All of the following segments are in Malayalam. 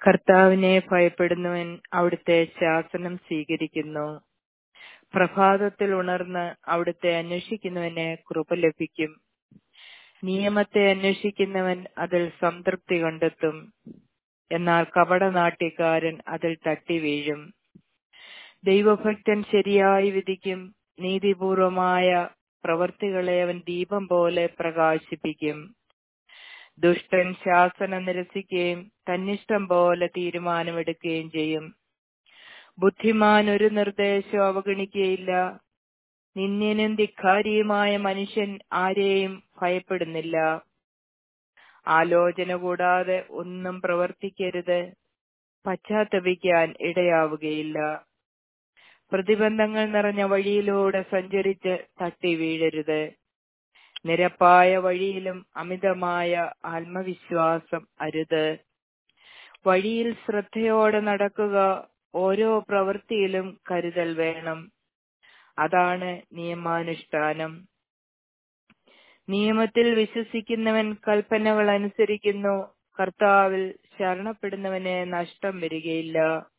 കർത്താവിനെ ഭയപ്പെടുന്നവൻ അവിടുത്തെ ശാസനം സ്വീകരിക്കുന്നു പ്രഭാതത്തിൽ ഉണർന്ന് അവിടുത്തെ അന്വേഷിക്കുന്നവന് കൃപ ലഭിക്കും നിയമത്തെ അന്വേഷിക്കുന്നവൻ അതിൽ സംതൃപ്തി കണ്ടെത്തും എന്നാൽ കപടനാട്യക്കാരൻ അതിൽ തട്ടി വീഴും ദൈവഭക്തൻ ശരിയായി വിധിക്കും നീതിപൂർവമായ പ്രവർത്തികളെ അവൻ ദീപം പോലെ പ്രകാശിപ്പിക്കും ദുഷ്ടൻ ശാസനം നിരസിക്കുകയും തന്നിഷ്ടം പോലെ തീരുമാനമെടുക്കുകയും ചെയ്യും ബുദ്ധിമാൻ ഒരു നിർദ്ദേശം അവഗണിക്കുകയില്ല നിന്ദ്യനും ധിക്കാരിയുമായ മനുഷ്യൻ ആരെയും ഭയപ്പെടുന്നില്ല ആലോചന കൂടാതെ ഒന്നും പ്രവർത്തിക്കരുത് പശ്ചാത്തപിക്കാൻ ഇടയാവുകയില്ല പ്രതിബന്ധങ്ങൾ നിറഞ്ഞ വഴിയിലൂടെ സഞ്ചരിച്ച് തട്ടി വീഴരുത് നിരപ്പായ വഴിയിലും അമിതമായ ആത്മവിശ്വാസം അരുത് വഴിയിൽ ശ്രദ്ധയോടെ നടക്കുക ഓരോ പ്രവൃത്തിയിലും കരുതൽ വേണം അതാണ് നിയമാനുഷ്ഠാനം നിയമത്തിൽ വിശ്വസിക്കുന്നവൻ കൽപ്പനകൾ അനുസരിക്കുന്നു കർത്താവിൽ ശരണപ്പെടുന്നവന് നഷ്ടം വരികയില്ല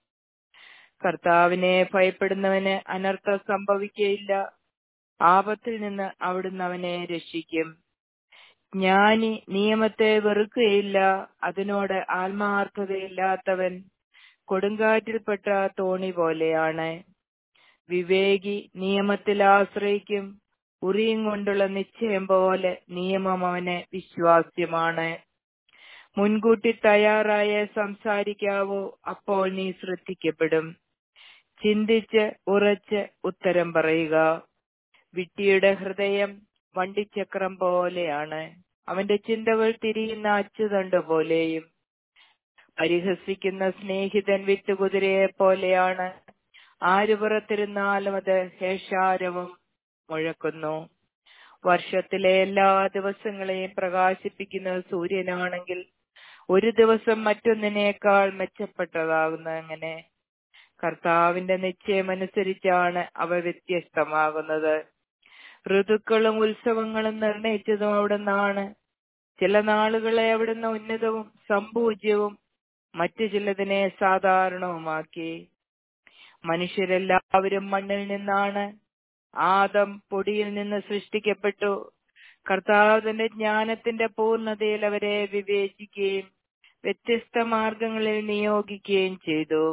കർത്താവിനെ ഭയപ്പെടുന്നവന് അനർത്ഥം സംഭവിക്കയില്ല ആപത്തിൽ നിന്ന് അവിടുന്ന് അവനെ രക്ഷിക്കും ജ്ഞാനി നിയമത്തെ വെറുക്കുകയില്ല അതിനോട് ആത്മാർത്ഥതയില്ലാത്തവൻ കൊടുങ്കാറ്റിൽപ്പെട്ട തോണി പോലെയാണ് വിവേകി നിയമത്തിൽ ആശ്രയിക്കും ഉറിയും കൊണ്ടുള്ള നിശ്ചയം പോലെ നിയമം അവന് വിശ്വാസ്യമാണ് മുൻകൂട്ടി തയ്യാറായ സംസാരിക്കാവോ അപ്പോൾ നീ ശ്രദ്ധിക്കപ്പെടും ചിന്തിച്ച് ഉറച്ച് ഉത്തരം പറയുക വിട്ടിയുടെ ഹൃദയം വണ്ടിച്ചക്രം പോലെയാണ് അവന്റെ ചിന്തകൾ തിരിയുന്ന അച്ചുതണ്ട് പോലെയും പരിഹസിക്കുന്ന സ്നേഹിതൻ വിത്തുകുതിരയെ പോലെയാണ് ആര് പുറത്തിരുന്നാലും അത് ഹേഷാരവും മുഴക്കുന്നു വർഷത്തിലെ എല്ലാ ദിവസങ്ങളെയും പ്രകാശിപ്പിക്കുന്ന സൂര്യനാണെങ്കിൽ ഒരു ദിവസം മറ്റൊന്നിനേക്കാൾ മെച്ചപ്പെട്ടതാകുന്ന അങ്ങനെ കർത്താവിന്റെ നിശ്ചയമനുസരിച്ചാണ് അവ വ്യത്യസ്തമാകുന്നത് ഋതുക്കളും ഉത്സവങ്ങളും നിർണയിച്ചതും അവിടുന്നാണ് ചില നാളുകളെ അവിടുന്ന് ഉന്നതവും സമ്പൂജ്യവും മറ്റു ചിലതിനെ സാധാരണവുമാക്കി മനുഷ്യരെല്ലാവരും മണ്ണിൽ നിന്നാണ് ആദം പൊടിയിൽ നിന്ന് സൃഷ്ടിക്കപ്പെട്ടു കർത്താവ് തന്റെ ജ്ഞാനത്തിന്റെ പൂർണ്ണതയിൽ അവരെ വിവേചിക്കുകയും വ്യത്യസ്ത മാർഗങ്ങളിൽ നിയോഗിക്കുകയും ചെയ്തു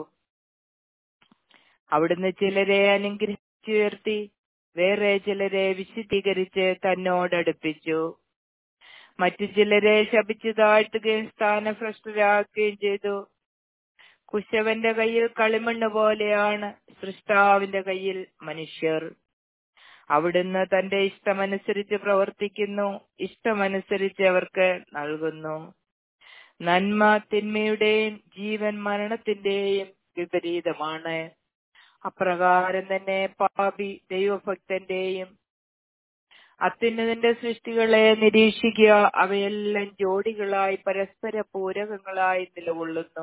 അവിടുന്ന് ചിലരെ അനുഗ്രഹിച്ചുയർത്തി വേറെ ചിലരെ വിശുദ്ധീകരിച്ച് തന്നോടടുപ്പിച്ചു മറ്റു ചിലരെ ശപിച്ചു താഴ്ത്തുകയും സ്ഥാനഭ്രഷ്ടരാക്കുകയും ചെയ്തു കുശവന്റെ കയ്യിൽ കളിമണ്ണ് പോലെയാണ് സൃഷ്ടാവിന്റെ കയ്യിൽ മനുഷ്യർ അവിടുന്ന് തന്റെ ഇഷ്ടമനുസരിച്ച് പ്രവർത്തിക്കുന്നു ഇഷ്ടമനുസരിച്ച് അവർക്ക് നൽകുന്നു നന്മ തിന്മയുടെയും ജീവൻ മരണത്തിന്റെയും വിപരീതമാണ് അപ്രകാരം തന്നെ പാപി ദൈവഭക്തന്റെയും അത്യുന്നതിന്റെ സൃഷ്ടികളെ നിരീക്ഷിക്കുക അവയെല്ലാം ജോഡികളായി പരസ്പര പൂരകങ്ങളായി നിലകൊള്ളുന്നു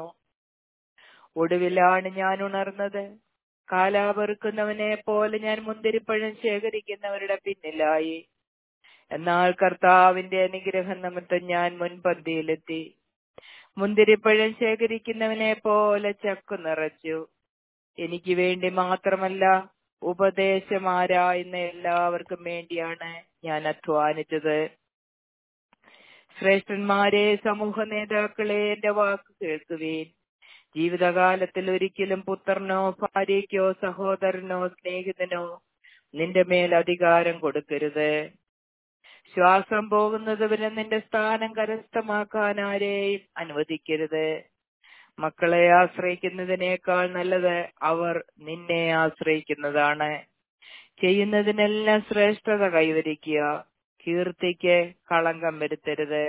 ഒടുവിലാണ് ഞാൻ ഉണർന്നത് കാലാപെറുക്കുന്നവനെ പോലെ ഞാൻ മുന്തിരിപ്പഴം ശേഖരിക്കുന്നവരുടെ പിന്നിലായി എന്നാൽ കർത്താവിന്റെ അനുഗ്രഹം നിമിത്തം ഞാൻ മുൻപന്തിയിലെത്തി മുന്തിരിപ്പഴം ശേഖരിക്കുന്നവനെ പോലെ ചക്കു നിറച്ചു എനിക്ക് വേണ്ടി മാത്രമല്ല ഉപദേശമാരായുന്ന എല്ലാവർക്കും വേണ്ടിയാണ് ഞാൻ അധ്വാനിച്ചത് ശ്രേഷ്ഠന്മാരെ സമൂഹ നേതാക്കളെ എന്റെ വാക്ക് കേൾക്കുവേൻ ജീവിതകാലത്തിൽ ഒരിക്കലും പുത്രനോ ഭാര്യയ്ക്കോ സഹോദരനോ സ്നേഹിതനോ നിന്റെ മേൽ അധികാരം കൊടുക്കരുത് ശ്വാസം പോകുന്നത് വരെ നിന്റെ സ്ഥാനം കരസ്ഥമാക്കാൻ ആരെയും അനുവദിക്കരുത് മക്കളെ ആശ്രയിക്കുന്നതിനേക്കാൾ നല്ലത് അവർ നിന്നെ ആശ്രയിക്കുന്നതാണ് ചെയ്യുന്നതിനെല്ലാം ശ്രേഷ്ഠത കൈവരിക്കുക കീർത്തിക്ക് കളങ്കം വരുത്തരുത്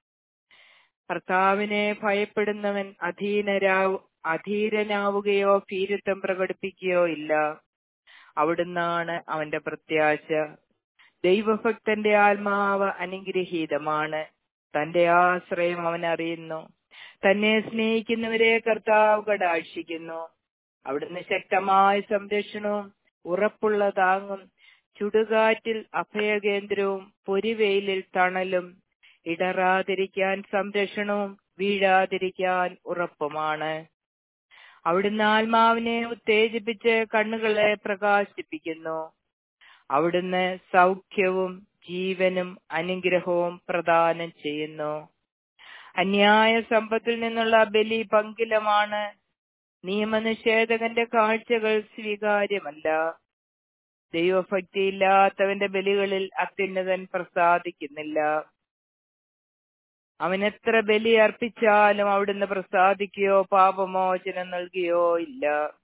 കർത്താവിനെ ഭയപ്പെടുന്നവൻ അധീനരാവ് അധീരനാവുകയോ ഭീരുത്വം പ്രകടിപ്പിക്കുകയോ ഇല്ല അവിടുന്നാണ് അവന്റെ പ്രത്യാശ ദൈവഭക്തന്റെ ആത്മാവ് അനുഗ്രഹീതമാണ് തന്റെ ആശ്രയം അവൻ അറിയുന്നു തന്നെ സ്നേഹിക്കുന്നവരെ കർത്താവ് കടാക്ഷിക്കുന്നു അവിടുന്ന് ശക്തമായ സംരക്ഷണവും ഉറപ്പുള്ള താങ്ങും ചുടുകാറ്റിൽ അഭയകേന്ദ്രവും പൊരിവെയിലിൽ തണലും ഇടറാതിരിക്കാൻ സംരക്ഷണവും വീഴാതിരിക്കാൻ ഉറപ്പുമാണ് അവിടുന്ന് ആത്മാവിനെ ഉത്തേജിപ്പിച്ച് കണ്ണുകളെ പ്രകാശിപ്പിക്കുന്നു അവിടുന്ന് സൗഖ്യവും ജീവനും അനുഗ്രഹവും പ്രദാനം ചെയ്യുന്നു അന്യായ സമ്പത്തിൽ നിന്നുള്ള ബലി പങ്കിലമാണ് നിയമനിഷേധകന്റെ കാഴ്ചകൾ സ്വീകാര്യമല്ല ദൈവഭക്തിയില്ലാത്തവന്റെ ബലികളിൽ അത്യുന്നതൻ പ്രസാദിക്കുന്നില്ല അവൻ എത്ര ബലി അർപ്പിച്ചാലും അവിടുന്ന് പ്രസാദിക്കുകയോ പാപമോചനം നൽകുകയോ ഇല്ല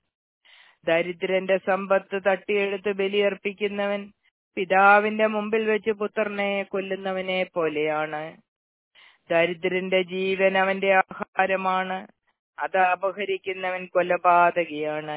ദരിദ്രന്റെ സമ്പത്ത് തട്ടിയെടുത്ത് ബലിയർപ്പിക്കുന്നവൻ പിതാവിന്റെ മുമ്പിൽ വെച്ച് പുത്രനെ കൊല്ലുന്നവനെ പോലെയാണ് ദരിദ്രന്റെ ജീവൻ അവന്റെ ആഹാരമാണ് അത് അപഹരിക്കുന്നവൻ കൊലപാതകിയാണ്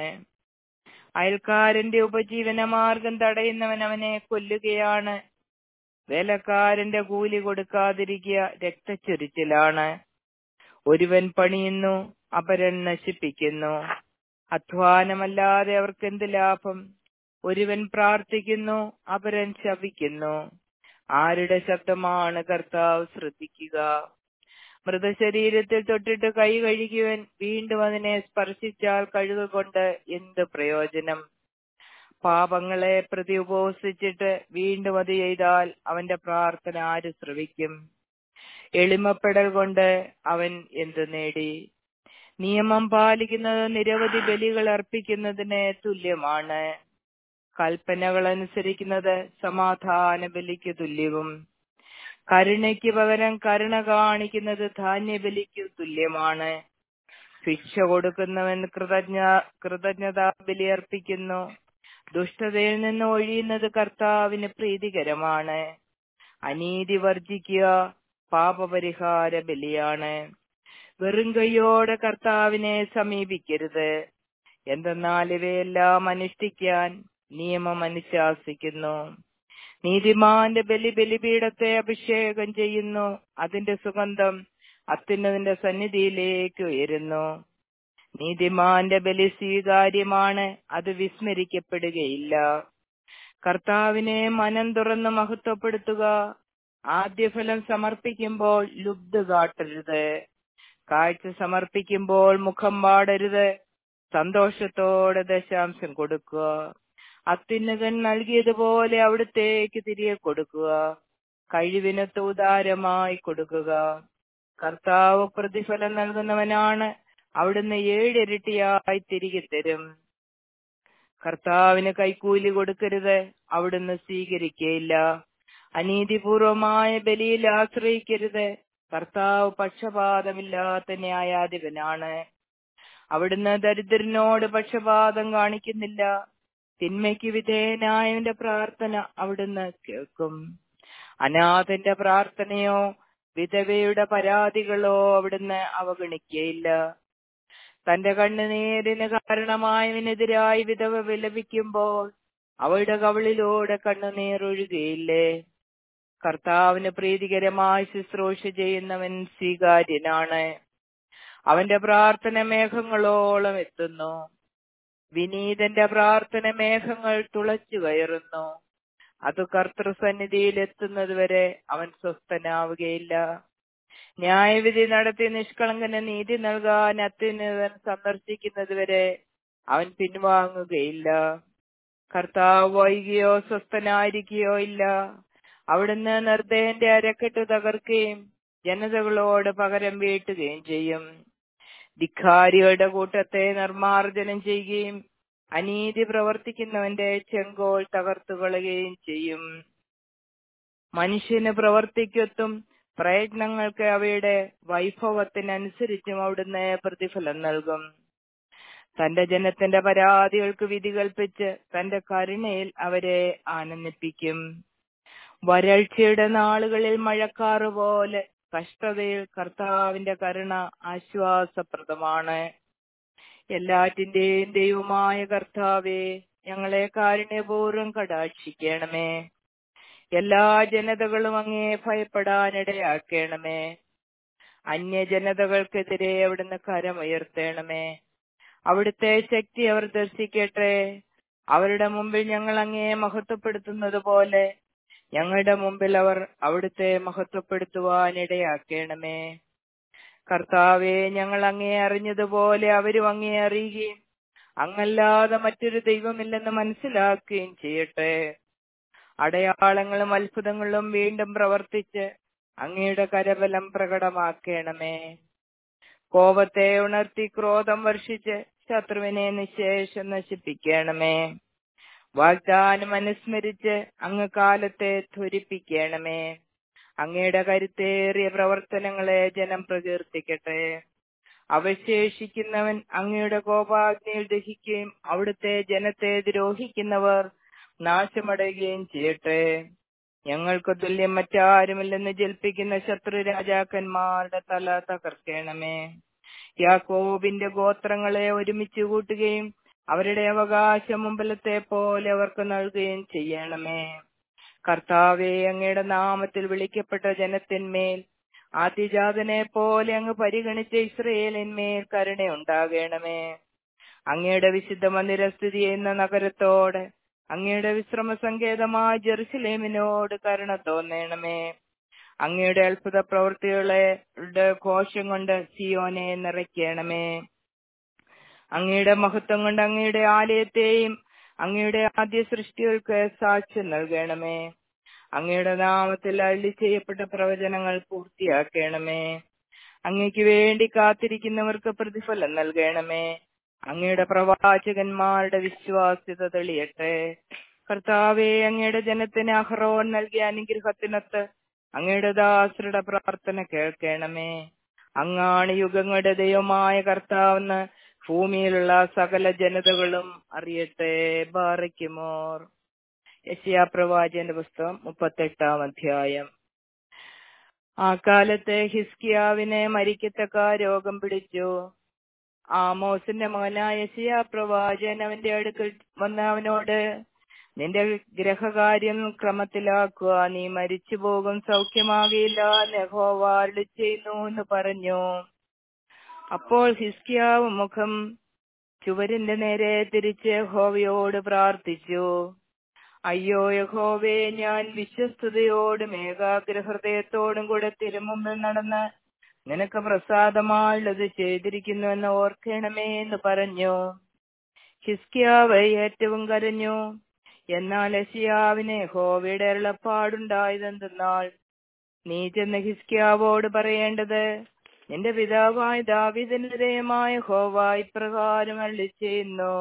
അയൽക്കാരന്റെ ഉപജീവന മാർഗം തടയുന്നവൻ അവനെ കൊല്ലുകയാണ് വേലക്കാരന്റെ കൂലി കൊടുക്കാതിരിക്കുക രക്തച്ചൊരിച്ചിലാണ് ഒരുവൻ പണിയുന്നു അപരൻ നശിപ്പിക്കുന്നു അധ്വാനമല്ലാതെ അവർക്ക് എന്ത് ലാഭം ഒരുവൻ പ്രാർത്ഥിക്കുന്നു അപരൻ ശപിക്കുന്നു ആരുടെ ശബ്ദമാണ് കർത്താവ് ശ്രദ്ധിക്കുക മൃതശരീരത്തിൽ തൊട്ടിട്ട് കൈ കഴുകിയവൻ വീണ്ടും അതിനെ സ്പർശിച്ചാൽ കഴുകുകൊണ്ട് എന്ത് പ്രയോജനം പാപങ്ങളെ പ്രതി ഉപവസിച്ചിട്ട് വീണ്ടും അത് ചെയ്താൽ അവന്റെ പ്രാർത്ഥന ആര് ശ്രവിക്കും എളിമപ്പെടൽ കൊണ്ട് അവൻ എന്ത് നേടി നിയമം പാലിക്കുന്നത് നിരവധി ബലികൾ അർപ്പിക്കുന്നതിന് തുല്യമാണ് കൽപ്പനകൾ അനുസരിക്കുന്നത് സമാധാന ബലിക്ക് തുല്യവും കരുണയ്ക്ക് പകരം കരുണ കാണിക്കുന്നത് ധാന്യബലിക്ക് തുല്യമാണ് ശിക്ഷ കൊടുക്കുന്നവൻ കൃതജ്ഞ കൃതജ്ഞതാ ബലി അർപ്പിക്കുന്നു ദുഷ്ടതയിൽ നിന്ന് ഒഴിയുന്നത് കർത്താവിന് പ്രീതികരമാണ് അനീതി വർജിക്കുക പാപപരിഹാര ബലിയാണ് വെറും കൈയോടെ കർത്താവിനെ സമീപിക്കരുത് എന്തെന്നാൽ ഇവയെല്ലാം അനുഷ്ഠിക്കാൻ നിയമം അനുശാസിക്കുന്നു നീതിമാന്റെ ബലി ബലിപീഠത്തെ അഭിഷേകം ചെയ്യുന്നു അതിന്റെ സുഗന്ധം അത്യുന്നതിന്റെ സന്നിധിയിലേക്ക് ഉയരുന്നു നീതിമാന്റെ ബലി സ്വീകാര്യമാണ് അത് വിസ്മരിക്കപ്പെടുകയില്ല കർത്താവിനെ മനം തുറന്ന് മഹത്വപ്പെടുത്തുക ആദ്യഫലം സമർപ്പിക്കുമ്പോൾ ലുബ്ധ കാട്ടരുത് കാഴ്ച സമർപ്പിക്കുമ്പോൾ മുഖം പാടരുത് സന്തോഷത്തോടെ ദശാംശം കൊടുക്കുക അത്യുന്നതൻ നൽകിയതുപോലെ അവിടുത്തേക്ക് തിരികെ കൊടുക്കുക കഴിവിനത്ത് ഉദാരമായി കൊടുക്കുക കർത്താവ് പ്രതിഫലം നൽകുന്നവനാണ് അവിടുന്ന് ഏഴിരട്ടിയായി തിരികെ തരും കർത്താവിന് കൈക്കൂലി കൊടുക്കരുത് അവിടുന്ന് സ്വീകരിക്കയില്ല അനീതിപൂർവമായ ബലിയിൽ ആശ്രയിക്കരുത് കർത്താവ് പക്ഷപാതമില്ലാത്ത ന്യായാധിപനാണ് അവിടുന്ന് ദരിദ്രനോട് പക്ഷപാതം കാണിക്കുന്നില്ല തിന്മയ്ക്ക് വിധേയനായവന്റെ പ്രാർത്ഥന അവിടുന്ന് കേൾക്കും അനാഥന്റെ പ്രാർത്ഥനയോ വിധവയുടെ പരാതികളോ അവിടുന്ന് അവഗണിക്കയില്ല തന്റെ കണ്ണുനീരിന് കാരണമായവനെതിരായി വിധവ വിലപിക്കുമ്പോൾ അവളുടെ കവിളിലൂടെ കണ്ണുനീർ ഒഴുകയില്ലേ കർത്താവിന് പ്രീതികരമായി ശുശ്രൂഷ ചെയ്യുന്നവൻ സ്വീകാര്യനാണ് അവന്റെ പ്രാർത്ഥന മേഘങ്ങളോളം എത്തുന്നു വിനീതന്റെ പ്രാർത്ഥന മേഘങ്ങൾ തുളച്ചു കയറുന്നു അത് കർത്തൃസന്നിധിയിൽ എത്തുന്നത് വരെ അവൻ സ്വസ്ഥനാവുകയില്ല ന്യായവിധി നടത്തി നിഷ്കളങ്കന് നീതി നൽകാൻ അത്യുന്നതൻ സന്ദർശിക്കുന്നത് വരെ അവൻ പിൻവാങ്ങുകയില്ല കർത്താവ് വൈകിയോ സ്വസ്ഥനായിരിക്കുകയോ ഇല്ല അവിടുന്ന് നിർദ്ദയന്റെ അരക്കെട്ട് തകർക്കുകയും ജനതകളോട് പകരം വീട്ടുകയും ചെയ്യും ധിക്കാരികളുടെ കൂട്ടത്തെ നിർമാർജനം ചെയ്യുകയും അനീതി പ്രവർത്തിക്കുന്നവന്റെ ചെങ്കോൾ തകർത്തുകളയുകയും ചെയ്യും മനുഷ്യന് പ്രവർത്തിക്കൊത്തും പ്രയത്നങ്ങൾക്ക് അവയുടെ വൈഭവത്തിനനുസരിച്ചും അവിടുന്ന് പ്രതിഫലം നൽകും തന്റെ ജനത്തിന്റെ പരാതികൾക്ക് വിധി കൽപ്പിച്ച് തന്റെ കരുണയിൽ അവരെ ആനന്ദിപ്പിക്കും വരൾച്ചയുടെ നാളുകളിൽ മഴക്കാറ് പോലെ കഷ്ടതയിൽ കർത്താവിന്റെ കരുണ ആശ്വാസപ്രദമാണ് എല്ലാറ്റിന്റെയും ദൈവമായ കർത്താവെ ഞങ്ങളെ കാരുണ്യപൂർവ്വം കടാക്ഷിക്കണമേ എല്ലാ ജനതകളും അങ്ങേ ഭയപ്പെടാനിടയാക്കണമേ അന്യജനതകൾക്കെതിരെ അവിടുന്ന് കരമുയർത്തണമേ അവിടുത്തെ ശക്തി അവർ ദർശിക്കട്ടെ അവരുടെ മുമ്പിൽ ഞങ്ങൾ അങ്ങേ മഹത്വപ്പെടുത്തുന്നത് പോലെ ഞങ്ങളുടെ മുമ്പിൽ അവർ അവിടുത്തെ മഹത്വപ്പെടുത്തുവാനിടയാക്കണമേ കർത്താവെ ഞങ്ങൾ അങ്ങേ അറിഞ്ഞതുപോലെ അവരും അങ്ങേ അറിയുകയും അങ്ങല്ലാതെ മറ്റൊരു ദൈവമില്ലെന്ന് മനസ്സിലാക്കുകയും ചെയ്യട്ടെ അടയാളങ്ങളും അത്ഭുതങ്ങളും വീണ്ടും പ്രവർത്തിച്ച് അങ്ങയുടെ കരബലം പ്രകടമാക്കണമേ കോപത്തെ ഉണർത്തി ക്രോധം വർഷിച്ച് ശത്രുവിനെ നിശേഷം നശിപ്പിക്കണമേ വാഗ്ദാനം അനുസ്മരിച്ച് അങ്ങ് കാലത്തെ ധ്വരിപ്പിക്കണമേ അങ്ങയുടെ കരുത്തേറിയ പ്രവർത്തനങ്ങളെ ജനം പ്രകീർത്തിക്കട്ടെ അവശേഷിക്കുന്നവൻ അങ്ങയുടെ കോപാഗ്നിയിൽ ദഹിക്കുകയും അവിടുത്തെ ജനത്തെ ദ്രോഹിക്കുന്നവർ നാശമടയുകയും ചെയ്യട്ടെ ഞങ്ങൾക്ക് തുല്യം മറ്റാരുമില്ലെന്ന് ജൽപ്പിക്കുന്ന ശത്രു രാജാക്കന്മാരുടെ തല തകർക്കണമേ യാക്കോബിന്റെ ഗോത്രങ്ങളെ ഒരുമിച്ച് കൂട്ടുകയും അവരുടെ അവകാശം മുമ്പലത്തെ പോലെ അവർക്ക് നൽകുകയും ചെയ്യണമേ കർത്താവെ അങ്ങയുടെ നാമത്തിൽ വിളിക്കപ്പെട്ട ജനത്തിന്മേൽ ആദ്യജാതനെ പോലെ അങ്ങ് പരിഗണിച്ച ഇസ്രയേലിന്മേൽ കരുണയുണ്ടാകണമേ അങ്ങയുടെ വിശുദ്ധ മന്ദിര സ്ഥിതി ചെയ്യുന്ന നഗരത്തോട് അങ്ങയുടെ വിശ്രമ സങ്കേതമായ ജെറുസലേമിനോട് കരുണ തോന്നണമേ അങ്ങയുടെ അത്ഭുത പ്രവൃത്തികളെ ഘോഷം കൊണ്ട് സിയോനെ നിറയ്ക്കണമേ അങ്ങയുടെ മഹത്വം കൊണ്ട് അങ്ങയുടെ ആലയത്തെയും അങ്ങയുടെ ആദ്യ സൃഷ്ടികൾക്ക് സാക്ഷ്യം നൽകണമേ അങ്ങയുടെ നാമത്തിൽ അള്ളി ചെയ്യപ്പെട്ട പ്രവചനങ്ങൾ പൂർത്തിയാക്കണമേ അങ്ങയ്ക്ക് വേണ്ടി കാത്തിരിക്കുന്നവർക്ക് പ്രതിഫലം നൽകണമേ അങ്ങയുടെ പ്രവാചകന്മാരുടെ വിശ്വാസ്യത തെളിയട്ടെ കർത്താവെ അങ്ങയുടെ ജനത്തിന് അഹ്റോൻ നൽകിയ അനുഗ്രഹത്തിനൊത്ത് അങ്ങയുടെ ദാസരുടെ പ്രാർത്ഥന കേൾക്കണമേ അങ്ങാണ് യുഗങ്ങളുടെ ദൈവമായ കർത്താവെന്ന് ഭൂമിയിലുള്ള സകല ജനതകളും അറിയട്ടെ ബാറയ്ക്കുമോർ യശിയാ പ്രവാചന്റെ പുസ്തകം മുപ്പത്തെട്ടാം അധ്യായം ആ കാലത്ത് ഹിസ്കിയാവിനെ മരിക്കത്തക്ക രോഗം പിടിച്ചു ആമോസിന്റെ മകനായ യശിയാ പ്രവാചകൻ അവന്റെ അടുക്കൽ വന്ന അവനോട് നിന്റെ ഗ്രഹകാര്യം ക്രമത്തിലാക്കുക നീ മരിച്ചു പോകും സൗഖ്യമാകിയില്ല നെഹോവാർഡ് ചെയ്യുന്നു എന്ന് പറഞ്ഞു അപ്പോൾ ഹിസ്കിയാവ് മുഖം ചുവരിന്റെ നേരെ തിരിച്ച് ഹോവയോട് പ്രാർത്ഥിച്ചു അയ്യോ യഹോവേ ഞാൻ വിശ്വസ്തയോടും ഏകാഗ്രഹൃദയത്തോടും കൂടെ തിരുമുമ്പിൽ നടന്ന് നിനക്ക് പ്രസാദമായുള്ളത് ചെയ്തിരിക്കുന്നുവെന്ന് ഓർക്കണമേ എന്ന് പറഞ്ഞു ഹിസ്കിയാവ് ഏറ്റവും കരഞ്ഞു എന്നാൽ എസിയാവിന് ഹോവയുടെ അരുളപ്പാടുണ്ടായതെന്തെന്നാൽ നീ ചെന്ന് ഹിസ്കിയാവോട് പറയേണ്ടത് നിന്റെ പിതാവായ ദാവിദിനുദയമായ ഹോവ ഇപ്രകാരം അള്ളി ചെയ്യുന്നു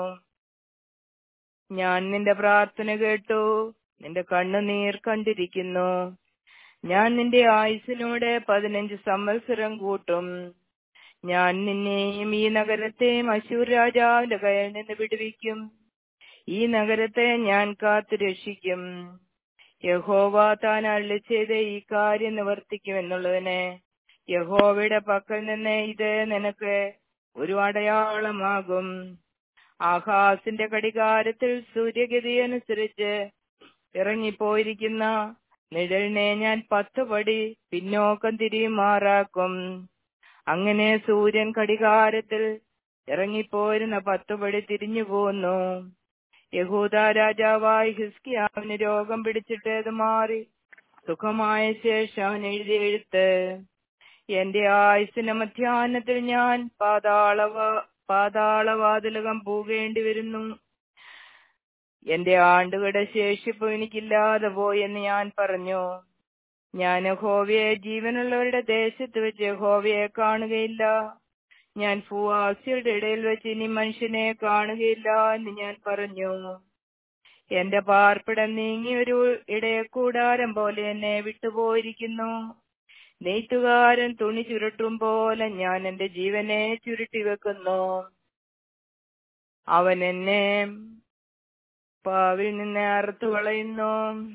ഞാൻ നിന്റെ പ്രാർത്ഥന കേട്ടു നിന്റെ കണ്ണുനീർ കണ്ടിരിക്കുന്നു ഞാൻ നിന്റെ ആയുസിനോട് പതിനഞ്ച് സംവത്സരം കൂട്ടും ഞാൻ നിന്നെയും ഈ നഗരത്തെയും അശൂർ രാജാവിന്റെ കയ്യിൽ നിന്ന് വിടുവിക്കും ഈ നഗരത്തെ ഞാൻ കാത്തു രക്ഷിക്കും യഹോവ താൻ അള്ളി ചെയ്ത് ഈ കാര്യം നിവർത്തിക്കുമെന്നുള്ളതിന് യഹോവയുടെ പക്കൽ നിന്ന് ഇത് നിനക്ക് ഒരു അടയാളമാകും ആഹാസിന്റെ കടികാരത്തിൽ സൂര്യഗതി അനുസരിച്ച് ഇറങ്ങിപ്പോയിരിക്കുന്ന നിഴലിനെ ഞാൻ പത്ത് പടി പിന്നോക്കം തിരിയുമാറാക്കും അങ്ങനെ സൂര്യൻ കടികാരത്തിൽ ഇറങ്ങിപ്പോരുന്ന പത്ത് പടി തിരിഞ്ഞു പോന്നു യഹൂദ രാജാവായി ഹിസ്കിയാവിന് രോഗം പിടിച്ചിട്ടേത് മാറി സുഖമായ ശേഷം അവൻ എഴുതി എഴുത്ത് എന്റെ ആയുസിന്റെ മധ്യാഹ്നത്തിൽ ഞാൻ പാതാളവ പാതാളവാതിലകം പോകേണ്ടി വരുന്നു എന്റെ ആണ്ടുകളുടെ ശേഷിപ്പ് എനിക്കില്ലാതെ പോയെന്ന് ഞാൻ പറഞ്ഞു ഞാൻ യഹോവയെ ജീവനുള്ളവരുടെ ദേശത്ത് വെച്ച് യഹോവയെ കാണുകയില്ല ഞാൻ ഭൂവാസിയുടെ ഇടയിൽ വെച്ച് ഇനി മനുഷ്യനെ കാണുകയില്ല എന്ന് ഞാൻ പറഞ്ഞു എന്റെ പാർപ്പിടം നീങ്ങി ഒരു ഇടയക്കൂടാരം പോലെ എന്നെ വിട്ടുപോയിരിക്കുന്നു നെയ്ത്തുകാരൻ തുണി ചുരുട്ടും പോലെ ഞാൻ എന്റെ ജീവനെ ചുരുട്ടി വെക്കുന്നു അവൻ എന്നെ പാവിൽ നിന്ന് അറുത്തു കളയുന്നു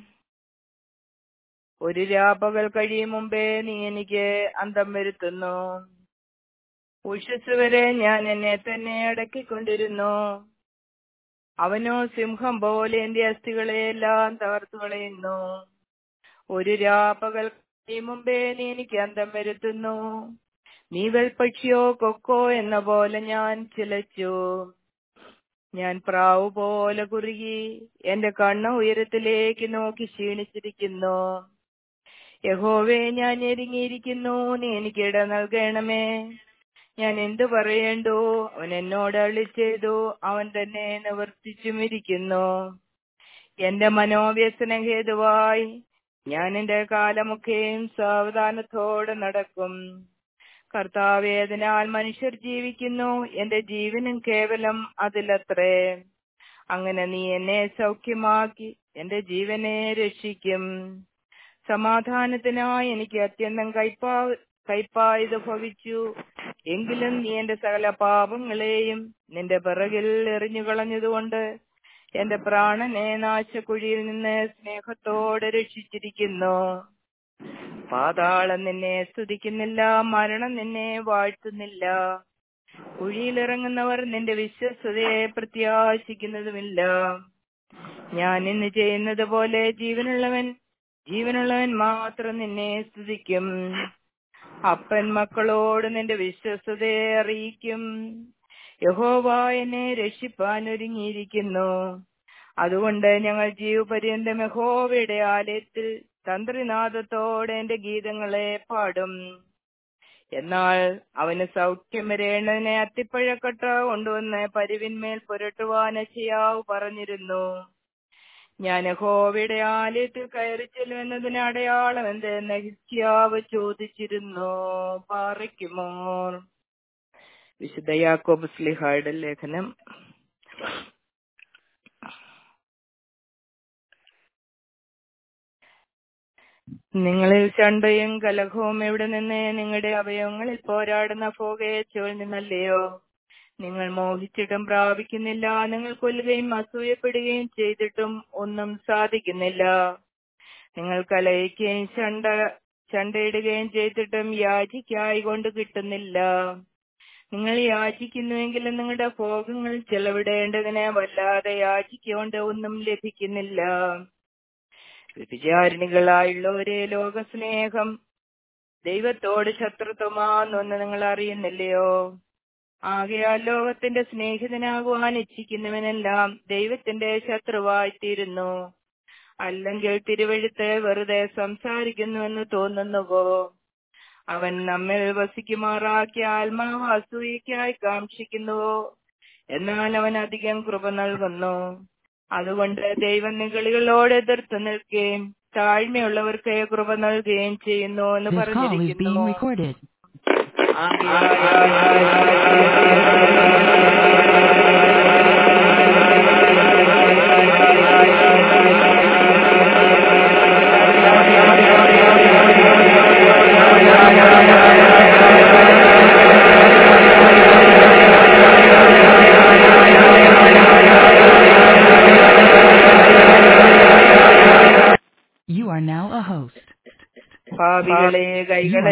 ഒരു രാപ്പകൽ കഴിയും മുമ്പേ നീ എനിക്ക് അന്തം വരുത്തുന്നു ഉഷസ് വരെ ഞാൻ എന്നെ തന്നെ അടക്കിക്കൊണ്ടിരുന്നു അവനോ സിംഹം പോലെ എന്റെ അസ്ഥികളെയെല്ലാം തകർത്തു കളയുന്നു ഒരു രാപ്പകൽ കഴിയും മുമ്പേ നീ എനിക്ക് അന്തം വരുത്തുന്നു നീ വെൽപക്ഷിയോ കൊക്കോ എന്ന പോലെ ഞാൻ ചിലച്ചു ഞാൻ പ്രാവ് പോലെ കുറുകി എന്റെ കണ്ണ് ഉയരത്തിലേക്ക് നോക്കി ക്ഷീണിച്ചിരിക്കുന്നു യഹോവേ ഞാൻ ഞെരുങ്ങിയിരിക്കുന്നു നീ എനിക്ക് ഇട നൽകണമേ ഞാൻ എന്തു പറയേണ്ടു അവൻ എന്നോട് അളി ചെയ്തു അവൻ തന്നെ നിവർത്തിച്ചുമിരിക്കുന്നു എന്റെ മനോവ്യസന ഹേതുവായി ഞാൻ എന്റെ കാലമൊക്കെയും സാവധാനത്തോടെ നടക്കും കർത്താവേദനാൽ മനുഷ്യർ ജീവിക്കുന്നു എന്റെ ജീവനും കേവലം അതിലത്രേ അങ്ങനെ നീ എന്നെ സൗഖ്യമാക്കി എന്റെ ജീവനെ രക്ഷിക്കും സമാധാനത്തിനായി എനിക്ക് അത്യന്തം കൈപ്പാ കൈപ്പായത് ഭവിച്ചു എങ്കിലും നീ എന്റെ സകല പാപങ്ങളെയും നിന്റെ പിറകിൽ എറിഞ്ഞു കളഞ്ഞതുകൊണ്ട് എന്റെ പ്രാണനെ നാശക്കുഴിയിൽ നിന്ന് സ്നേഹത്തോടെ രക്ഷിച്ചിരിക്കുന്നു പാതാളം നിന്നെ സ്തുതിക്കുന്നില്ല മരണം നിന്നെ വാഴ്ത്തുന്നില്ല കുഴിയിലിറങ്ങുന്നവർ നിന്റെ വിശ്വസ്തതയെ പ്രത്യാശിക്കുന്നതുമില്ല ഞാൻ ഇന്ന് ചെയ്യുന്നത് പോലെ ജീവനുള്ളവൻ ജീവനുള്ളവൻ മാത്രം നിന്നെ സ്തുതിക്കും അപ്പൻ മക്കളോട് നിന്റെ വിശ്വസ്തതയെ അറിയിക്കും യഹോവ എന്നെ രക്ഷിപ്പാൻ ഒരുങ്ങിയിരിക്കുന്നു അതുകൊണ്ട് ഞങ്ങൾ ജീവപര്യന്തം യഹോവയുടെ ആലയത്തിൽ തന്ത്രിനാഥത്തോടെ എന്റെ ഗീതങ്ങളെ പാടും എന്നാൽ അവന് സൗഖ്യം വരേണ്ടതിനെ അത്തിപ്പഴക്കട്ട കൊണ്ടുവന്ന് പരിവിന്മേൽ പുരട്ടുവാൻ ചെയ്യാവ് പറഞ്ഞിരുന്നു ഞാൻ യഹോവയുടെ ആലയത്തിൽ കയറി ചെല്ലുമെന്നതിന് അടയാളം എന്ത് നഹിസ്യാവ് ചോദിച്ചിരുന്നു പാറയ്ക്കുമോ വിശുദ്ധ യാക്കോബ് സ്ലിഹായുടെ ലേഖനം നിങ്ങളിൽ ചണ്ടയും കലഹവും എവിടെ നിന്ന് നിങ്ങളുടെ അവയവങ്ങളിൽ പോരാടുന്ന ഫോകയച്ചോൽ നിന്നല്ലയോ നിങ്ങൾ മോഹിച്ചിട്ടും പ്രാപിക്കുന്നില്ല നിങ്ങൾ കൊല്ലുകയും അസൂയപ്പെടുകയും ചെയ്തിട്ടും ഒന്നും സാധിക്കുന്നില്ല നിങ്ങൾ കലയിക്കുകയും ചണ്ട ചണ്ടയിടുകയും ചെയ്തിട്ടും യാചിക്കായി കൊണ്ട് കിട്ടുന്നില്ല നിങ്ങൾ യാചിക്കുന്നുവെങ്കിലും നിങ്ങളുടെ ഭോഗങ്ങൾ ചെലവിടേണ്ടതിന് വല്ലാതെ യാചിക്കൊണ്ട് ഒന്നും ലഭിക്കുന്നില്ല വ്യഭിചാരിണികളായുള്ളവരെ ലോകസ്നേഹം ദൈവത്തോട് ശത്രുത്വമാണെന്ന് നിങ്ങൾ അറിയുന്നില്ലയോ ആകയാൽ ലോകത്തിന്റെ സ്നേഹിതനാകുവാൻ ഇച്ഛിക്കുന്നവനെല്ലാം ദൈവത്തിന്റെ ശത്രുവായിത്തീരുന്നു അല്ലെങ്കിൽ തിരുവഴുത്ത് വെറുതെ സംസാരിക്കുന്നുവെന്ന് തോന്നുന്നുവോ അവൻ നമ്മിൽ വസിക്കുമാറാക്കിയ ആത്മാവ് അസൂയയ്ക്കായി കാക്ഷിക്കുന്നുവോ എന്നാൽ അവൻ അധികം കൃപ നൽകുന്നു അതുകൊണ്ട് ദൈവം നികളികളോട് എതിർത്ത് നിൽക്കുകയും താഴ്മയുള്ളവർക്ക് കൃപ നൽകുകയും ചെയ്യുന്നു എന്ന് This call is പറഞ്ഞിരിക്കുന്നു being recorded. You are now a host. പാപികളെ കൈകളെ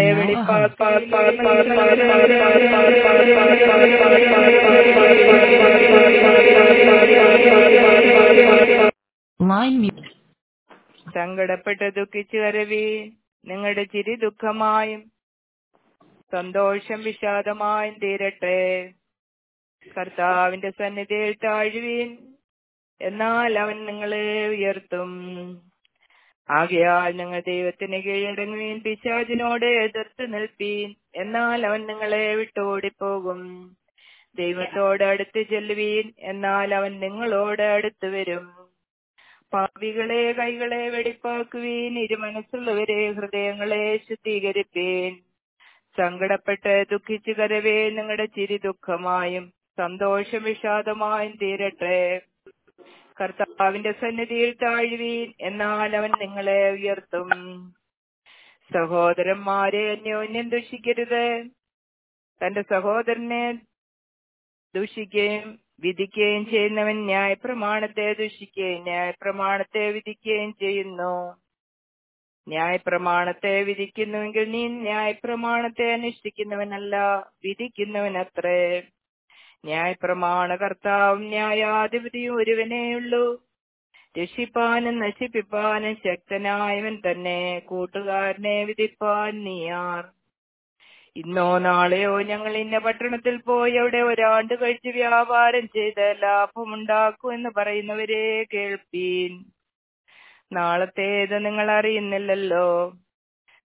വെളിപ്പാ Line music. സങ്കടപ്പെട്ട് ദുഃഖിച്ചു കരവി നിങ്ങളുടെ ചിരി ദുഃഖമായും സന്തോഷം വിഷാദമായും തീരട്ടെ കർത്താവിന്റെ സന്നിധിയിൽ താഴുവീൻ എന്നാൽ അവൻ നിങ്ങളെ ഉയർത്തും ആകയാൽ നിങ്ങൾ ദൈവത്തിന് കീഴടങ്ങുവീൻ പിശാചിനോട് എതിർത്ത് നിൽപ്പീൻ എന്നാൽ അവൻ നിങ്ങളെ വിട്ടോടിപ്പോകും ദൈവത്തോട് അടുത്ത് ചെല്ലുവീൻ എന്നാൽ അവൻ നിങ്ങളോട് അടുത്ത് വരും പാപികളെ കൈകളെ വെടിപ്പാക്കുവീൻ ഇരുമനസ്സുള്ളവരെ ഹൃദയങ്ങളെ ശുദ്ധീകരിപ്പീൻ സങ്കടപ്പെട്ട് ദുഃഖിച്ചു കരവേ നിങ്ങളുടെ ചിരി ദുഃഖമായും സന്തോഷം വിഷാദമായും തീരട്ടെ കർത്താവിന്റെ സന്നിധിയിൽ താഴുവീൻ എന്നാൽ അവൻ നിങ്ങളെ ഉയർത്തും സഹോദരന്മാരെ അന്യോന്യം ദുഷിക്കരുത് തന്റെ സഹോദരനെ ദുഷിക്കുകയും വിധിക്കുകയും ചെയ്യുന്നവൻ ന്യായപ്രമാണത്തെ ദുഷിക്കുകയും ന്യായപ്രമാണത്തെ വിധിക്കുകയും ചെയ്യുന്നു ന്യായപ്രമാണത്തെ വിധിക്കുന്നുവെങ്കിൽ നീ ന്യായപ്രമാണത്തെ അനുഷ്ഠിക്കുന്നവനല്ല വിധിക്കുന്നവനത്രേ ന്യായപ്രമാണ കർത്താവും ന്യായാധിപതിയും ഒരുവനേയുള്ളൂ രക്ഷിപ്പാനും നശിപ്പിപ്പാനും ശക്തനായവൻ തന്നെ കൂട്ടുകാരനെ വിധിപ്പാൻ നീയാർ ഇന്നോ നാളെയോ ഞങ്ങൾ ഇന്ന പട്ടണത്തിൽ പോയി അവിടെ ഒരാണ്ട് കഴിച്ച് വ്യാപാരം ചെയ്ത് ലാഭമുണ്ടാക്കൂ എന്ന് പറയുന്നവരെ കേൾപ്പീൻ നാളത്തേത് നിങ്ങൾ അറിയുന്നില്ലല്ലോ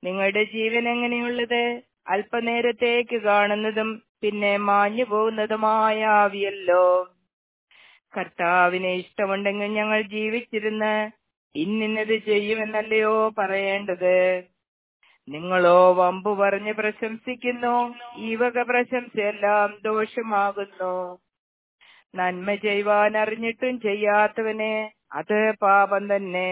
നിങ്ങളുടെ ജീവൻ എങ്ങനെയുള്ളത് അല്പനേരത്തേക്ക് കാണുന്നതും പിന്നെ മാഞ്ഞു പോകുന്നതുമായ ആവിയല്ലോ കർത്താവിനെ ഇഷ്ടമുണ്ടെങ്കിൽ ഞങ്ങൾ ജീവിച്ചിരുന്ന് ഇന്നിന്നത് ചെയ്യുമെന്നല്ലയോ പറയേണ്ടത് നിങ്ങളോ വമ്പു പറഞ്ഞ് പ്രശംസിക്കുന്നു ഈ വക പ്രശംസയെല്ലാം ദോഷമാകുന്നു നന്മ ചെയ്യുവാൻ അറിഞ്ഞിട്ടും ചെയ്യാത്തവനെ അത് പാപം തന്നെ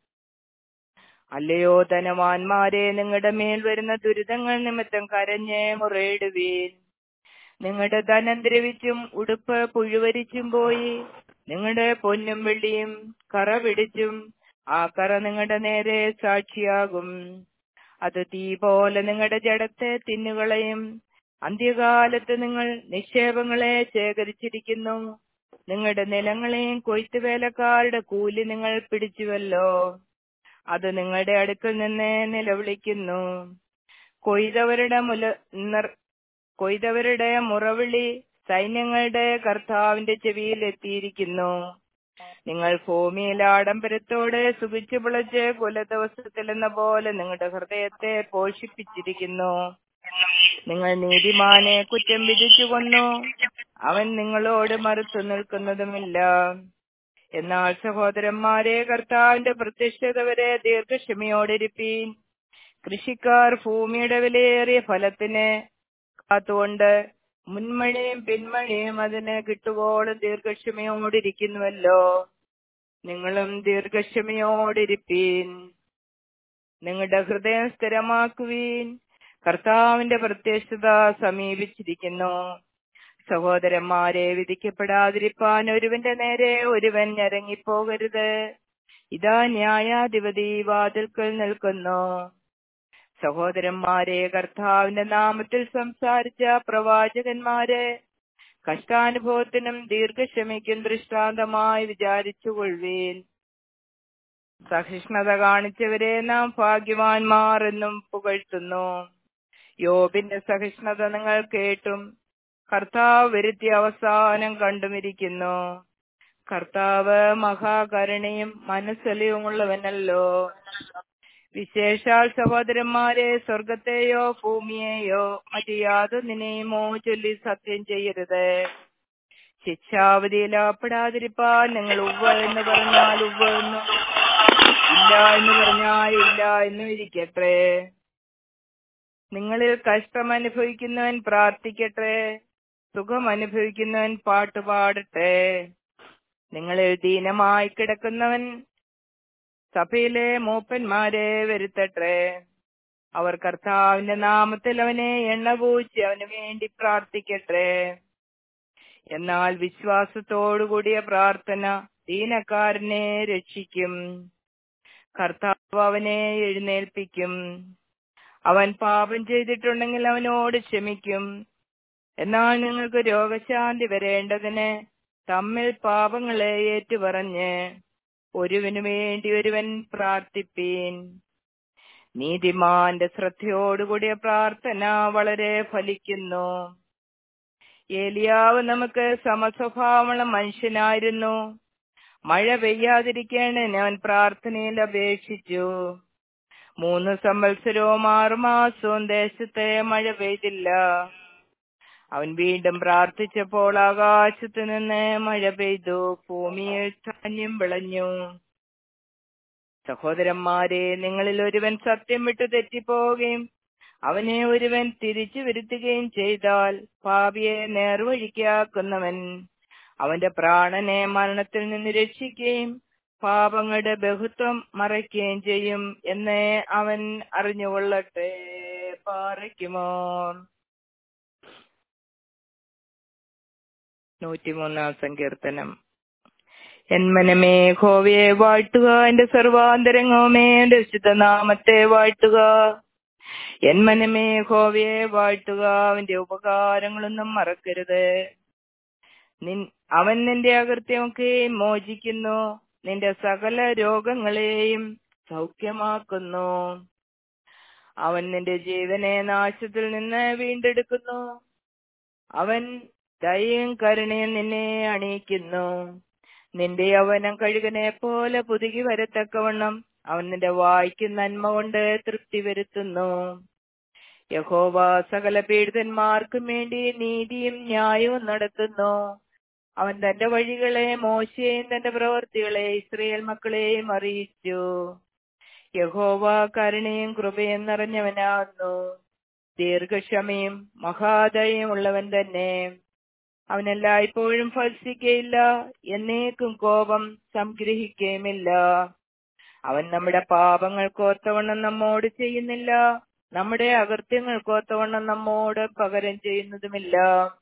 അല്ലയോ ധനവാന്മാരെ നിങ്ങളുടെ മേൽ വരുന്ന ദുരിതങ്ങൾ നിമിത്തം കരഞ്ഞ് മുറയിടുവീൻ നിങ്ങളുടെ ധനം ദ്രവിച്ചും ഉടുപ്പ് പുഴുവരിച്ചും പോയി നിങ്ങളുടെ പൊന്നും വെള്ളിയും കറ പിടിച്ചും ആ കറ നിങ്ങളുടെ നേരെ സാക്ഷിയാകും അത് തീ പോലെ നിങ്ങളുടെ ജഡത്തെ തിന്നുകളയും അന്ത്യകാലത്ത് നിങ്ങൾ നിക്ഷേപങ്ങളെ ശേഖരിച്ചിരിക്കുന്നു നിങ്ങളുടെ നിലങ്ങളെയും കൊയ്ത്തുവേലക്കാരുടെ കൂലി നിങ്ങൾ പിടിച്ചുവല്ലോ അത് നിങ്ങളുടെ അടുക്കൽ നിന്ന് നിലവിളിക്കുന്നു കൊയ്തവരുടെ മുല നിർ- കൊയ്തവരുടെ മുറവിളി സൈന്യങ്ങളുടെ കർത്താവിന്റെ ചെവിയിൽ എത്തിയിരിക്കുന്നു നിങ്ങൾ ഭൂമിയിൽ ആഡംബരത്തോടെ സുഖിച്ചു പിളച്ച് കുലദിവസത്തിൽ എന്ന പോലെ നിങ്ങളുടെ ഹൃദയത്തെ പോഷിപ്പിച്ചിരിക്കുന്നു നിങ്ങൾ നീതിമാനെ കുറ്റം വിധിച്ചു കൊന്നു അവൻ നിങ്ങളോട് മറുത്തു നിൽക്കുന്നതുമില്ല എന്നാൽ സഹോദരന്മാരെ കർത്താവിന്റെ പ്രത്യക്ഷത വരെ ദീർഘക്ഷമയോടിരിപ്പീൻ കൃഷിക്കാർ ഭൂമിയുടെ വിലയേറിയ ഫലത്തിന് കാത്തുകൊണ്ട് മുൻമഴയും പിന്മഴയും അതിന് കിട്ടുവോളം ദീർഘക്ഷമയോടിരിക്കുന്നുവല്ലോ നിങ്ങളും ദീർഘക്ഷമയോടിരിപ്പീൻ നിങ്ങളുടെ ഹൃദയം സ്ഥിരമാക്കുവീൻ കർത്താവിന്റെ പ്രത്യക്ഷത സമീപിച്ചിരിക്കുന്നു സഹോദരന്മാരെ വിധിക്കപ്പെടാതിരിപ്പാൻ ഒരുവന്റെ നേരെ ഒരുവൻ ഞരങ്ങിപ്പോകരുത് ഇതാ ന്യായാധിപതി വാതിൽക്കൽ നിൽക്കുന്നു സഹോദരന്മാരെ കർത്താവിന്റെ നാമത്തിൽ സംസാരിച്ച പ്രവാചകന്മാരെ കഷ്ടാനുഭവത്തിനും ദീർഘക്ഷമയ്ക്കും ദൃഷ്ടാന്തമായി വിചാരിച്ചുകൊള്ളുവീൻ സഹിഷ്ണുത കാണിച്ചവരെ നാം ഭാഗ്യവാന്മാർ എന്നും പുകഴ്ത്തുന്നു യോബിന്റെ സഹിഷ്ണുത നിങ്ങൾ കേട്ടും കർത്താവ് വരുത്തിയ അവസാനം കണ്ടുമിരിക്കുന്നു കർത്താവ് മഹാകരുണയും മനസ്സലിയുമുള്ളവനല്ലോ വിശേഷാൽ സഹോദരന്മാരെ സ്വർഗത്തെയോ ഭൂമിയെയോ മറ്റു യാതൊന്നിനെയുമോ ചൊല്ലി സത്യം ചെയ്യരുത് ശിക്ഷാവധിയിലാപ്പെടാതിരിപ്പാൻ നിങ്ങൾ ഉവ്വ എന്ന് പറഞ്ഞാൽ ഉവ്വ എന്നും ഇല്ല എന്ന് പറഞ്ഞാൽ ഇല്ല എന്നും ഇരിക്കട്ടെ നിങ്ങളിൽ കഷ്ടം അനുഭവിക്കുന്നവൻ പ്രാർത്ഥിക്കട്ടെ സുഖം അനുഭവിക്കുന്നവൻ പാട്ട് പാടട്ടെ നിങ്ങളിൽ ദീനമായി കിടക്കുന്നവൻ സഭയിലെ മൂപ്പന്മാരെ വരുത്തട്ടെ അവർ കർത്താവിന്റെ നാമത്തിൽ അവനെ എണ്ണ പൂച്ചി അവന് വേണ്ടി പ്രാർത്ഥിക്കട്ടെ എന്നാൽ വിശ്വാസത്തോടുകൂടിയ പ്രാർത്ഥന ദീനക്കാരനെ രക്ഷിക്കും കർത്താവ് അവനെ എഴുന്നേൽപ്പിക്കും അവൻ പാപം ചെയ്തിട്ടുണ്ടെങ്കിൽ അവനോട് ക്ഷമിക്കും എന്നാൽ നിങ്ങൾക്ക് രോഗശാന്തി വരേണ്ടതിന് തമ്മിൽ പാപങ്ങളെ ഏറ്റുപറഞ്ഞ് ഒരുവനു വേണ്ടി ഒരുവൻ പ്രാർത്ഥിപ്പീൻ നീതിമാന്റെ ശ്രദ്ധയോടുകൂടിയ പ്രാർത്ഥന വളരെ ഫലിക്കുന്നു ഏലിയാവ് നമുക്ക് സമസ്വഭാവമുള്ള മനുഷ്യനായിരുന്നു മഴ പെയ്യാതിരിക്കേണ്ടതിന് അവൻ പ്രാർത്ഥനയിൽ അപേക്ഷിച്ചു മൂന്ന് സംവത്സരവും ആറുമാസവും ദേശത്തെ മഴ പെയ്തില്ല അവൻ വീണ്ടും പ്രാർത്ഥിച്ചപ്പോൾ ആകാശത്ത് നിന്ന് മഴ പെയ്തു ഭൂമിയിൽ ധാന്യം വിളഞ്ഞു സഹോദരന്മാരെ നിങ്ങളിൽ ഒരുവൻ സത്യം വിട്ടു തെറ്റിപ്പോവുകയും അവനെ ഒരുവൻ തിരിച്ചു വരുത്തുകയും ചെയ്താൽ പാപിയെ നേർവഴിക്കാക്കുന്നവൻ അവന്റെ പ്രാണനെ മരണത്തിൽ നിന്ന് രക്ഷിക്കുകയും പാപങ്ങളുടെ ബഹുത്വം മറയ്ക്കുകയും ചെയ്യും എന്ന് അവൻ അറിഞ്ഞുകൊള്ളട്ടെ പാറയ്ക്കുമോ നൂറ്റിമൂന്നാം സങ്കീർത്തനം എന്മനമേ ഹോവയെ വാഴ്ത്തുക എന്റെ സർവാന്തരംഗവുമേ എന്റെ വിശുദ്ധനാമത്തെ വാഴ്ത്തുക എന്മനമേ ഹോവയെ വാഴ്ത്തുക അവന്റെ ഉപകാരങ്ങളൊന്നും മറക്കരുത് നിൻ അവൻ നിന്റെ അകൃത്യമൊക്കെ മോചിക്കുന്നു നിന്റെ സകല രോഗങ്ങളെയും സൗഖ്യമാക്കുന്നു അവൻ നിന്റെ ജീവനെ നാശത്തിൽ നിന്ന് വീണ്ടെടുക്കുന്നു അവൻ ദയയും കരുണയും നിന്നെ അണിയിക്കുന്നു നിന്റെ യൗവനം കഴുകനെ പോലെ പുതുകി വരത്തക്കവണ്ണം അവൻ നിന്റെ വായ്ക്ക് നന്മ കൊണ്ട് തൃപ്തി വരുത്തുന്നു യഹോവ സകല പീഡിതന്മാർക്കും വേണ്ടി നീതിയും ന്യായവും നടത്തുന്നു അവൻ തന്റെ വഴികളെ മോശയെയും തന്റെ പ്രവർത്തികളെ ഇസ്രയേൽ മക്കളെയും അറിയിച്ചു യഹോവ കരുണയും കൃപയും നിറഞ്ഞവനാകുന്നു ദീർഘക്ഷമയും മഹാദയും ഉള്ളവൻ തന്നെ അവനെല്ലായ്പ്പോഴും ഫലിക്കുകയില്ല എന്നേക്കും കോപം സംഗ്രഹിക്കുകയുമില്ല അവൻ നമ്മുടെ പാപങ്ങൾക്കോത്തവണ്ണം നമ്മോട് ചെയ്യുന്നില്ല നമ്മുടെ അകൃത്യങ്ങൾക്കോത്തവണ്ണം നമ്മോട് പകരം ചെയ്യുന്നതുമില്ല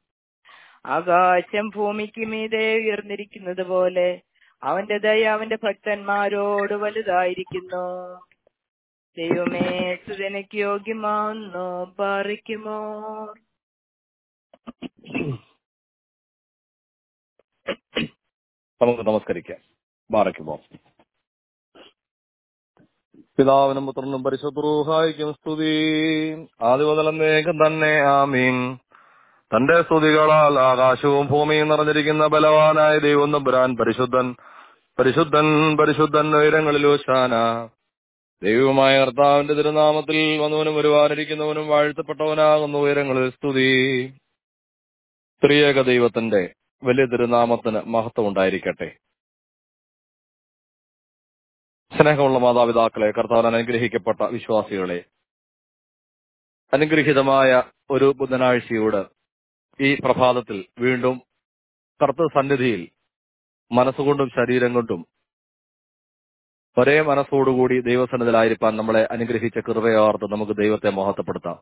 ആകാശം ഭൂമിക്ക് മീതെ ഉയർന്നിരിക്കുന്നത് പോലെ അവന്റെ ദയ അവന്റെ ഭക്തന്മാരോട് വലുതായിരിക്കുന്നു ദൈവമേ സുതനയ്ക്ക് യോഗ്യമാവുന്നു പാറിക്കുമോ നമുക്ക് നമസ്കരിക്കാം ബാറയ്ക്കുമോ പിതാവിനും പുത്രനും പരിശുദ്ധ്രൂഹായിക്കും സ്തുതി ആദ്യമുതലന്നേക്കും തന്നെ ആമീൻ തന്റെ സ്തുതികളാൽ ആകാശവും ഭൂമിയും നിറഞ്ഞിരിക്കുന്ന ബലവാനായ ദൈവം തമ്പുരാൻ പരിശുദ്ധൻ പരിശുദ്ധൻ പരിശുദ്ധൻ ഉയരങ്ങളിലോശാന ദൈവമായ കർത്താവിന്റെ തിരുനാമത്തിൽ വന്നവനും വരുവാനിരിക്കുന്നവനും വാഴ്ത്തപ്പെട്ടവനാകുന്ന ഉയരങ്ങളിൽ സ്തുതി ത്രിയേക ദൈവത്തിന്റെ വലിയ തിരുനാമത്തിന് മഹത്വം ഉണ്ടായിരിക്കട്ടെ സ്നേഹമുള്ള മാതാപിതാക്കളെ കർത്താവിൻ അനുഗ്രഹിക്കപ്പെട്ട വിശ്വാസികളെ അനുഗ്രഹീതമായ ഒരു ബുധനാഴ്ചയോട് ഈ പ്രഭാതത്തിൽ വീണ്ടും കർത്തൃ സന്നിധിയിൽ മനസ്സുകൊണ്ടും ശരീരം കൊണ്ടും ഒരേ മനസ്സോടുകൂടി ദൈവസന്നിധിയിലായിരിക്കാൻ നമ്മളെ അനുഗ്രഹിച്ച കൃപയോർത്ത് നമുക്ക് ദൈവത്തെ മഹത്വപ്പെടുത്താം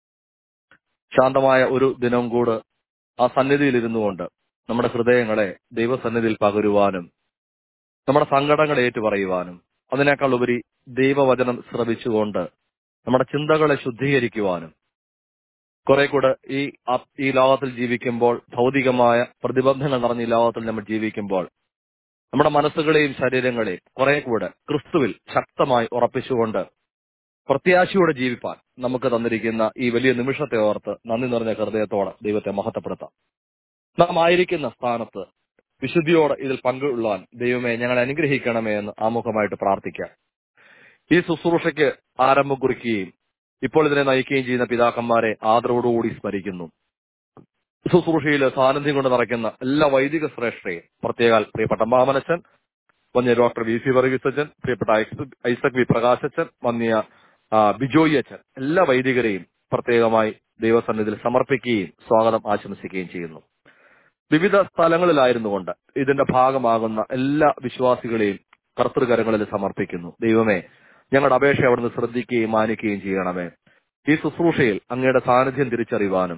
ശാന്തമായ ഒരു ദിനം കൂട് ആ സന്നിധിയിൽ ഇരുന്നുകൊണ്ട് നമ്മുടെ ഹൃദയങ്ങളെ ദൈവസന്നിധിയിൽ പകരുവാനും നമ്മുടെ സങ്കടങ്ങളെ ഏറ്റുപറയുവാനും അതിനേക്കാൾ ഉപരി ദൈവവചനം ശ്രവിച്ചുകൊണ്ട് നമ്മുടെ ചിന്തകളെ ശുദ്ധീകരിക്കുവാനും കുറെ കൂടെ ഈ ആ- ഈ ലോകത്തിൽ ജീവിക്കുമ്പോൾ ഭൗതികമായ പ്രതിബന്ധങ്ങൾ നിറഞ്ഞ ഈ ലോകത്തിൽ നമ്മൾ ജീവിക്കുമ്പോൾ നമ്മുടെ മനസ്സുകളെയും ശരീരങ്ങളെയും കുറെ കൂടെ ക്രിസ്തുവിൽ ശക്തമായി ഉറപ്പിച്ചുകൊണ്ട് പ്രത്യാശയോടെ ജീവിപ്പാൻ നമുക്ക് തന്നിരിക്കുന്ന ഈ വലിയ നിമിഷത്തെ ഓർത്ത് നന്ദി നിറഞ്ഞ ഹൃദയത്തോടെ ദൈവത്തെ മഹത്വപ്പെടുത്താം നാം ആയിരിക്കുന്ന സ്ഥാനത്ത് വിശുദ്ധിയോടെ ഇതിൽ പങ്കുകൊള്ളാൻ ദൈവമേ ഞങ്ങളെ അനുഗ്രഹിക്കണമേ എന്ന് ആമുഖമായിട്ട് പ്രാർത്ഥിക്കാം ഈ ശുശ്രൂഷയ്ക്ക് ആരംഭം കുറിക്കുകയും ഇപ്പോൾ ഇതിനെ നയിക്കുകയും ചെയ്യുന്ന പിതാക്കന്മാരെ ആദരവോടുകൂടി സ്മരിക്കുന്നു ശുശ്രൂഷയിൽ സാന്നിധ്യം കൊണ്ട് നിറയ്ക്കുന്ന എല്ലാ വൈദിക ശ്രേഷ്ഠയും പ്രത്യേകാൽ പ്രിയപ്പെട്ട മാമനച്ചൻ വന്യ ഡോക്ടർ വി സി വർഗീസ് അച്ഛൻ പ്രിയപ്പെട്ട ഐസക് ഐസക് വി പ്രകാശ് അച്ഛൻ വന്യ ആ, ബിജോയി അച്ഛൻ എല്ലാ വൈദികരെയും പ്രത്യേകമായി ദൈവസന്നിധിയിൽ സമർപ്പിക്കുകയും സ്വാഗതം ആശംസിക്കുകയും ചെയ്യുന്നു വിവിധ സ്ഥലങ്ങളിലായിരുന്നുകൊണ്ട് ഇതിന്റെ ഭാഗമാകുന്ന എല്ലാ വിശ്വാസികളെയും കർത്തൃകരങ്ങളിൽ സമർപ്പിക്കുന്നു ദൈവമേ ഞങ്ങളുടെ അപേക്ഷ അവിടുന്ന് ശ്രദ്ധിക്കുകയും മാനിക്കുകയും ചെയ്യണമേ ഈ ശുശ്രൂഷയിൽ അങ്ങയുടെ സാന്നിധ്യം തിരിച്ചറിയുവാനും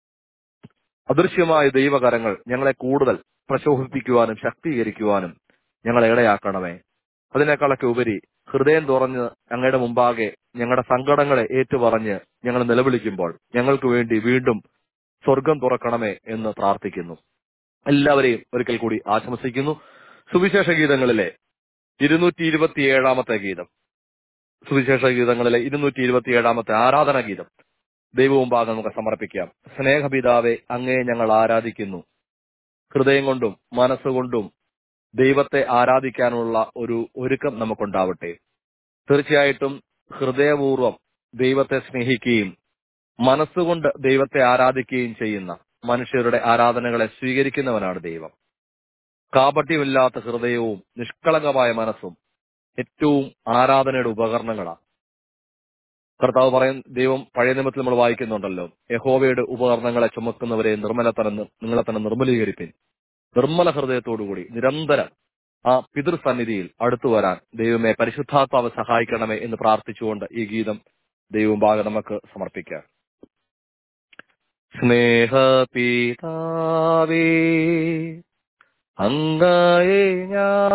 അദൃശ്യമായ ദൈവകരങ്ങൾ ഞങ്ങളെ കൂടുതൽ പ്രശോഭിപ്പിക്കുവാനും ശക്തീകരിക്കുവാനും ഞങ്ങളെ ഇടയാക്കണമേ അതിനേക്കാളൊക്കെ ഉപരി ഹൃദയം തുറന്ന് അങ്ങയുടെ മുമ്പാകെ ഞങ്ങളുടെ സങ്കടങ്ങളെ ഏറ്റുപറഞ്ഞ് ഞങ്ങൾ നിലവിളിക്കുമ്പോൾ ഞങ്ങൾക്ക് വേണ്ടി വീണ്ടും സ്വർഗം തുറക്കണമേ എന്ന് പ്രാർത്ഥിക്കുന്നു എല്ലാവരെയും ഒരിക്കൽ കൂടി ആശംസിക്കുന്നു സുവിശേഷ ഗീതങ്ങളിലെ ഇരുന്നൂറ്റി ഇരുപത്തിയേഴാമത്തെ ഗീതം സുവിശേഷ ഗീതങ്ങളിലെ ഇരുന്നൂറ്റി ഇരുപത്തിയേഴാമത്തെ ആരാധന ഗീതം ദൈവവും ഭാഗം നമുക്ക് സമർപ്പിക്കാം സ്നേഹപിതാവെ അങ്ങേ ഞങ്ങൾ ആരാധിക്കുന്നു ഹൃദയം കൊണ്ടും മനസ്സുകൊണ്ടും ദൈവത്തെ ആരാധിക്കാനുള്ള ഒരു ഒരുക്കം നമുക്കുണ്ടാവട്ടെ തീർച്ചയായിട്ടും ഹൃദയപൂർവ്വം ദൈവത്തെ സ്നേഹിക്കുകയും മനസ്സുകൊണ്ട് ദൈവത്തെ ആരാധിക്കുകയും ചെയ്യുന്ന മനുഷ്യരുടെ ആരാധനകളെ സ്വീകരിക്കുന്നവനാണ് ദൈവം കാപട്യമില്ലാത്ത ഹൃദയവും നിഷ്കളങ്കമായ മനസ്സും ഏറ്റവും ആരാധനയുടെ ഉപകരണങ്ങളാണ് കർത്താവ് പറയും ദൈവം പഴയ നിയമത്തിൽ നമ്മൾ വായിക്കുന്നുണ്ടല്ലോ യഹോവയുടെ ഉപകരണങ്ങളെ ചുമക്കുന്നവരെ നിർമ്മലത്തനം നിങ്ങളെ തന്നെ നിർമ്മലീകരിപ്പിൻ നിർമ്മല ഹൃദയത്തോടുകൂടി നിരന്തരം ആ പിതൃസന്നിധിയിൽ അടുത്തു വരാൻ ദൈവമേ പരിശുദ്ധാത്മാവ് സഹായിക്കണമേ എന്ന് പ്രാർത്ഥിച്ചുകൊണ്ട് ഈ ഗീതം ദൈവം ഭാഗം നമുക്ക് സമർപ്പിക്കാം സ്നേഹപിതാവേ അങ്ങയെ ഞാൻ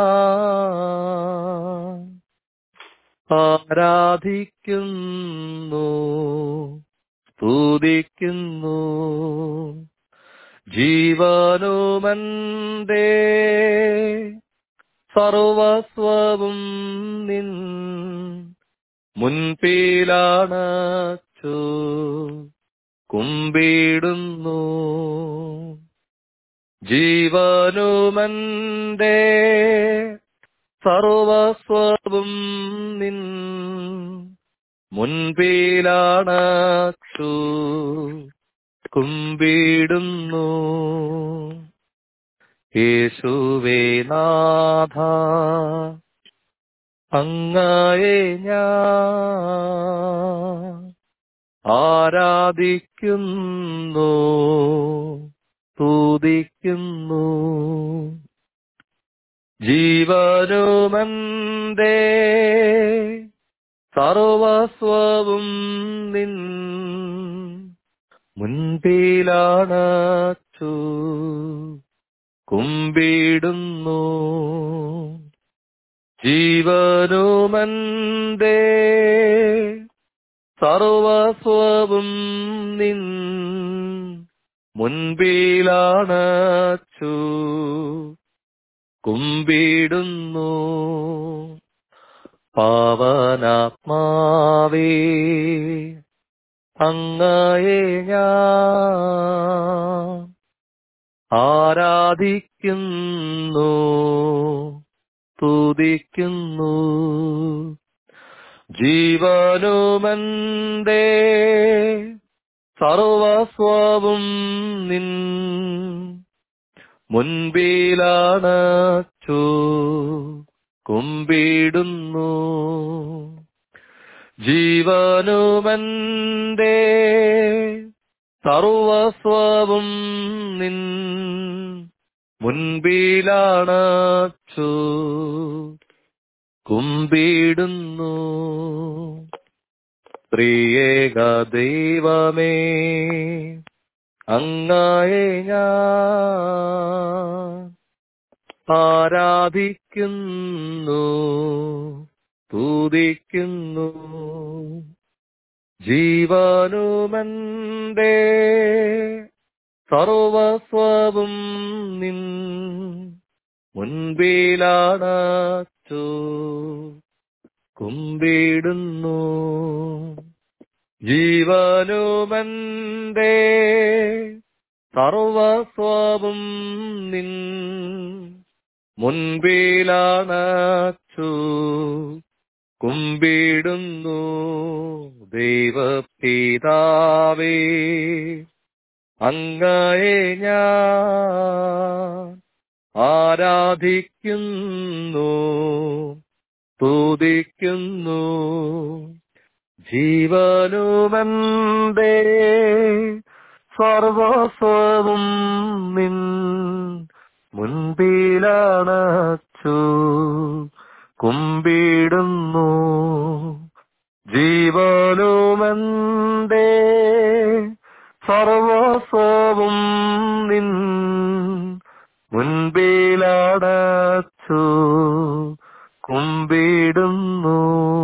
ആരാധിക്കുന്നു സ്തുതിക്കുന്നു ജീവനുമന്തേ സർവസ്വവും നിൻ മുൻപിലാണച്ചു കുമ്പിടുന്നു ജീവനുമന്തേ സർവസ്വവും നിൻ മുൻപിലാണു കുമ്പിടുന്നു യേശുവേ നാഥ അങ്ങയെ ഞാൻ ആരാധിക്കുന്നു സ്തുതിക്കുന്നു ജീവനുമന്തേ സർവസ്വവും നിൻ മുൻപിലാണു കുമ്പിടുന്നു ജീവനുമന്തേ സർവസ്വവും നിൻ മുൻപിലാണു കുമ്പിടുന്നു പാവനാത്മാവേ അങ്ങയെ ഞാൻ ആരാധിക്കുന്നു സ്തുതിക്കുന്നു ജീവനുമന്തേ സർവസ്വവും നിൻ മുൻപിലാണു കുമ്പിടുന്നു ജീവനുമന്തേ സർവസ്വവും നിൻ മുൻപിലാണു കുമ്പിടുന്നു പ്രിയേക ദൈവമേ അങ്ങയെ ഞാൻ ആരാധിക്കുന്നു സ്തുതിക്കുന്നു ജീവനുമന്തേ സർവസ്വവും നിൻ മുൻപിലാണു കുമ്പിടുന്നു ജീവനുമന്തേ സർവസ്വവും നിൻ മുൻപിലാണു കുമ്പിടുന്നു ദൈവപിതാവേ അങ്ങയെ ഞാൻ ആരാധിക്കുന്നു സ്തുതിക്കുന്നു ജീവനുമന്തേ സർവസ്വവും നിൻ മുൻപിലാണു കുമ്പിടുന്നു ജീവനുമന്തേ സർവസ്വവും നിൻ മുൻപിലാണു കുമ്പിടുന്നു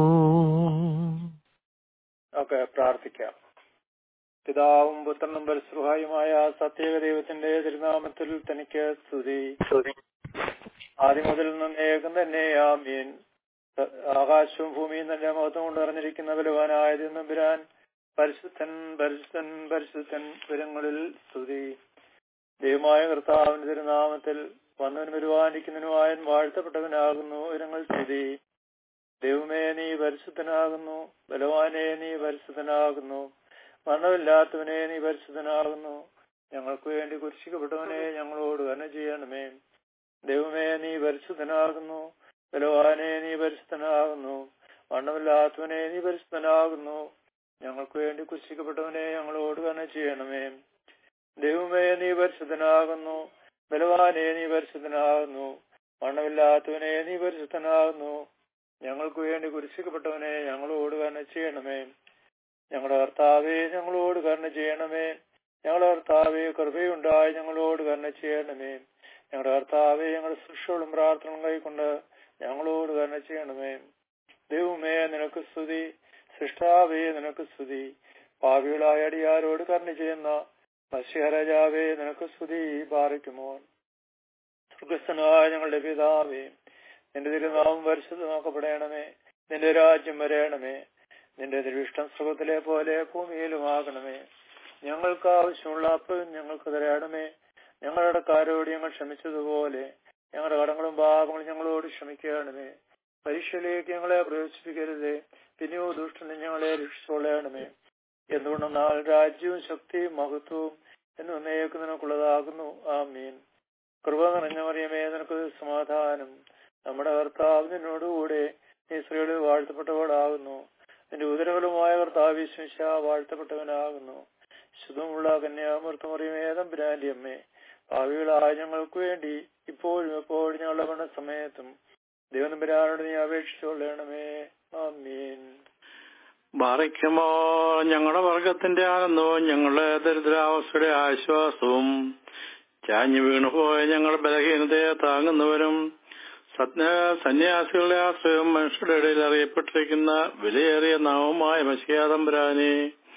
ഒക്കെ പ്രാർത്ഥിക്കാം പിതാവും പുത്രനും പരിശ്രുഹായുമായ സത്യേക ദൈവത്തിന്റെ തിരുനാമത്തിൽ തനിക്ക് സ്തുതി ആദ്യം മുതൽ നിന്നേകം തന്നെ ആമീൻ ആകാശവും ഭൂമിയും തന്നെ മഹത്വം കൊണ്ട് നിറഞ്ഞിരിക്കുന്ന ബലവാനായ നമ്പുരാൻ പരിശുദ്ധൻ പരിശുദ്ധൻ പരിശുദ്ധൻ പുരങ്ങളിൽ സ്തുതി ദൈവമായ കർത്താവിന്റെ തിരുനാമത്തിൽ വന്നവനും വരുവാനിരിക്കുന്നതിനുമായ വാഴ്ത്തപ്പെട്ടവനാകുന്നു ഉരങ്ങൾ സ്തുതി ദൈവമേ നീ പരിശുദ്ധനാകുന്നു ബലവാനെ നീ പരിശുദ്ധനാകുന്നു മരണമില്ലാത്തവനെ നീ പരിശുദ്ധനാകുന്നു ഞങ്ങൾക്ക് വേണ്ടി കുരിശിക്കപ്പെട്ടവനെ ഞങ്ങളോട് കരുണ ചെയ്യണമേ ദൈവമേ നീ പരിശുദ്ധനാകുന്നു ബലവാനെ നീ പരിശുദ്ധനാകുന്നു മരണമില്ലാത്തവനെ നീ പരിശുദ്ധനാകുന്നു ഞങ്ങൾക്ക് വേണ്ടി കുരിശിക്കപ്പെട്ടവനെ ഞങ്ങളോട് കരുണ ചെയ്യണമേ ദൈവമേ നീ പരിശുദ്ധനാകുന്നു ബലവാനെ നീ പരിശുദ്ധനാകുന്നു മരണമില്ലാത്തവനെ നീ പരിശുദ്ധനാകുന്നു ഞങ്ങൾക്ക് വേണ്ടി കുരിശിക്കപ്പെട്ടവനെ ഞങ്ങളോട് കരുണ ചെയ്യണമേ ഞങ്ങളുടെ കർത്താവെ ഞങ്ങളോട് കരുണ ചെയ്യണമേ ഞങ്ങളുടെ കർത്താവെ കൃപയുണ്ടായി ഞങ്ങളോട് കരുണ ചെയ്യണമേ ഞങ്ങളുടെ കർത്താവെ ഞങ്ങളുടെ ശിക്ഷകളും പ്രാർത്ഥനകളും കൈക്കൊണ്ട് ഞങ്ങളോട് കരുണ ചെയ്യണമേ ദൈവമേ നിനക്ക് സ്തുതി സൃഷ്ടാവേ നിനക്ക് സ്തുതി പാവികളായ അടിയാരോട് കരുണ ചെയ്യുന്ന മത്സ്യരാജാവേ നിനക്ക് സ്തുതി പാറിക്കുമോ സ്വർഗസ്ഥനായ ഞങ്ങളുടെ പിതാവേ നിന്റെ തിരുനാമം പരിശുദ്ധമാക്കപ്പെടണമേ നിന്റെ രാജ്യം വരയണമേ നിന്റെ തിരുവിഷ്ടം സുഖത്തിലെ പോലെ ഭൂമിയിലുമാകണമേ ഞങ്ങൾക്ക് ആവശ്യമുള്ള അപ്പം ഞങ്ങൾക്ക് തരണമേ ഞങ്ങളുടെ കാരോട് ഞങ്ങൾ ക്ഷമിച്ചതുപോലെ ഞങ്ങളുടെ കടങ്ങളും പാപങ്ങളും ഞങ്ങളോട് ക്ഷമിക്കണമേ പരീക്ഷയിലേക്ക് ഞങ്ങളെ പ്രവേശിപ്പിക്കരുതേ പിന്നെയോ ദുഷ്ടനെ ഞങ്ങളെ രക്ഷിച്ചോളയണമേ എന്തുകൊണ്ടെന്നാൽ രാജ്യവും ശക്തിയും മഹത്വവും എന്ന് എന്നേക്ക് നിനക്കുള്ളതാകുന്നു ആ മീൻ കൃപ നിറഞ്ഞ മറിയമേ നിനക്ക് സമാധാനം നമ്മുടെ കർത്താവ് നിന്നോടുകൂടെ നീ സ്ത്രീകളിൽ വാഴ്ത്തപ്പെട്ടവളാകുന്നു നിന്റെ ഉദരകളുമായ കർത്താവ് വിശ്വശ വാഴ്ത്തപ്പെട്ടവനാകുന്നു ശുദ്ധമുള്ള കന്യാമൃത്തമറിയമേ തമ്പുരാന്റെ അമ്മേ ഭാവികളായ ഞങ്ങൾക്ക് വേണ്ടി ഇപ്പോഴും എപ്പോഴും ഞങ്ങളുടെ മരണ സമയത്തും ദൈവനമ്പുരാനോട് നീ അപേക്ഷിച്ചുകൊള്ളണമേ ആമീൻ ബാറിക്കുമോ ഞങ്ങളുടെ വർഗത്തിന്റെ ആനന്ദവും ഞങ്ങളുടെ ദരിദ്രാവസ്ഥയുടെ ആശ്വാസവും ചാഞ്ഞു വീണുപോയ ഞങ്ങളുടെ ബലഹീനതയെ താങ്ങുന്നവരും സത്യ സന്യാസികളുടെ ആശ്രയവും മനുഷ്യരുടെ ഇടയിൽ അറിയപ്പെട്ടിരിക്കുന്ന വിലയേറിയ നാമമായ മഷിയാതമ്പരാനെ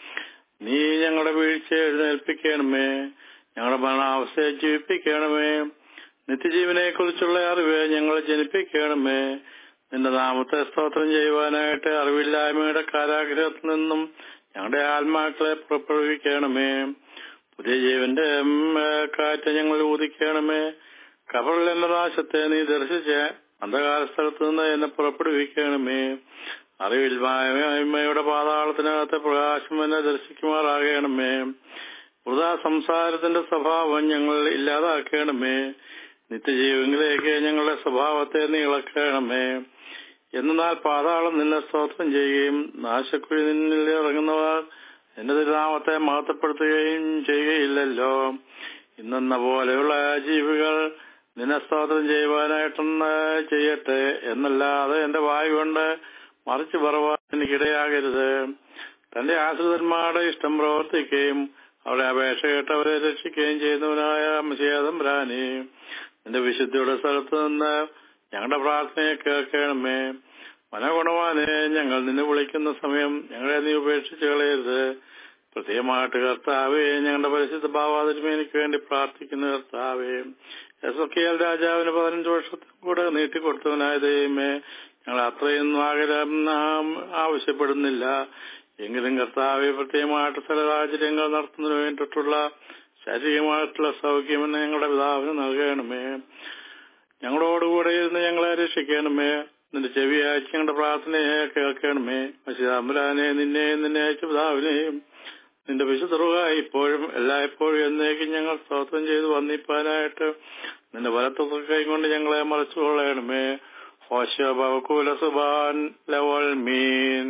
നീ ഞങ്ങളുടെ വീഴ്ച എഴുന്നേൽപ്പിക്കണമേ ഞങ്ങളുടെ മരണാവസ്ഥയെ ജീവിപ്പിക്കണമേ നിത്യജീവനെ കുറിച്ചുള്ള അറിവ് ഞങ്ങളെ ജനിപ്പിക്കണമേ നിന്റെ നാമത്തെ സ്തോത്രം ചെയ്യുവാനായിട്ട് അറിവില്ലായ്മയുടെ കാരാഗ്രഹത്തിൽ നിന്നും ഞങ്ങളുടെ ആത്മാക്കളെ പുറപ്പെടുവിക്കണമേ പുതിയ ജീവന്റെ ഉം, കാറ്റ് ഞങ്ങൾ ഊതിക്കണമേ കബറിൽ എന്റെ നാശത്തെ നീ ദർശിച്ച് അന്ധകാര സ്ഥലത്ത് നിന്ന് എന്നെ പുറപ്പെടുവിക്കണമേ അറിവില്ലായ്മയുടെ പാതാളത്തിനകത്തെ പ്രകാശം എന്നെ ദർശിക്കുമാറാകണമേ വൃതാ സംസാരത്തിന്റെ സ്വഭാവം ഞങ്ങൾ ഇല്ലാതാക്കണമേ നിത്യജീവങ്ങളിലേക്ക് ഞങ്ങളുടെ സ്വഭാവത്തെ നീ ഇളക്കണമേ എന്നാൽ പാതാളം നിന്നെ സ്തോത്രം ചെയ്യുകയും നാശക്കുഴി നിന്നിൽ ഇറങ്ങുന്നവർ നിന്റെ തിരുനാമത്തെ മഹത്വപ്പെടുത്തുകയും ചെയ്യുകയില്ലല്ലോ ഇന്നെന്ന പോലെയുള്ള ജീവികൾ നിന്നെ സ്തോത്രം ചെയ്യുവാനായിട്ടൊന്ന് ചെയ്യട്ടെ എന്നല്ലാതെ എന്റെ വായു കൊണ്ട് മറിച്ചു പറവാൻ എനിക്കിടയാകരുത് തന്റെ ആശ്രിതന്മാരുടെ ഇഷ്ടം പ്രവർത്തിക്കുകയും അവരുടെ അപേക്ഷ കേട്ടവരെ രക്ഷിക്കുകയും ചെയ്യുന്നവനായ മശേതംബ്രാനെ നിന്റെ വിശുദ്ധിയുടെ സ്ഥലത്ത് നിന്ന് ഞങ്ങളുടെ പ്രാർത്ഥനയെ കേൾക്കണമേ മനഗുണവാനെ ഞങ്ങൾ നിന്നെ വിളിക്കുന്ന സമയം ഞങ്ങളെ നീ ഉപേക്ഷിച്ച് കളയരുത് പ്രത്യേകമായിട്ട് കർത്താവേ ഞങ്ങളുടെ പരിശുദ്ധ ഭാവാതിരുമേ എനിക്ക് വേണ്ടി പ്രാർത്ഥിക്കുന്ന കർത്താവേ എസ് ഒക്കെ രാജാവിന് പതിനഞ്ച് വർഷത്തിൽ കൂടെ നീട്ടിക്കൊടുത്തവനായ ദൈവമേ ഞങ്ങൾ അത്രയും ആഗ്രഹം നാം ആവശ്യപ്പെടുന്നില്ല എങ്കിലും കർത്താവെ പ്രത്യേകമായിട്ട് ചില സാഹചര്യങ്ങൾ നടത്തുന്നതിന് വേണ്ടിയിട്ടുള്ള ശാരീരികമായിട്ടുള്ള സൗഖ്യം എന്നെ ഞങ്ങളുടെ പിതാവിന് നൽകണമേ ഞങ്ങളോടുകൂടെ ഇരുന്ന് ഞങ്ങളെ രക്ഷിക്കണമേ നിന്റെ ചെവി അയച്ച് ഞങ്ങളുടെ പ്രാർത്ഥനയെ കേൾക്കണമേ മശിതാമ്പുരാനെ നിന്നെയും നിന്നെ അയച്ച പിതാവിനെയും നിന്റെ വിശുദ്ധറുക ഇപ്പോഴും എല്ലായ്പ്പോഴും എന്നേക്കും ഞങ്ങൾ സ്തോത്രം ചെയ്ത് വന്നിപ്പാനായിട്ട് നിന്റെ വലത്തൊക്കെ കൈകൊണ്ട് ഞങ്ങളെ മറച്ചു കൊള്ളണമേ ഹോശ ബവകൂല സുബാൻ ലവൽ മീൻ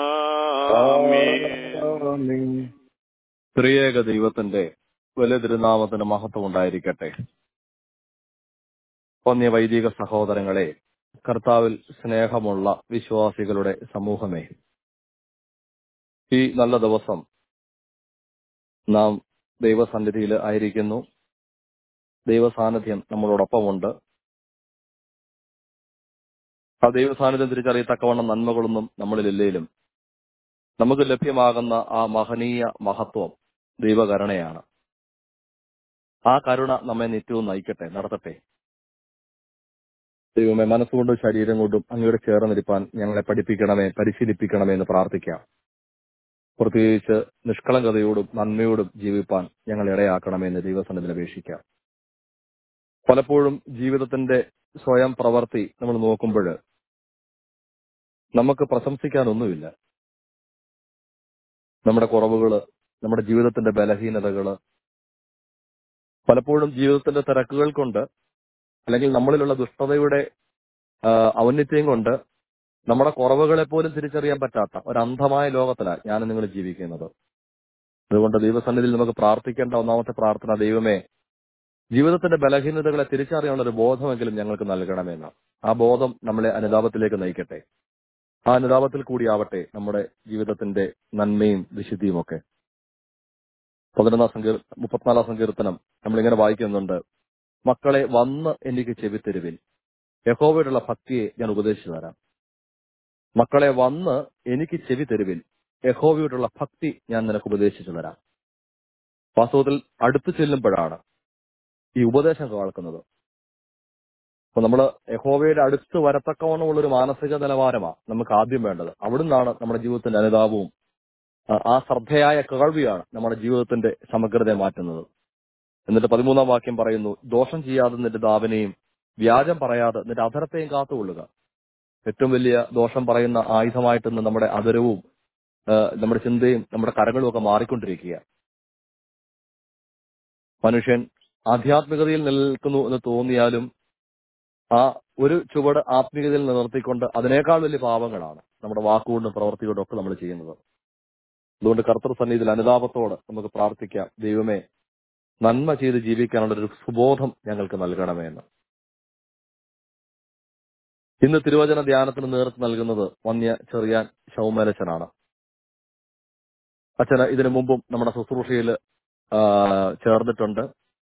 ആമീൻ ത്രിയേക ദൈവത്തിന്റെ വലിയ തിരുനാമത്തിന് മഹത്വം ഉണ്ടായിരിക്കട്ടെ ഒന്യ വൈദിക സഹോദരങ്ങളെ കർത്താവിൽ സ്നേഹമുള്ള വിശ്വാസികളുടെ സമൂഹമേ ഈ നല്ല ദിവസം നാം ദൈവസന്നിധിയിൽ ആയിരിക്കുന്നു ദൈവസാന്നിധ്യം നമ്മളോടൊപ്പമുണ്ട് ആ ദൈവസാന്നിധ്യം തിരിച്ചറിയത്തക്കവണ്ണം നന്മകളൊന്നും നമ്മളിലില്ലേലും നമുക്ക് ലഭ്യമാകുന്ന ആ മഹനീയ മഹത്വം ദൈവകരുണയാണ് ആ കരുണ നമ്മെ നിത്യവും നയിക്കട്ടെ നടത്തട്ടെ ദൈവമേ മനസ്സുകൊണ്ടും ശരീരം കൊണ്ടും അങ്ങയുടെ ചേർന്നിരിപ്പാൻ ഞങ്ങളെ പഠിപ്പിക്കണമേ പരിശീലിപ്പിക്കണമേ എന്ന് പ്രാർത്ഥിക്കാം പ്രത്യേകിച്ച് നിഷ്കളങ്കതയോടും നന്മയോടും ജീവിപ്പാൻ ഞങ്ങൾ ഇടയാക്കണമേ എന്ന് ദൈവസന്നിധിയിൽ അപേക്ഷിക്കാം പലപ്പോഴും ജീവിതത്തിന്റെ സ്വയം പ്രവർത്തി നമ്മൾ നോക്കുമ്പോൾ നമുക്ക് പ്രശംസിക്കാനൊന്നുമില്ല നമ്മുടെ കുറവുകള് നമ്മുടെ ജീവിതത്തിന്റെ ബലഹീനതകള് പലപ്പോഴും ജീവിതത്തിന്റെ തിരക്കുകൾ കൊണ്ട് അല്ലെങ്കിൽ നമ്മളിലുള്ള ദുഷ്ടതയുടെ ആ, ഔന്നത്യം കൊണ്ട് നമ്മുടെ കുറവുകളെ പോലും തിരിച്ചറിയാൻ പറ്റാത്ത ഒരു അന്ധമായ ലോകത്തിലാണ് ഞാൻ നിങ്ങൾ ജീവിക്കുന്നത് അതുകൊണ്ട് ദൈവസന്നിധിയിൽ നമുക്ക് പ്രാർത്ഥിക്കേണ്ട ഒന്നാമത്തെ പ്രാർത്ഥന ദൈവമേ ജീവിതത്തിന്റെ ബലഹീനതകളെ തിരിച്ചറിയാനുള്ള ഒരു ബോധമെങ്കിലും ഞങ്ങൾക്ക് നൽകണമെന്ന് ആ ബോധം നമ്മളെ അനുതാപത്തിലേക്ക് നയിക്കട്ടെ ആ അനുതാപത്തിൽ കൂടിയാവട്ടെ നമ്മുടെ ജീവിതത്തിന്റെ നന്മയും വിശുദ്ധിയും ഒക്കെ പതിനൊന്നാം സങ്കീർ മുപ്പത്തിനാലാം സങ്കീർത്തനം നമ്മളിങ്ങനെ വായിക്കുന്നുണ്ട് മക്കളെ വന്ന് എനിക്ക് ചെവിത്തരുവിൽ യഹോവയോടുള്ള ഭക്തിയെ ഞാൻ ഉപദേശിച്ചു തരാം മക്കളെ വന്ന് എനിക്ക് ചെവി തരുവിൽ യഹോവയോടുള്ള ഭക്തി ഞാൻ നിനക്ക് ഉപദേശിച്ചു തരാം വാസ്തവത്തിൽ അടുത്തു ചെല്ലുമ്പോഴാണ് ഈ ഉപദേശം കേൾക്കുന്നത് അപ്പൊ നമ്മൾ യഹോവയുടെ അടുത്ത് വരത്തക്കവണ്ണമുള്ള ഒരു മാനസിക നിലവാരമാണ് നമുക്ക് ആദ്യം വേണ്ടത് അവിടുന്നാണ് നമ്മുടെ ജീവിതത്തിന്റെ അനുതാപവും ആ, ആ ശ്രദ്ധയായ കേൾവിയാണ് നമ്മുടെ ജീവിതത്തിന്റെ സമഗ്രതയെ മാറ്റുന്നത് എന്നിട്ട് പതിമൂന്നാം വാക്യം പറയുന്നു ദോഷം ചെയ്യാതെ നിന്റെ ദാവനെയും വ്യാജം പറയാതെ നിന്റെ അധരത്തെയും കാത്തുകൊള്ളുക ഏറ്റവും വലിയ ദോഷം പറയുന്ന ആയുധമായിട്ട് ഇന്ന് നമ്മുടെ അധരവും ആ, നമ്മുടെ ചിന്തയും നമ്മുടെ കരകളും ഒക്കെ മാറിക്കൊണ്ടിരിക്കുക മനുഷ്യൻ ആധ്യാത്മികതയിൽ നിൽക്കുന്നു എന്ന് തോന്നിയാലും ആ ഒരു ചുവട് ആത്മീയതയിൽ നിലനിർത്തിക്കൊണ്ട് അതിനേക്കാൾ വലിയ പാപങ്ങളാണ് നമ്മുടെ വാക്കുകൊണ്ടും പ്രവർത്തികൊണ്ടും ഒക്കെ നമ്മൾ ചെയ്യുന്നത് അതുകൊണ്ട് കർത്തൃ സന്നിധിയിൽ അനുതാപത്തോട് നമുക്ക് പ്രാർത്ഥിക്കാം ദൈവമേ നന്മ ചെയ്ത് ജീവിക്കാനുള്ള ഒരു സുബോധം ഞങ്ങൾക്ക് നൽകണമേ എന്ന് ഇന്ന് തിരുവചന ധ്യാനത്തിന് നേതൃത്വം നൽകുന്നത് വന്യ ചെറിയാൻ ശൗമലച്ചനാണ് അച്ഛന് ഇതിനു മുമ്പും നമ്മുടെ ശുശ്രൂഷയിൽ ചേർന്നിട്ടുണ്ട്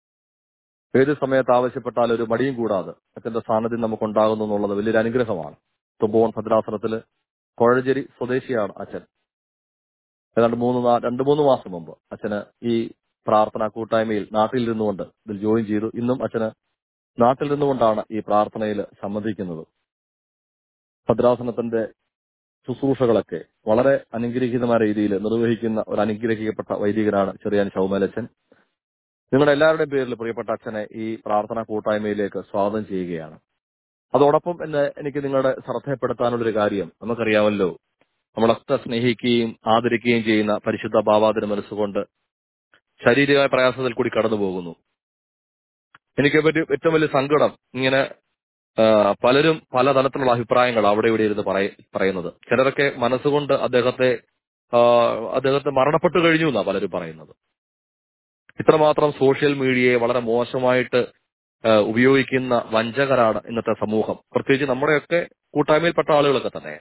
ഏത് സമയത്ത് ആവശ്യപ്പെട്ടാൽ ഒരു മടിയും കൂടാതെ അച്ഛന്റെ സാന്നിധ്യം നമുക്കുണ്ടാകുന്നു എന്നുള്ളത് വലിയൊരു അനുഗ്രഹമാണ് തുമ്പോൺ ഭദ്രാസനത്തില് കോഴഞ്ചേരി സ്വദേശിയാണ് അച്ഛൻ ഏതാണ്ട് മൂന്ന് നാ- രണ്ട് മൂന്ന് മാസം മുമ്പ് അച്ഛന് ഈ പ്രാർത്ഥന കൂട്ടായ്മയിൽ നാട്ടിൽ ഇരുന്നുകൊണ്ട് ഇതിൽ ജോയിൻ ചെയ്തു ഇന്നും അച്ഛന് നാട്ടിൽ നിന്നുകൊണ്ടാണ് ഈ പ്രാർത്ഥനയിൽ സംബന്ധിക്കുന്നത് ഭദ്രാസനത്തിന്റെ ശുശ്രൂഷകളൊക്കെ വളരെ അനുഗ്രഹീതമായ രീതിയിൽ നിർവഹിക്കുന്ന ഒരു അനുഗ്രഹിക്കപ്പെട്ട വൈദികനാണ് ചെറിയാൻ ശൗമലച്ചൻ നിങ്ങളുടെ എല്ലാവരുടെയും പേരിൽ പ്രിയപ്പെട്ട അച്ഛനെ ഈ പ്രാർത്ഥന കൂട്ടായ്മയിലേക്ക് സ്വാഗതം ചെയ്യുകയാണ് അതോടൊപ്പം എന്ന് എനിക്ക് നിങ്ങളുടെ ശ്രദ്ധയപ്പെടുത്താനുള്ളൊരു കാര്യം നമുക്കറിയാമല്ലോ നമ്മളൊക്കെ സ്നേഹിക്കുകയും ആദരിക്കുകയും ചെയ്യുന്ന പരിശുദ്ധ ഭാവാതിന് മനസ്സുകൊണ്ട് ശാരീരികമായ പ്രയാസത്തിൽ കൂടി കടന്നു പോകുന്നു എനിക്ക് പറ്റി ഏറ്റവും വലിയ സങ്കടം ഇങ്ങനെ ആ, പലരും പലതരത്തിലുള്ള അഭിപ്രായങ്ങൾ അവിടെ ഇവിടെ ഇരുന്ന് പറയ- പറയുന്നത് ചിലരൊക്കെ മനസ്സുകൊണ്ട് അദ്ദേഹത്തെ ആ, അദ്ദേഹത്തെ മരണപ്പെട്ടു കഴിഞ്ഞു എന്നാ പലരും പറയുന്നത് ഇത്രമാത്രം സോഷ്യൽ മീഡിയയെ വളരെ മോശമായിട്ട് ആ, ഉപയോഗിക്കുന്ന വഞ്ചകരാണ് ഇന്നത്തെ സമൂഹം പ്രത്യേകിച്ച് നമ്മുടെയൊക്കെ കൂട്ടായ്മയിൽപ്പെട്ട ആളുകളൊക്കെ തന്നെ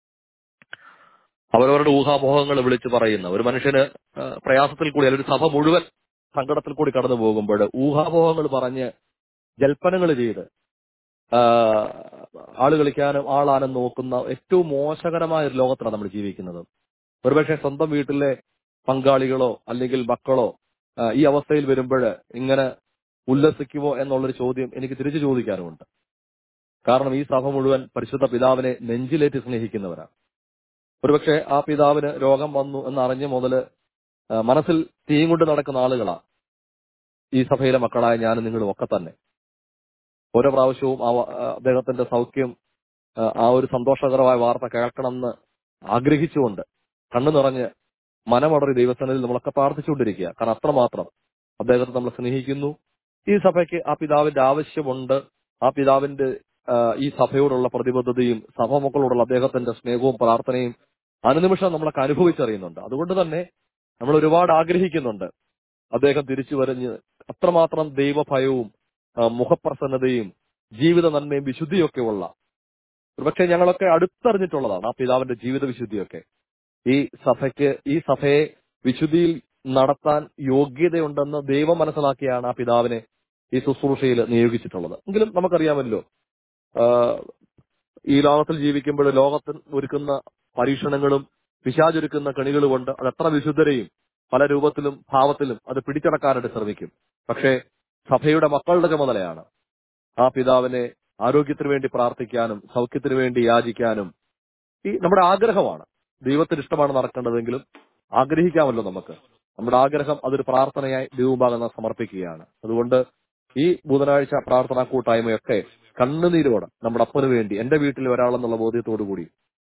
അവരവരുടെ ഊഹാപോഹങ്ങൾ വിളിച്ചു പറയുന്ന ഒരു മനുഷ്യന് ആ, പ്രയാസത്തിൽ കൂടി അല്ലെങ്കിൽ ഒരു സഭ മുഴുവൻ സങ്കടത്തിൽ കൂടി കടന്നു പോകുമ്പോൾ ഊഹാപോഹങ്ങൾ പറഞ്ഞ് ജൽപ്പനങ്ങൾ ചെയ്ത് ആ, ആള് കളിക്കാനും ആളാനും നോക്കുന്ന ഏറ്റവും മോശകരമായ ഒരു ലോകത്തിലാണ് നമ്മൾ ജീവിക്കുന്നത് ഒരുപക്ഷെ സ്വന്തം വീട്ടിലെ പങ്കാളികളോ അല്ലെങ്കിൽ മക്കളോ ആ, ഈ അവസ്ഥയിൽ വരുമ്പോൾ ഇങ്ങനെ ഉല്ലസിക്കുമോ എന്നുള്ളൊരു ചോദ്യം എനിക്ക് തിരിച്ചു ചോദിക്കാനുമുണ്ട് കാരണം ഈ സഭ മുഴുവൻ പരിശുദ്ധ പിതാവിനെ നെഞ്ചിലേറ്റ് സ്നേഹിക്കുന്നവരാണ് ഒരുപക്ഷെ ആ പിതാവിന് രോഗം വന്നു എന്നറിഞ്ഞ മുതല് ആ, മനസ്സിൽ തീയും കൊണ്ട് നടക്കുന്ന ആളുകളാ ഈ സഭയിലെ മക്കളായ ഞാനും നിങ്ങളും ഒക്കെ തന്നെ ഓരോ പ്രാവശ്യവും ആ വ- ആ അദ്ദേഹത്തിന്റെ സൗഖ്യം ആ, ആ ഒരു സന്തോഷകരമായ വാർത്ത കേൾക്കണമെന്ന് ആഗ്രഹിച്ചുകൊണ്ട് കണ്ണു നിറഞ്ഞ് മനമടറി ദൈവസ്ഥാനത്തിൽ നമ്മളൊക്കെ പ്രാർത്ഥിച്ചുകൊണ്ടിരിക്കുക കാരണം അത്രമാത്രം അദ്ദേഹത്തെ നമ്മൾ സ്നേഹിക്കുന്നു ഈ സഭയ്ക്ക് ആ പിതാവിന്റെ ആവശ്യമുണ്ട് ആ പിതാവിന്റെ ആ, ഈ സഭയോടുള്ള പ്രതിബദ്ധതയും സഭ മക്കളോടുള്ള അദ്ദേഹത്തിന്റെ സ്നേഹവും പ്രാർത്ഥനയും അനുനിമിഷം നമ്മളൊക്കെ അനുഭവിച്ചറിയുന്നുണ്ട് അതുകൊണ്ട് തന്നെ നമ്മൾ ഒരുപാട് ആഗ്രഹിക്കുന്നുണ്ട് അദ്ദേഹം തിരിച്ചു വരഞ്ഞ് അത്രമാത്രം ദൈവഭയവും ആ, മുഖപ്രസന്നതയും ജീവിത നന്മയും വിശുദ്ധിയൊക്കെ ഉള്ള ഒരുപക്ഷെ ഞങ്ങളൊക്കെ അടുത്തറിഞ്ഞിട്ടുള്ളതാണ് ആ പിതാവിന്റെ ജീവിത വിശുദ്ധിയൊക്കെ ഈ സഭയ്ക്ക് ഈ സഭയെ വിശുദ്ധിയിൽ നടത്താൻ യോഗ്യതയുണ്ടെന്ന് ദൈവം മനസ്സിലാക്കിയാണ് ആ പിതാവിനെ ഈ ശുശ്രൂഷയിൽ നിയോഗിച്ചിട്ടുള്ളത് എങ്കിലും നമുക്കറിയാമല്ലോ ആ, ഈ ലോകത്തിൽ ജീവിക്കുമ്പോൾ ലോകത്തിൽ ഒരുക്കുന്ന പരീക്ഷണങ്ങളും പിശാചൊരുക്കുന്ന കണികൾ കൊണ്ട് അത് എത്ര വിശുദ്ധരെയും പല രൂപത്തിലും ഭാവത്തിലും അത് പിടിച്ചടക്കാനായിട്ട് ശ്രമിക്കും പക്ഷേ സഭയുടെ മക്കളുടെ ചുമതലയാണ് ആ പിതാവിനെ ആരോഗ്യത്തിന് വേണ്ടി പ്രാർത്ഥിക്കാനും സൗഖ്യത്തിന് വേണ്ടി യാചിക്കാനും ഈ നമ്മുടെ ആഗ്രഹമാണ് ദൈവത്തിന് ഇഷ്ടമാണ് നടക്കേണ്ടതെങ്കിലും ആഗ്രഹിക്കാമല്ലോ നമുക്ക് നമ്മുടെ ആഗ്രഹം അതൊരു പ്രാർത്ഥനയായി ദൈവഭാഗം സമർപ്പിക്കുകയാണ് അതുകൊണ്ട് ഈ ബുധനാഴ്ച പ്രാർത്ഥനാ കൂട്ടായ്മയൊക്കെ കണ്ണുനീരോടെ നമ്മുടെ അപ്പന് വേണ്ടി എന്റെ വീട്ടിൽ ഒരാളെന്നുള്ള ബോധ്യത്തോടു കൂടി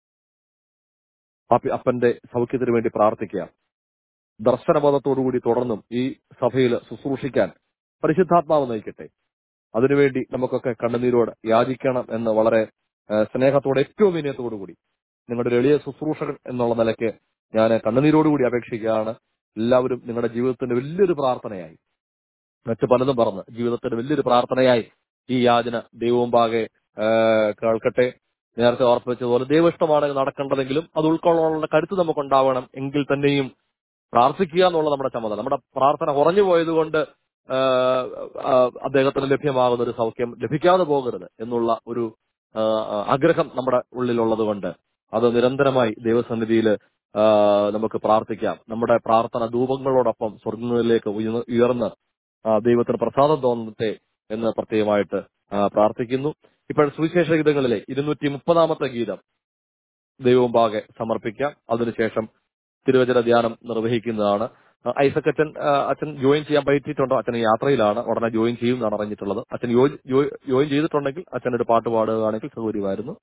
ആ പി- അപ്പന്റെ സൗഖ്യത്തിന് വേണ്ടി പ്രാർത്ഥിക്കാം ദർശനബോധത്തോടുകൂടി തുടർന്നും ഈ സഭയിൽ ശുശ്രൂഷിക്കാൻ പരിശുദ്ധാത്മാവ് നയിക്കട്ടെ അതിനുവേണ്ടി നമുക്കൊക്കെ കണ്ണുനീരോട് യാചിക്കണം എന്ന് വളരെ ആ, സ്നേഹത്തോടെ ഏറ്റവും വിനയത്തോടു കൂടി നിങ്ങളുടെ ഒരു എളിയ ശുശ്രൂഷകൻ എന്നുള്ള നിലയ്ക്ക് ഞാൻ കണ്ണുനീരോടുകൂടി അപേക്ഷിക്കുകയാണ് എല്ലാവരും നിങ്ങളുടെ ജീവിതത്തിന്റെ വലിയൊരു പ്രാർത്ഥനയായി മറ്റു പലതും പറഞ്ഞ് ജീവിതത്തിന്റെ വലിയൊരു പ്രാർത്ഥനയായി ഈ യാചന ദൈവമുമ്പാകെ ആ, കേൾക്കട്ടെ നേരത്തെ ഓർപ്പിച്ചതുപോലെ ദൈവഇഷ്ടമാണ് നടക്കേണ്ടതെങ്കിലും അത് ഉൾക്കൊള്ളാനുള്ള കരുത്ത് നമുക്കുണ്ടാവണം എങ്കിൽ തന്നെയും പ്രാർത്ഥിക്കുക എന്നുള്ള നമ്മുടെ ചുമതല നമ്മുടെ പ്രാർത്ഥന കുറഞ്ഞു പോയതുകൊണ്ട് ആ, ആ, അദ്ദേഹത്തിന് ലഭ്യമാകുന്ന ഒരു സൗഖ്യം ലഭിക്കാതെ പോകരുത് എന്നുള്ള ഒരു ആ, ആ, ആഗ്രഹം നമ്മുടെ ഉള്ളിലുള്ളത് കൊണ്ട് അത് നിരന്തരമായി ദൈവസന്നിധിയിൽ നമുക്ക് പ്രാർത്ഥിക്കാം നമ്മുടെ പ്രാർത്ഥന ധൂപങ്ങളോടൊപ്പം സ്വർഗങ്ങളിലേക്ക് ഉയർന്ന് ഉയർന്ന് ആ, ദൈവത്തിന് പ്രസാദം തോന്നട്ടെ എന്ന് പ്രത്യേകമായിട്ട് ആ, പ്രാർത്ഥിക്കുന്നു ഇപ്പോൾ സുവിശേഷ ഗീതങ്ങളിലെ ഇരുന്നൂറ്റി മുപ്പതാമത്തെ ഗീതം ദൈവമുമ്പാകെ സമർപ്പിക്കാം അതിനുശേഷം തിരുവചന ധ്യാനം നിർവഹിക്കുന്നതാണ് ആ, ഐസക് അച്ഛൻ ആ, അച്ഛൻ ജോയിൻ ചെയ്യാൻ പറ്റിയിട്ടുണ്ടോ അച്ഛൻ യാത്രയിലാണ് ഉടനെ ജോയിൻ ചെയ്യും എന്നാണ് അറിഞ്ഞിട്ടുള്ളത് അച്ഛൻ ജോയി- ജോയി- ജോയിൻ ചെയ്തിട്ടുണ്ടെങ്കിൽ അച്ഛൻ ഒരു പാട്ട് പാടുകയാണെങ്കിൽ സൗകര്യമായിരുന്നു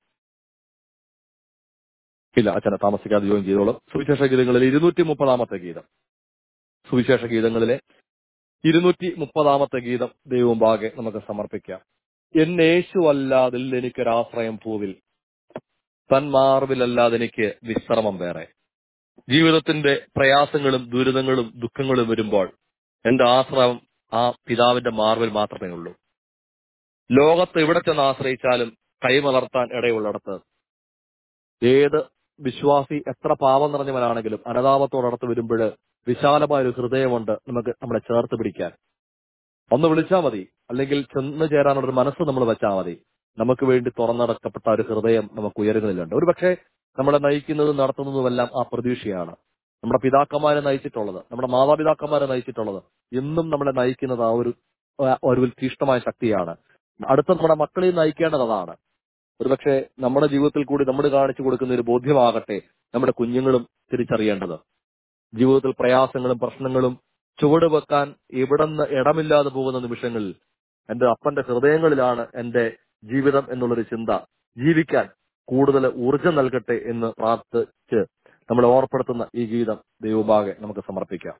ഇല്ല അച്ഛനെ താമസിക്കാതെ ജോയിൻ ചെയ്തോളും സുവിശേഷ ഗീതങ്ങളിൽ ഇരുന്നൂറ്റി മുപ്പതാമത്തെ ഗീതം സുവിശേഷ ഗീതങ്ങളിലെ ഇരുന്നൂറ്റി മുപ്പതാമത്തെ ഗീതം ദൈവമുമ്പാകെ നമുക്ക് സമർപ്പിക്കാം എന്നേശു അല്ലാതിൽ എനിക്കൊരാശ്രയം ഭൂവിൽ തന്മാർവിലല്ലാതെ എനിക്ക് വിശ്രമം വേറെ ജീവിതത്തിന്റെ പ്രയാസങ്ങളും ദുരിതങ്ങളും ദുഃഖങ്ങളും വരുമ്പോൾ എന്റെ ആശ്രയം ആ പിതാവിന്റെ മാർവിൽ മാത്രമേ ഉള്ളൂ ലോകത്ത് എവിടെ ചെന്ന് ആശ്രയിച്ചാലും കൈമലർത്താൻ ഇടയുള്ളിടത്ത് ഏത് വിശ്വാസി എത്ര പാപം നിറഞ്ഞവനാണെങ്കിലും അനതാപത്തോടടുത്ത് വരുമ്പോൾ വിശാലമായ ഒരു ഹൃദയമുണ്ട് നമുക്ക് നമ്മളെ ചേർത്ത് പിടിക്കാൻ ഒന്ന് വിളിച്ചാൽ മതി അല്ലെങ്കിൽ ചെന്ന് ചേരാനുള്ള ഒരു മനസ്സ് നമ്മൾ വെച്ചാൽ മതി നമുക്ക് വേണ്ടി തുറന്നടക്കപ്പെട്ട ഒരു ഹൃദയം നമുക്ക് ഉയരുന്നതിലുണ്ട് ഒരു പക്ഷേ നമ്മളെ നയിക്കുന്നതും നടത്തുന്നതുമെല്ലാം ആ പ്രതീക്ഷയാണ് നമ്മുടെ പിതാക്കന്മാരെ നയിച്ചിട്ടുള്ളത് നമ്മുടെ മാതാപിതാക്കന്മാരെ നയിച്ചിട്ടുള്ളത് എന്നും നമ്മളെ നയിക്കുന്നത് ആ ഒരു ആ ഒരു തീഷ്ണമായ ശക്തിയാണ് അടുത്ത നമ്മുടെ മക്കളെയും നയിക്കേണ്ടത് അതാണ് ഒരുപക്ഷെ നമ്മുടെ ജീവിതത്തിൽ കൂടി നമ്മൾ കാണിച്ചു കൊടുക്കുന്ന ഒരു ബോധ്യമാകട്ടെ നമ്മുടെ കുഞ്ഞുങ്ങളും തിരിച്ചറിയേണ്ടത് ജീവിതത്തിൽ പ്രയാസങ്ങളും പ്രശ്നങ്ങളും ചുവട് വെക്കാൻ എവിടെന്ന് ഇടമില്ലാതെ പോകുന്ന നിമിഷങ്ങളിൽ എന്റെ അപ്പന്റെ ഹൃദയങ്ങളിലാണ് എന്റെ ജീവിതം എന്നുള്ളൊരു ചിന്ത ജീവിക്കാൻ കൂടുതൽ ഊർജം നൽകട്ടെ എന്ന് പ്രാർത്ഥിച്ച് നമ്മളെ ഓർപ്പെടുത്തുന്ന ഈ ഗീതം ദൈവഭാഗെ നമുക്ക് സമർപ്പിക്കാം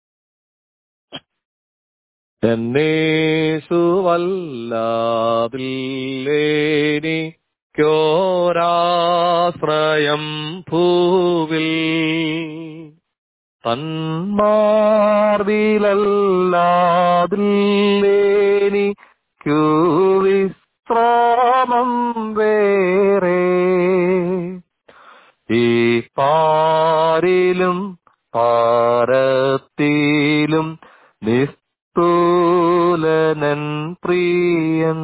എന്നേശുവല്ലാതില്ലേനി ോരാശ്രയം ഭൂവിൽ തന്മാർവിലല്ലാതില്ലേനി വിശ്രാമം വേറെ ഈ പാരിലും പാരത്തിലും നിസ്തൂലനൻ പ്രിയൻ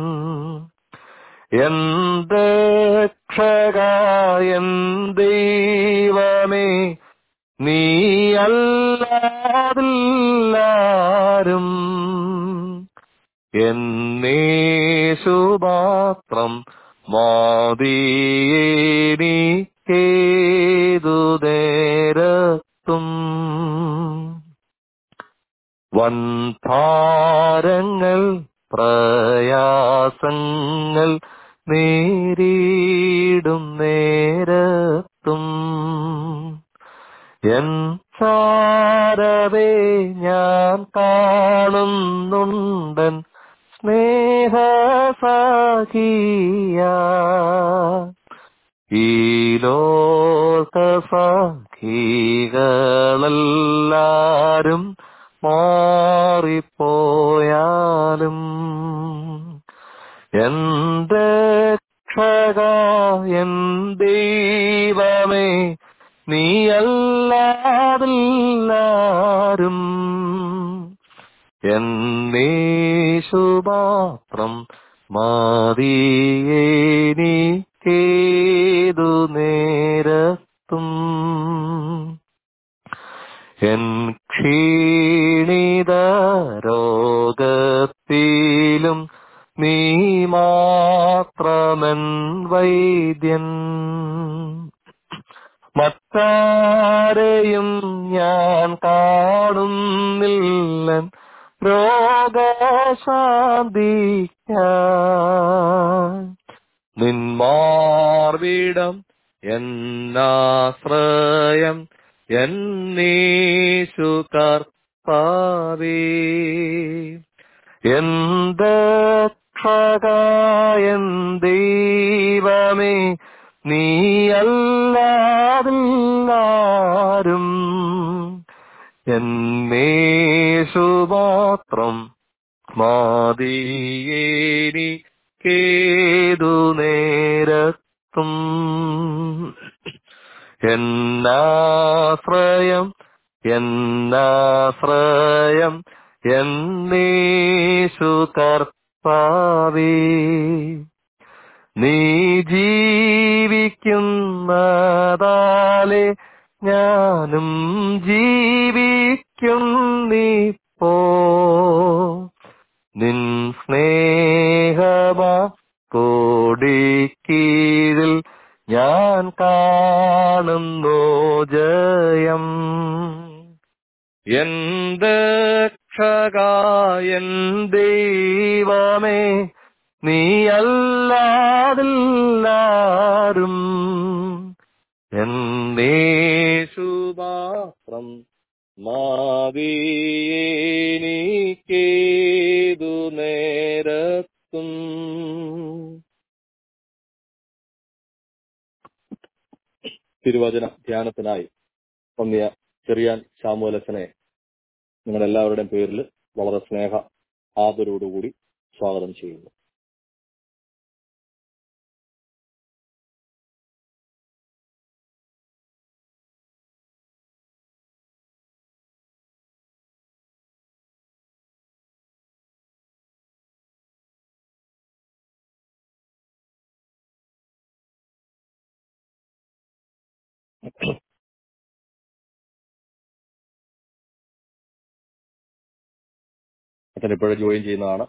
എന്റെ രക്ഷകായൻ ദൈവമേ നീയല്ലാതില്ലാരും എന്നേശുപാത്രം മാതീയേനിക്കേതു നേരത്തും വൻഭാരങ്ങൾ പ്രയാസങ്ങൾ നേരിടും നേരത്തും എൻ ചാരവേ ഞാൻ കാണുന്നുണ്ടൻ സ്നേഹസാഖിയ ഈ ലോകസാഖികളെല്ലാരും മാറിപ്പോയാലും എന്റെ രക്ഷക എൻ ദൈവമേ നീയല്ലാതില്ലാരും എന്നേശുപാത്രം മാതിയേനിക്കേതു നേരത്തും എൻ ക്ഷീണിത രോഗത്തിലും നീ മാത്രമൻ വൈദ്യൻ മറ്റാരെയും ഞാൻ കാണുന്നില്ലൻ രോഗശാന്തിക്കാൻ നിന്മാർവിടം എന്നാശ്രയം എന്നീശു കർത്താവേ എന്റെ രക്ഷകായൻ ദൈവമേ നീയല്ലാതില്ലാരും എന്നേശുപാത്രം മാതീയേനി കേതു നേരത്തും എന്നാശ്രയം എന്നാശ്രയം എന്നേശു കർത്താവേ നീ ജീവിക്കുന്നതാലേ ഞാനും ജീവിക്കും നീപ്പോ നിൻ സ്നേഹമാ കോടിക്കീഴിൽ ഞാൻ കാണുന്നു ജയം എന്റെ രക്ഷകായൻ ദൈവമേ നീയല്ലാതില്ലാരും എന്നേശുപാത്രം മാവിയേനിക്കേതു നേരത്തും തിരുവചന ധ്യാനത്തിനായി ഒന്നിയ ചെറിയാൻ ശാമൂലച്ചനെ നിങ്ങളെല്ലാവരുടെയും പേരിൽ വളരെ സ്നേഹ ആദരവോടുകൂടി സ്വാഗതം ചെയ്യുന്നു അച്ഛൻ ഇപ്പോഴും ജോയിൻ ചെയ്യുന്നതാണ്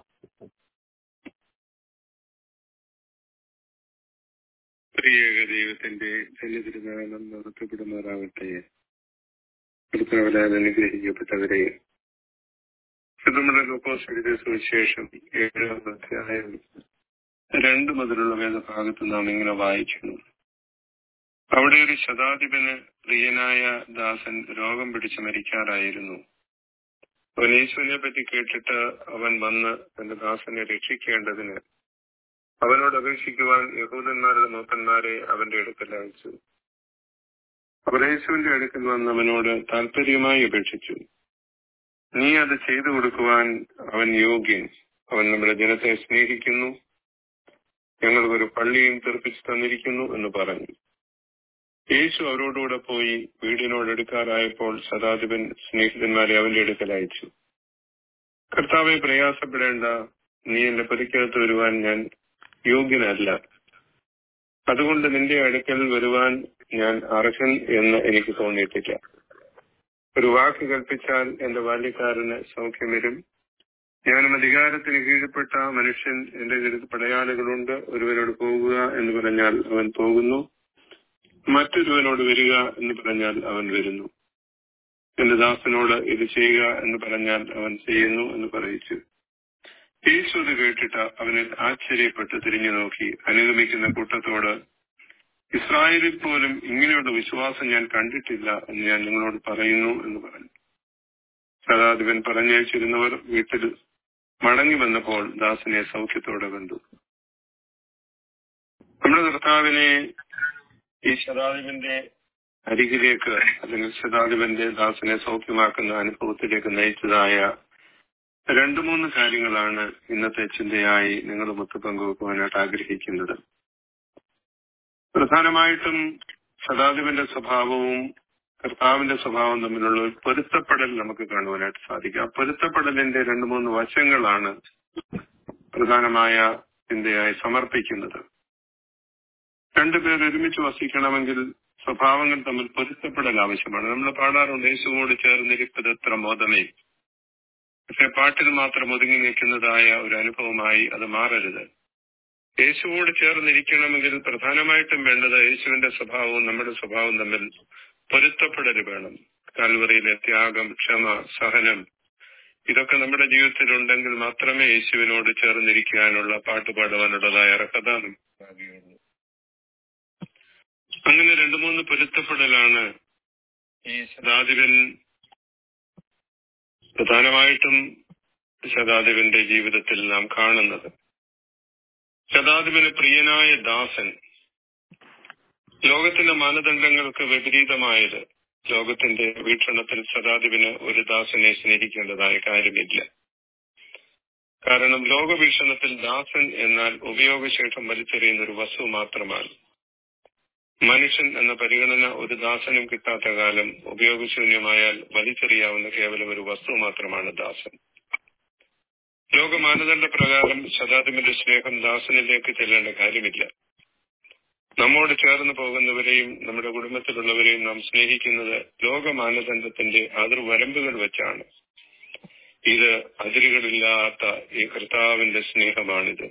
പ്രിയേക ദൈവത്തിന്റെ സന്നിധിരുനാമം നടത്തപ്പെടുമാറാവട്ടെ കർത്താവിനാൽ അനുഗ്രഹിക്കപ്പെട്ടവരെ നമ്മുടെ ലോകോസ്വരിത സുവിശേഷം ഏഴാം അധ്യായം രണ്ട് മുതലുള്ള വേദഭാഗത്ത് നാം ഇങ്ങനെ വായിക്കുന്നു അവിടെ ഒരു ശതാധിപന് പ്രിയനായ ദാസൻ രോഗം പിടിച്ച് മരിക്കാറായിരുന്നു അവൻ യേശുവിനെ പറ്റി കേട്ടിട്ട് അവൻ വന്ന് തന്റെ ദാസനെ രക്ഷിക്കേണ്ടതിന് അവനോട് അപേക്ഷിക്കുവാൻ യഹൂദന്മാരുടെ മൂപ്പന്മാരെ അവന്റെ അടുക്കൽ അയച്ചു അവർ യേശുവിന്റെ അടുക്കൽ വന്ന് അവനോട് താല്പര്യമായി അപേക്ഷിച്ചു നീ അത് ചെയ്തു കൊടുക്കുവാൻ അവൻ യോഗ്യൻ അവൻ നമ്മുടെ ജനത്തെ സ്നേഹിക്കുന്നു ഞങ്ങൾക്കൊരു പള്ളിയും തെറിപ്പിച്ചു തന്നിരിക്കുന്നു എന്ന് പറഞ്ഞു യേശു അവരോടുകൂടെ പോയി വീടിനോട് എടുക്കാറായപ്പോൾ ശതാധിപൻ സ്നേഹിതന്മാരെ അവന്റെ അടുക്കൽ അയച്ചു കർത്താവെ പ്രയാസപ്പെടേണ്ട നീ എന്റെ പരിക്കകത്ത് വരുവാൻ ഞാൻ യോഗ്യനല്ല അതുകൊണ്ട് നിന്റെ അടുക്കൽ വരുവാൻ ഞാൻ അർഹൻ എന്ന് എനിക്ക് തോന്നിയിട്ടില്ല ഒരു വാക്ക് കൽപ്പിച്ചാൽ എന്റെ ബാല്യക്കാരന് സൗഖ്യം വരും ഞാനും അധികാരത്തിന് കീഴ്പ്പെട്ട മനുഷ്യൻ എന്റെ കരുത്ത് പടയാളികളുണ്ട് ഒരുവനോട് പോകുക എന്ന് പറഞ്ഞാൽ അവൻ പോകുന്നു മറ്റൊരുവനോട് വരിക എന്ന് പറഞ്ഞാൽ അവൻ വരുന്നു എന്റെ ദാസനോട് ഇത് ചെയ്യുക എന്ന് പറഞ്ഞാൽ അവൻ ചെയ്യുന്നു എന്ന് പറയിച്ചു യേശു അത് കേട്ടിട്ട് അവനെ ആശ്ചര്യപ്പെട്ട് തിരിഞ്ഞു നോക്കി അനുഗമിക്കുന്ന കൂട്ടത്തോട് ഇസ്രായേലിൽ പോലും ഇങ്ങനെയുള്ള വിശ്വാസം ഞാൻ കണ്ടിട്ടില്ല എന്ന് ഞാൻ നിങ്ങളോട് പറയുന്നു എന്ന് പറഞ്ഞു ശതാധിപൻ പറഞ്ഞയച്ചിരുന്നവർ വീട്ടിൽ മടങ്ങി വന്നപ്പോൾ ദാസനെ സൗഖ്യത്തോടെ കണ്ടു നമ്മുടെ കർത്താവിനെ ഈ ശതാധിപന്റെ അരികിലേക്ക് അല്ലെങ്കിൽ ശതാധിപന്റെ ദാസനെ സൗഖ്യമാക്കുന്ന അനുഭവത്തിലേക്ക് നയിച്ചതായ രണ്ടു മൂന്ന് കാര്യങ്ങളാണ് ഇന്നത്തെ ചിന്തയായി നിങ്ങളുമൊത്ത് പങ്കുവെക്കുവാനായിട്ട് ആഗ്രഹിക്കുന്നത് പ്രധാനമായിട്ടും ശതാധിപന്റെ സ്വഭാവവും കർത്താവിന്റെ സ്വഭാവം തമ്മിലുള്ള ഒരു പൊരുത്തപ്പെടൽ നമുക്ക് കാണുവാനായിട്ട് സാധിക്കും ആ പൊരുത്തപ്പെടലിന്റെ രണ്ടു മൂന്ന് വശങ്ങളാണ് പ്രധാനമായ ചിന്തയായി സമർപ്പിക്കുന്നത് രണ്ടുപേർ ഒരുമിച്ച് വസിക്കണമെങ്കിൽ സ്വഭാവങ്ങൾ തമ്മിൽ പൊരുത്തപ്പെടൽ ആവശ്യമാണ് നമ്മൾ പാടാറുണ്ട് യേശുവോട് ചേർന്നിരിപ്പത് എത്ര മോദമേ പക്ഷെ പാട്ടിൽ മാത്രം ഒതുങ്ങി നിൽക്കുന്നതായ ഒരു അനുഭവമായി അത് മാറരുത് യേശുവോട് ചേർന്നിരിക്കണമെങ്കിൽ പ്രധാനമായിട്ടും വേണ്ടത് യേശുവിന്റെ സ്വഭാവവും നമ്മുടെ സ്വഭാവവും തമ്മിൽ പൊരുത്തപ്പെടൽ വേണം കാൽവറിയിലെ ത്യാഗം ക്ഷമ സഹനം ഇതൊക്കെ നമ്മുടെ ജീവിതത്തിൽ ഉണ്ടെങ്കിൽ മാത്രമേ യേശുവിനോട് ചേർന്നിരിക്കാനുള്ള പാട്ട് പാടുവാനുള്ളതായ അർഹത നമുക്കുണ്ടാകുകയുള്ളൂ അങ്ങനെ രണ്ടു മൂന്ന് പൊരുത്തപ്പെടലാണ് ഈ ശതാധിപൻ പ്രധാനമായിട്ടും ശതാധിപന്റെ ജീവിതത്തിൽ നാം കാണുന്നത് ശതാധിപന് പ്രിയനായ ദാസൻ ലോകത്തിന്റെ മാനദണ്ഡങ്ങൾക്ക് വിപരീതമായത് ലോകത്തിന്റെ വീക്ഷണത്തിൽ ശതാധിപന് ഒരു ദാസനെ സ്നേഹിക്കേണ്ടതായ കാര്യമില്ല കാരണം ലോകവീക്ഷണത്തിൽ ദാസൻ എന്നാൽ ഉപയോഗശേഷം വലിച്ചെറിയുന്ന ഒരു വസ്തു മാത്രമാണ് മനുഷ്യൻ എന്ന പരിഗണന ഒരു ദാസനും കിട്ടാത്ത കാലം ഉപയോഗശൂന്യമായാൽ വലിച്ചെറിയാവുന്ന കേവലം ഒരു വസ്തു മാത്രമാണ് ദാസൻ ലോക മാനദണ്ഡ പ്രകാരം ശതാധിപന്റെ സ്നേഹം ദാസനിലേക്ക് ചെല്ലേണ്ട കാര്യമില്ല നമ്മോട് ചേർന്ന് പോകുന്നവരെയും നമ്മുടെ കുടുംബത്തിലുള്ളവരെയും നാം സ്നേഹിക്കുന്നത് ലോക മാനദണ്ഡത്തിന്റെ അതിർവരമ്പുകൾ വെച്ചാണ് ഇത് അതിരുകളില്ലാത്ത ഈ കർത്താവിന്റെ സ്നേഹമാണിത്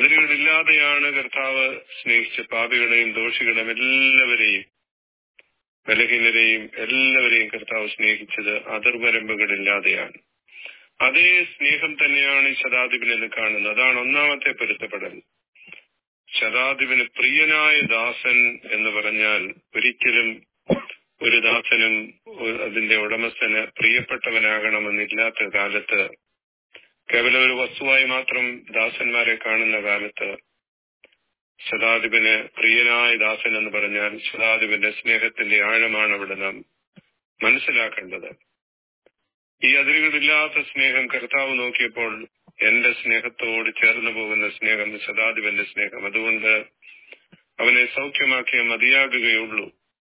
അതിരുകളില്ലാതെയാണ് കർത്താവ് സ്നേഹിച്ച പാപികളെയും ദോഷികളെയും എല്ലാവരെയും ബലഹീനരെയും എല്ലാവരെയും കർത്താവ് സ്നേഹിച്ചത് അതിർവരമ്പുകളില്ലാതെയാണ് അതേ സ്നേഹം തന്നെയാണ് ഈ ശതാധിപനെന്ന് കാണുന്നത് അതാണ് ഒന്നാമത്തെ പൊരുത്തപ്പെടൽ ശതാധിപന് പ്രിയനായ ദാസൻ എന്ന് പറഞ്ഞാൽ ഒരിക്കലും ഒരു ദാസനും ഒരു- അതിന്റെ ഉടമസ്ഥന് പ്രിയപ്പെട്ടവനാകണമെന്നില്ലാത്ത കാലത്ത് കേവലം ഒരു വസ്തുവായി മാത്രം ദാസന്മാരെ കാണുന്ന കാലത്ത് ശതാധിപന് പ്രിയനായ ദാസൻ എന്ന് പറഞ്ഞാൽ ശതാധിപന്റെ സ്നേഹത്തിന്റെ ആഴമാണ് അവിടെ നാം മനസ്സിലാക്കേണ്ടത് ഈ അതിരുകളില്ലാത്ത സ്നേഹം കർത്താവ് നോക്കിയപ്പോൾ എന്റെ സ്നേഹത്തോട് ചേർന്ന് പോകുന്ന സ്നേഹം ശതാധിപന്റെ സ്നേഹം അതുകൊണ്ട് അവനെ സൗഖ്യമാക്കിയ മതിയാകുകയുള്ളൂ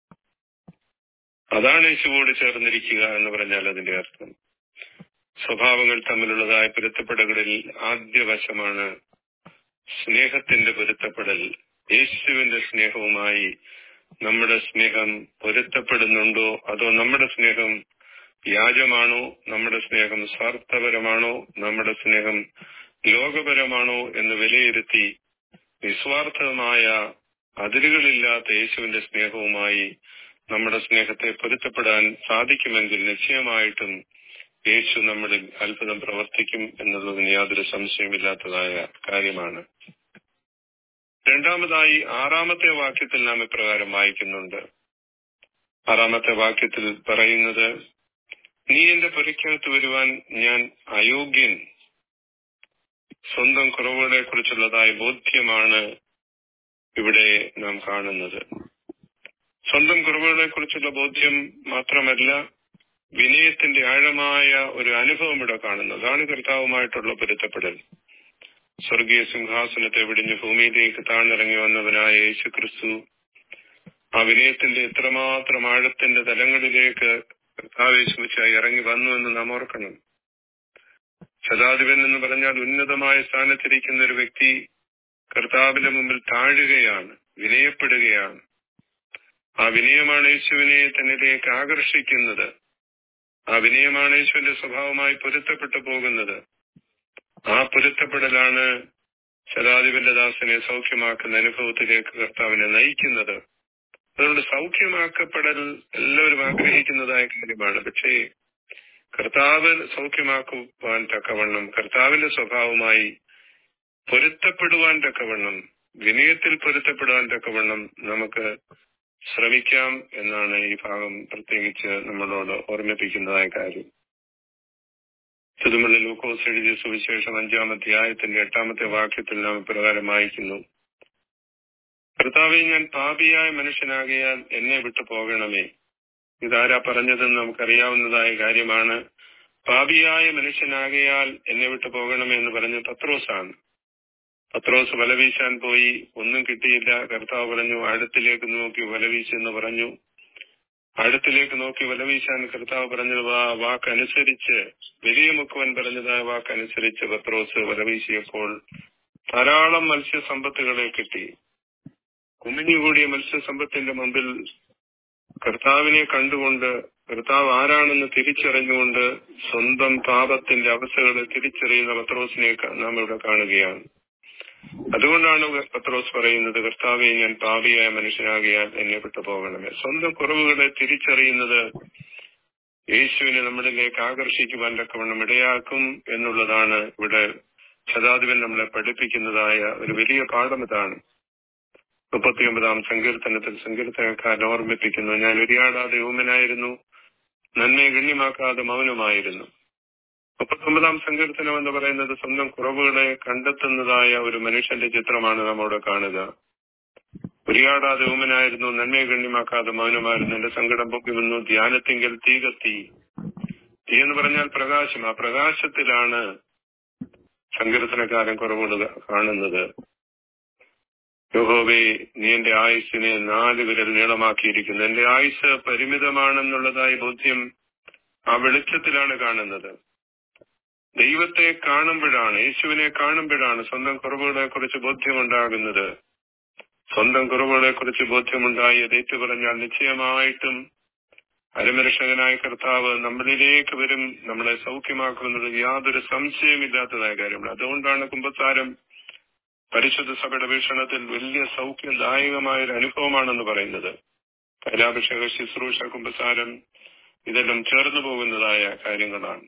അതാണ് യേശുവോട് ചേർന്നിരിക്കുക എന്ന് പറഞ്ഞാൽ അതിന്റെ അർത്ഥം സ്വഭാവങ്ങൾ തമ്മിലുള്ളതായ പൊരുത്തപ്പെടലുകളിൽ ആദ്യ വശമാണ് സ്നേഹത്തിന്റെ പൊരുത്തപ്പെടൽ യേശുവിന്റെ സ്നേഹവുമായി നമ്മുടെ സ്നേഹം പൊരുത്തപ്പെടുന്നുണ്ടോ അതോ നമ്മുടെ സ്നേഹം വ്യാജമാണോ നമ്മുടെ സ്നേഹം സ്വാർത്ഥപരമാണോ നമ്മുടെ സ്നേഹം ലോകപരമാണോ എന്ന് വിലയിരുത്തി നിസ്വാർത്ഥമായ അതിരുകളില്ലാത്ത യേശുവിന്റെ സ്നേഹവുമായി നമ്മുടെ സ്നേഹത്തെ പൊരുത്തപ്പെടാൻ സാധിക്കുമെങ്കിൽ നിശ്ചയമായിട്ടും യേശു നമ്മളിൽ അത്ഭുതം പ്രവർത്തിക്കും എന്നുള്ളതിന് യാതൊരു സംശയമില്ലാത്തതായ കാര്യമാണ് രണ്ടാമതായി ആറാമത്തെ വാക്യത്തിൽ നാം ഇപ്രകാരം വായിക്കുന്നുണ്ട് ആറാമത്തെ വാക്യത്തിൽ പറയുന്നത് നീ എന്റെ പുരയ്ക്കകത്ത് വരുവാൻ ഞാൻ അയോഗ്യൻ സ്വന്തം കുറവുകളെ കുറിച്ചുള്ളതായ ബോധ്യമാണ് ഇവിടെ നാം കാണുന്നത് സ്വന്തം കുറവുകളെ കുറിച്ചുള്ള ബോധ്യം മാത്രമല്ല വിനയത്തിന്റെ ആഴമായ ഒരു അനുഭവം ഇവിടെ കാണുന്നു അതാണ് കർത്താവുമായിട്ടുള്ള പൊരുത്തപ്പെടൽ സ്വർഗീയ സിംഹാസനത്തെ വിടിഞ്ഞ് ഭൂമിയിലേക്ക് താഴ്ന്നിറങ്ങി വന്നവനായ യേശു ക്രിസ്തു ആ വിനയത്തിന്റെ എത്രമാത്രം ആഴത്തിന്റെ തലങ്ങളിലേക്ക് കർത്താവേശുമിച്ചായി ഇറങ്ങി വന്നു എന്ന് നാം ഓർക്കണം ശതാധിപൻ എന്ന് പറഞ്ഞാൽ ഉന്നതമായ സ്ഥാനത്തിരിക്കുന്ന ഒരു വ്യക്തി കർത്താവിന്റെ മുമ്പിൽ താഴുകയാണ് വിനയപ്പെടുകയാണ് ആ വിനയമാണ് യേശുവിനെ തന്നിലേക്ക് ആകർഷിക്കുന്നത് ആ വിനയമാണ് യേശുവിന്റെ സ്വഭാവമായി പൊരുത്തപ്പെട്ടു പോകുന്നത് ആ പൊരുത്തപ്പെടലാണ് ശതാധിപന്റെ ദാസനെ സൗഖ്യമാക്കുന്ന അനുഭവത്തിലേക്ക് കർത്താവിനെ നയിക്കുന്നത് അതുകൊണ്ട് സൗഖ്യമാക്കപ്പെടൽ എല്ലാവരും ആഗ്രഹിക്കുന്നതായ കാര്യമാണ് പക്ഷേ കർത്താവ് സൗഖ്യമാക്കുവാൻ തക്കവണ്ണം കർത്താവിന്റെ സ്വഭാവമായി പൊരുത്തപ്പെടുവാൻ തക്കവണ്ണം വിനയത്തിൽ പൊരുത്തപ്പെടുവാൻ തക്കവണ്ണം നമുക്ക് ശ്രമിക്കാം എന്നാണ് ഈ ഭാഗം പ്രത്യേകിച്ച് നമ്മളോട് ഓർമ്മിപ്പിക്കുന്നതായ കാര്യം തിരുമല ലൂക്കോസ് എഴുതിയ സുവിശേഷം അഞ്ചാം അധ്യായത്തിന്റെ എട്ടാമത്തെ വാക്യത്തിൽ നാം ഇപ്രകാരം വായിക്കുന്നു കർത്താവെ ഞാൻ പാപിയായ മനുഷ്യനാകിയാൽ എന്നെ വിട്ടു പോകണമേ ഇതാരാ പറഞ്ഞതെന്ന് നമുക്കറിയാവുന്നതായ കാര്യമാണ് പാപിയായ മനുഷ്യനാകിയാൽ എന്നെ വിട്ടു പോകണമേ എന്ന് പറഞ്ഞ പത്രോസാണ് പത്രോസ് വലവീശാൻ പോയി ഒന്നും കിട്ടിയില്ല കർത്താവ് പറഞ്ഞു അടുത്തിലേക്ക് നോക്കി വലവീശെന്ന് പറഞ്ഞു അടുത്തിലേക്ക് നോക്കി വലവീശാൻ കർത്താവ് പറഞ്ഞത് വാ വാക്കനുസരിച്ച് വലിയ മുക്കുവൻ പറഞ്ഞതായ വാക്കനുസരിച്ച് പത്രോസ് വലവീശിയപ്പോൾ ധാരാളം മത്സ്യസമ്പത്തുകളെ കിട്ടി കുമിഞ്ഞുകൂടിയ മത്സ്യസമ്പത്തിന്റെ മുമ്പിൽ കർത്താവിനെ കണ്ടുകൊണ്ട് കർത്താവ് ആരാണെന്ന് തിരിച്ചറിഞ്ഞുകൊണ്ട് സ്വന്തം പാപത്തിന്റെ അവസ്ഥകളെ തിരിച്ചറിയുന്ന പത്രോസിനെ ക- നാം ഇവിടെ കാണുകയാണ് അതുകൊണ്ടാണ് പത്രോസ് പറയുന്നത് കർത്താവെ ഞാൻ പാപിയായ മനുഷ്യനാകിയാൽ എന്നെ വിട്ടു പോകണമേ സ്വന്തം കുറവുകളെ തിരിച്ചറിയുന്നത് യേശുവിനെ നമ്മളിലേക്ക് ആകർഷിക്കുവാൻ തക്കവണ്ണം ഇടയാക്കും എന്നുള്ളതാണ് ഇവിടെ ശതാധിപൻ നമ്മളെ പഠിപ്പിക്കുന്നതായ ഒരു വലിയ പാഠം ഇതാണ് മുപ്പത്തിയൊമ്പതാം സങ്കീർത്തനത്തിൽ സങ്കീർത്തനക്കാരൻ ഓർമ്മിപ്പിക്കുന്നു ഞാൻ ഉരിയാടാതെ ഊമനായിരുന്നു നന്മയെ ഗണ്യമാക്കാതെ മൗനമായിരുന്നു മുപ്പത്തൊമ്പതാം സങ്കീർത്തനം എന്ന് പറയുന്നത് സ്വന്തം കുറവുകളെ കണ്ടെത്തുന്നതായ ഒരു മനുഷ്യന്റെ ചിത്രമാണ് നമ്മോട് കാണുക ഉരിയാടാതെ ഊമനായിരുന്നു നന്മയെ ഗണ്യമാക്കാതെ മൗനമായിരുന്നു എന്റെ സങ്കടം പൊക്കി വന്നു ധ്യാനത്തിങ്കൽ തീ കത്തി തീ എന്ന് പറഞ്ഞാൽ പ്രകാശം ആ പ്രകാശത്തിലാണ് സങ്കീർത്തനക്കാരൻ കുറവുകൾ കാണുന്നത് യഹോവേ നീ എന്റെ ആയുസ്സിനെ നാല് വിരൽ നീളമാക്കിയിരിക്കുന്നു എന്റെ ആയുസ് പരിമിതമാണെന്നുള്ളതായ ബോധ്യം ആ വെളിച്ചത്തിലാണ് കാണുന്നത് ദൈവത്തെ കാണുമ്പോഴാണ് യേശുവിനെ കാണുമ്പോഴാണ് സ്വന്തം കുറവുകളെ കുറിച്ച് ബോധ്യമുണ്ടാകുന്നത് സ്വന്തം കുറവുകളെ കുറിച്ച് ബോധ്യമുണ്ടായി അത് ഏറ്റു പറഞ്ഞാൽ നിശ്ചയമായിട്ടും അരമരക്ഷകനായ കർത്താവ് നമ്മളിലേക്ക് വരും നമ്മളെ സൗഖ്യമാക്കുന്നത് യാതൊരു സംശയമില്ലാത്തതായ കാര്യമാണ് അതുകൊണ്ടാണ് കുമ്പസാരം പരിശുദ്ധ സഭയുടെ വീക്ഷണത്തിൽ വലിയ സൗഖ്യദായകമായ ഒരു അനുഭവമാണെന്ന് പറയുന്നത് കൈലാഭിഷേക ശുശ്രൂഷ കുമ്പസാരം ഇതെല്ലാം ചേർന്നു പോകുന്നതായ കാര്യങ്ങളാണ്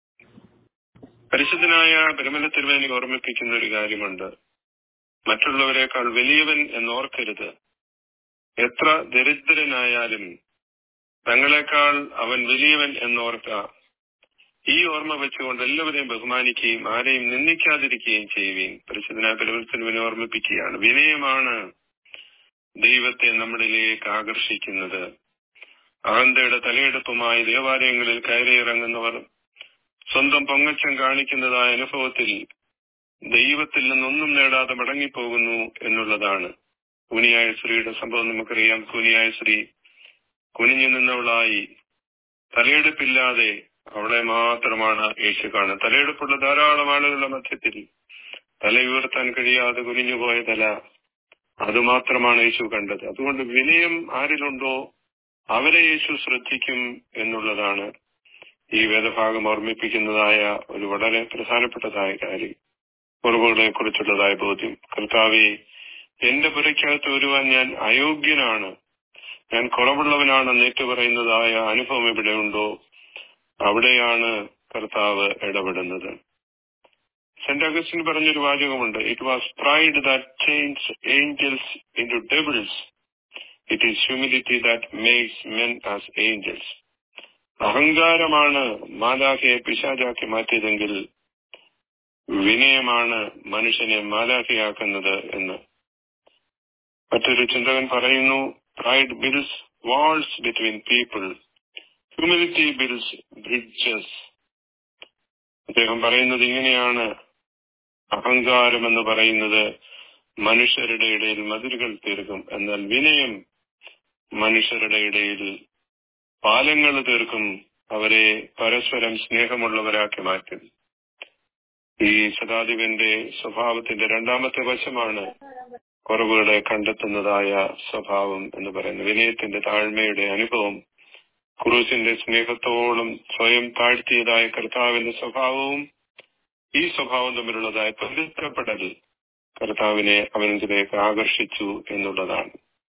പരിശുദ്ധനായ പെരുമല തിരുവേനി ഓർമ്മിപ്പിക്കുന്ന ഒരു കാര്യമുണ്ട് മറ്റുള്ളവരെക്കാൾ വലിയവൻ എന്നോർക്കരുത് എത്ര ദരിദ്രനായാലും തങ്ങളെക്കാൾ അവൻ വലിയവൻ എന്നോർക്ക ഈ ഓർമ്മ വെച്ചുകൊണ്ട് എല്ലാവരെയും ബഹുമാനിക്കുകയും ആരെയും നിന്ദിക്കാതിരിക്കുകയും ചെയ്യുകയും പരിശുദ്ധനായ പെരുമലത്തിനുവിനെ ഓർമ്മിപ്പിക്കുകയാണ് വിനയമാണ് ദൈവത്തെ നമ്മളിലേക്ക് ആകർഷിക്കുന്നത് അഹന്തയുടെ തലയെടുപ്പുമായി ദേവാലയങ്ങളിൽ കയറിയിറങ്ങുന്നവർ സ്വന്തം പൊങ്ങച്ചം കാണിക്കുന്നതായ അനുഭവത്തിൽ ദൈവത്തിൽ നിന്നൊന്നും നേടാതെ മടങ്ങിപ്പോകുന്നു എന്നുള്ളതാണ് കുനിയായ സ്ത്രീയുടെ സംഭവം നമുക്കറിയാം കുനിയായ സ്ത്രീ കുനിഞ്ഞു നിന്നവളായി തലയെടുപ്പില്ലാതെ അവളെ മാത്രമാണ് യേശു കാണുന്നത് തലയെടുപ്പുള്ള ധാരാളം ആളുകളുടെ മധ്യത്തിൽ തല ഉയർത്താൻ കഴിയാതെ കുനിഞ്ഞുപോയ തല അതുമാത്രമാണ് യേശു കണ്ടത് അതുകൊണ്ട് വിനയം ആരിലുണ്ടോ അവരെ യേശു ശ്രദ്ധിക്കും എന്നുള്ളതാണ് ഈ വേദഭാഗം ഓർമ്മിപ്പിക്കുന്നതായ ഒരു വളരെ പ്രധാനപ്പെട്ടതായ കാര്യം കുറവുകളെ കുറിച്ചുള്ളതായ ബോധ്യം കർത്താവെ എന്റെ പുരയ്ക്കകത്ത് വരുവാൻ ഞാൻ അയോഗ്യനാണ് ഞാൻ കുറവുള്ളവനാണെന്ന് ഏറ്റുപറയുന്നതായ അനുഭവം ഇവിടെ ഉണ്ടോ അവിടെയാണ് കർത്താവ് ഇടപെടുന്നത് സെന്റ് അഗസ്റ്റിൻ പറഞ്ഞൊരു വാചകമുണ്ട് it was pride that change angels into devils it is humility that makes men as angels അഹങ്കാരമാണ് മാലാഖയെ പിശാചാക്കി മാറ്റിയതെങ്കിൽ വിനയമാണ് മനുഷ്യനെ മാലാഖയാക്കുന്നത് എന്ന് മറ്റൊരു ചിന്തകൻ പറയുന്നു pride builds walls between people humility builds bridges അദ്ദേഹം പറയുന്നത് ഇങ്ങനെയാണ് അഹങ്കാരം എന്ന് പറയുന്നത് മനുഷ്യരുടെ ഇടയിൽ മതിലുകൾ തീർക്കും എന്നാൽ വിനയം മനുഷ്യരുടെ ഇടയിൽ പാലങ്ങൾ തീർക്കും അവരെ പരസ്പരം സ്നേഹമുള്ളവരാക്കി മാറ്റും ഈ ശതാധിപന്റെ സ്വഭാവത്തിന്റെ രണ്ടാമത്തെ വശമാണ് കുറവുകളെ കണ്ടെത്തുന്നതായ സ്വഭാവം എന്ന് പറയുന്നത് വിനയത്തിന്റെ താഴ്മയുടെ അനുഭവം ക്രൂസിന്റെ സ്നേഹത്തോളം സ്വയം താഴ്ത്തിയതായ കർത്താവിന്റെ സ്വഭാവവും ഈ സ്വഭാവം തമ്മിലുള്ളതായ പവിത്രപ്പെടൽ കർത്താവിനെ അവനിലേക്ക് ആകർഷിച്ചു എന്നുള്ളതാണ്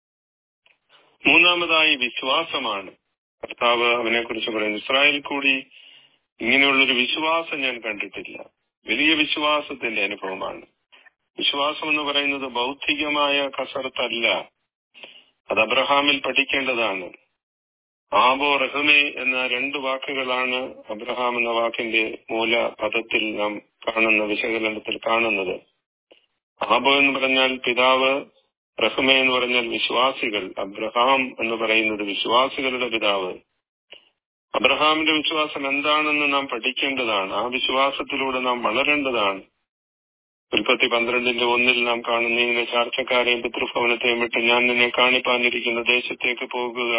മൂന്നാമതായി വിശ്വാസമാണ് കർത്താവ് അവനെ കുറിച്ച് പറയുന്നു ഇസ്രായേൽ കൂടി ഇങ്ങനെയുള്ളൊരു വിശ്വാസം ഞാൻ കണ്ടിട്ടില്ല വലിയ വിശ്വാസത്തിന്റെ അനുഭവമാണ് വിശ്വാസം എന്ന് പറയുന്നത് ബൗദ്ധികമായ കസരത്തല്ല അത് അബ്രഹാമിൽ പഠിക്കേണ്ടതാണ് ആബോ റഹമേ എന്ന രണ്ട് വാക്കുകളാണ് അബ്രഹാം എന്ന വാക്കിന്റെ മൂല പദത്തിൽ നാം കാണുന്ന വിശകലനത്തിൽ കാണുന്നത് ആബോ എന്ന് പറഞ്ഞാൽ പിതാവ് റഹ്മ എന്ന് പറഞ്ഞാൽ വിശ്വാസികൾ അബ്രഹാം എന്ന് പറയുന്നത് വിശ്വാസികളുടെ പിതാവ് അബ്രഹാമിന്റെ വിശ്വാസം എന്താണെന്ന് നാം പഠിക്കേണ്ടതാണ് ആ വിശ്വാസത്തിലൂടെ നാം വളരേണ്ടതാണ് ഉൽപ്പത്തി പന്ത്രണ്ടിന്റെ ഒന്നിൽ നാം കാണുന്ന ഇങ്ങനെ ചാർച്ചക്കാരെയും പിതൃഭവനത്തെയും വിട്ട് ഞാൻ നിന്നെ കാണിപ്പാനിരിക്കുന്ന ദേശത്തേക്ക് പോകുക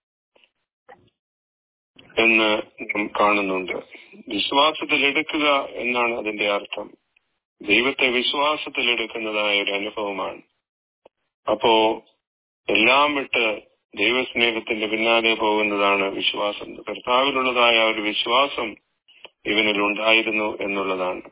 എന്ന് നാം കാണുന്നുണ്ട് വിശ്വാസത്തിൽ എടുക്കുക എന്നാണ് അതിന്റെ അർത്ഥം ദൈവത്തെ വിശ്വാസത്തിൽ എടുക്കുന്നതായ ഒരു അനുഭവമാണ് അപ്പോ എല്ലാം വിട്ട് ദൈവസ്നേഹത്തിന്റെ പിന്നാലെ പോകുന്നതാണ് വിശ്വാസം കർത്താവിലുള്ളതായ ഒരു വിശ്വാസം ഇവനിൽ ഉണ്ടായിരുന്നു എന്നുള്ളതാണ്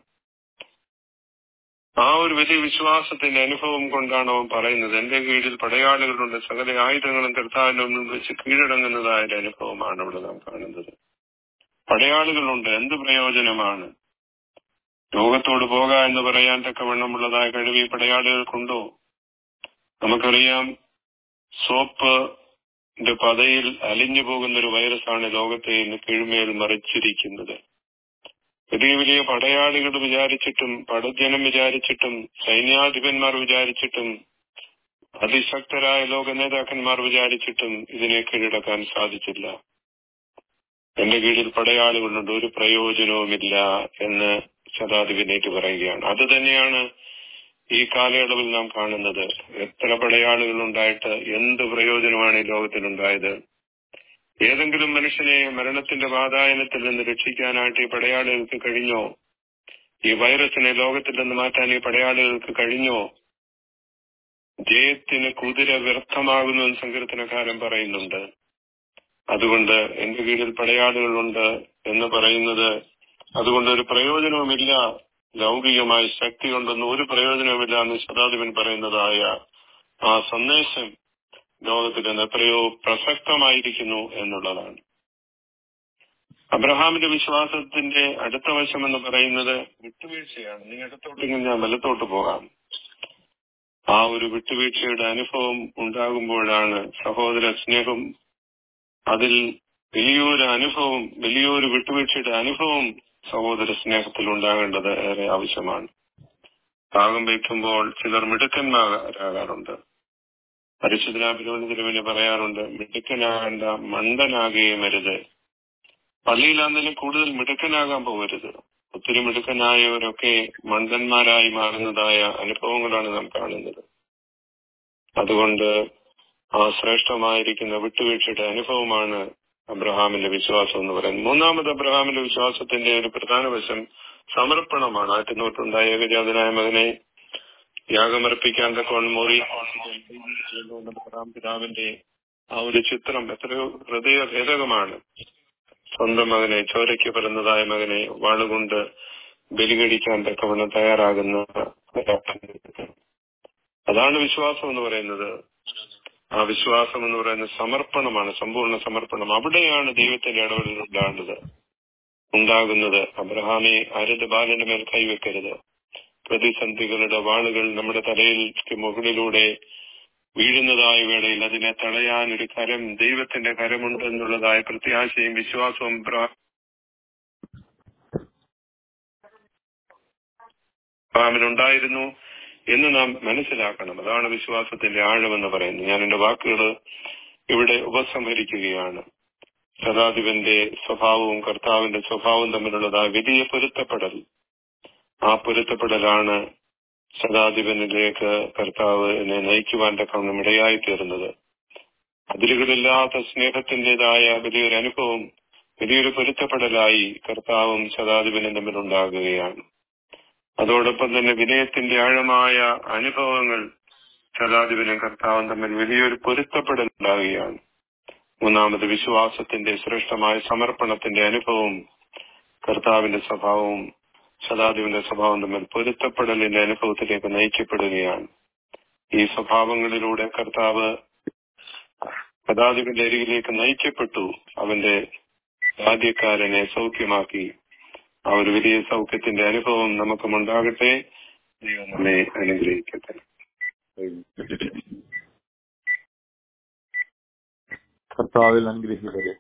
ആ ഒരു വലിയ വിശ്വാസത്തിന്റെ അനുഭവം കൊണ്ടാണ് അവൻ പറയുന്നത് എന്റെ കീഴിൽ പടയാളികളുണ്ട് സകല ആയുധങ്ങളും കർത്താവിന്റെ മുന്നിൽ വെച്ച് കീഴടങ്ങുന്നതായ ഒരു അനുഭവമാണ് ഇവിടെ നാം കാണുന്നത് പടയാളികളുണ്ട് എന്ത് പ്രയോജനമാണ് ലോകത്തോട് പോക എന്ന് പറയാൻ തക്കവണ്ണമുള്ളതായ കഴിവ് ഈ പടയാളികൾക്കുണ്ടോ നമുക്കറിയാം സോപ്പ് പതയിൽ അലിഞ്ഞു പോകുന്ന ഒരു വൈറസാണ് ലോകത്തെ ഇന്ന് കീഴ്മേൽ മറിച്ചിരിക്കുന്നത് വലിയ വലിയ പടയാളികൾ വിചാരിച്ചിട്ടും പടജനം വിചാരിച്ചിട്ടും സൈന്യാധിപന്മാർ വിചാരിച്ചിട്ടും അതിശക്തരായ ലോക നേതാക്കന്മാർ വിചാരിച്ചിട്ടും ഇതിനെ കീഴടക്കാൻ സാധിച്ചില്ല എന്റെ കീഴിൽ പടയാളികളുണ്ട് ഒരു പ്രയോജനവുമില്ല എന്ന് ശതാധിപനേറ്റ് പറയുകയാണ് അത് തന്നെയാണ് ഈ കാലയളവിൽ നാം കാണുന്നത് എത്ര പടയാളികൾ ഉണ്ടായിട്ട് എന്ത് പ്രയോജനമാണ് ഈ ലോകത്തിനുണ്ടായത് ഏതെങ്കിലും മനുഷ്യനെ മരണത്തിന്റെ വാതായനത്തിൽ നിന്ന് രക്ഷിക്കാനായിട്ട് ഈ പടയാളികൾക്ക് കഴിഞ്ഞോ ഈ വൈറസിനെ ലോകത്തിൽ നിന്ന് മാറ്റാൻ ഈ പടയാളികൾക്ക് കഴിഞ്ഞോ ജയത്തിന് കുതിര വ്യർത്ഥമാകുന്നു എന്ന് സങ്കീർത്തനക്കാരൻ പറയുന്നുണ്ട് അതുകൊണ്ട് എന്റെ കീഴിൽ പടയാളികളുണ്ട് എന്ന് പറയുന്നത് അതുകൊണ്ട് ഒരു പ്രയോജനവുമില്ല ലൗകികമായ ശക്തി കൊണ്ടൊന്നും ഒരു പ്രയോജനവുമില്ല എന്ന് ശതാധിപൻ പറയുന്നതായ ആ സന്ദേശം ലോകത്തിൽ നിന്ന് എത്രയോ പ്രസക്തമായിരിക്കുന്നു എന്നുള്ളതാണ് അബ്രഹാമിന്റെ വിശ്വാസത്തിന്റെ അടുത്ത വശം എന്ന് പറയുന്നത് വിട്ടുവീഴ്ചയാണ് നീ ഇടത്തോട്ടെങ്കിൽ ഞാൻ വലത്തോട്ട് പോകാം ആ ഒരു വിട്ടുവീഴ്ചയുടെ അനുഭവം ഉണ്ടാകുമ്പോഴാണ് സഹോദര സ്നേഹം അതിൽ വലിയൊരു അനുഭവം വലിയൊരു വിട്ടുവീഴ്ചയുടെ അനുഭവം സഹോദര സ്നേഹത്തിൽ ഉണ്ടാകേണ്ടത് ഏറെ ആവശ്യമാണ് ഭാഗം വയ്ക്കുമ്പോൾ ചിലർ മിടുക്കന്മാരാകാറുണ്ട് പരിശുദ്ധനാഭിരോധത്തിന് പിന്നെ പറയാറുണ്ട് മിടുക്കനാകേണ്ട മണ്ടനാകുകയും അരുത് പള്ളിയിലാണെങ്കിലും കൂടുതൽ മിടുക്കനാകാൻ പോകരുത് ഒത്തിരി മിടുക്കനായവരൊക്കെ മണ്ടന്മാരായി മാറുന്നതായ അനുഭവങ്ങളാണ് നാം കാണുന്നത് അതുകൊണ്ട് ആ ശ്രേഷ്ഠമായിരിക്കുന്ന വിട്ടുവീഴ്ചയുടെ അനുഭവമാണ് അബ്രഹാമിന്റെ വിശ്വാസം എന്ന് പറയുന്നത് മൂന്നാമത് അബ്രഹാമിന്റെ വിശ്വാസത്തിന്റെ ഒരു പ്രധാന വശം സമർപ്പണമാണ് ആറ്റുനോട്ടുണ്ടായ ഏകജാതനായ മകനെ യാഗമർപ്പിക്കാൻ തക്കവണ്ണം മോറി അബ്രഹാം പിതാവിന്റെ ആ ഒരു ചിത്രം എത്രയോ ഹൃദയഭേദകമാണ് സ്വന്തം മകനെ ചോരയ്ക്ക് പിറന്നതായ മകനെ വാളുകൊണ്ട് ബലികടിക്കാൻ തക്കവണ്ണം തയ്യാറാകുന്ന അതാണ് വിശ്വാസം എന്ന് പറയുന്നത് ആ വിശ്വാസം എന്ന് പറയുന്നത് സമർപ്പണമാണ് സമ്പൂർണ്ണ സമർപ്പണം അവിടെയാണ് ദൈവത്തിന്റെ ഇടപെടൽ ഉണ്ടാകേണ്ടത് ഉണ്ടാകുന്നത് അബ്രഹാമെ അരുത് ബാലന്റെ മേൽ കൈവെക്കരുത് പ്രതിസന്ധികളുടെ വാളുകൾ നമ്മുടെ തലയിൽ മുകളിലൂടെ വീഴുന്നതായ വേളയിൽ അതിനെ തടയാൻ ഒരു കരം ദൈവത്തിന്റെ കരമുണ്ട് എന്നുള്ളതായ പ്രത്യാശയും വിശ്വാസവും ഉണ്ടായിരുന്നു എന്ന് നാം മനസ്സിലാക്കണം അതാണ് വിശ്വാസത്തിന്റെ ആഴമെന്ന് പറയുന്നത് ഞാൻ എന്റെ വാക്കുകൾ ഇവിടെ ഉപസംഹരിക്കുകയാണ് സദാധിപന്റെ സ്വഭാവവും കർത്താവിന്റെ സ്വഭാവവും തമ്മിലുള്ളതായ വലിയ പൊരുത്തപ്പെടൽ ആ പൊരുത്തപ്പെടലാണ് സദാധിപനിലേക്ക് കർത്താവ് എന്നെ നയിക്കുവാൻ തക്കണം ഇടയായി തീർന്നത് അതിരുകളില്ലാത്ത സ്നേഹത്തിന്റേതായ വലിയൊരു അനുഭവം വലിയൊരു പൊരുത്തപ്പെടലായി കർത്താവും സദാധിപനും തമ്മിലുണ്ടാകുകയാണ് അതോടൊപ്പം തന്നെ വിനയത്തിന്റെ ആഴമായ അനുഭവങ്ങൾ സദാധിപനും കർത്താവും തമ്മിൽ വലിയൊരു പൊരുത്തപ്പെടൽ ഉണ്ടാകുകയാണ് മൂന്നാമത് വിശ്വാസത്തിന്റെ ശ്രേഷ്ഠമായ സമർപ്പണത്തിന്റെ അനുഭവം കർത്താവിന്റെ സ്വഭാവവും സദാധിപന്റെ സ്വഭാവം തമ്മിൽ പൊരുത്തപ്പെടലിന്റെ അനുഭവത്തിലേക്ക് നയിക്കപ്പെടുകയാണ് ഈ സ്വഭാവങ്ങളിലൂടെ കർത്താവ് സദാധിപന്റെ അരികിലേക്ക് നയിക്കപ്പെട്ടു അവന്റെ ആദ്യക്കാരനെ സൗഖ്യമാക്കി ആ ഒരു വലിയ സൗഖ്യത്തിന്റെ അനുഭവം നമുക്കും ഉണ്ടാകട്ടെ ദൈവം നമ്മെ അനുഗ്രഹിക്കട്ടെ കർത്താവിൽ അനുഗ്രഹിക്കട്ടെ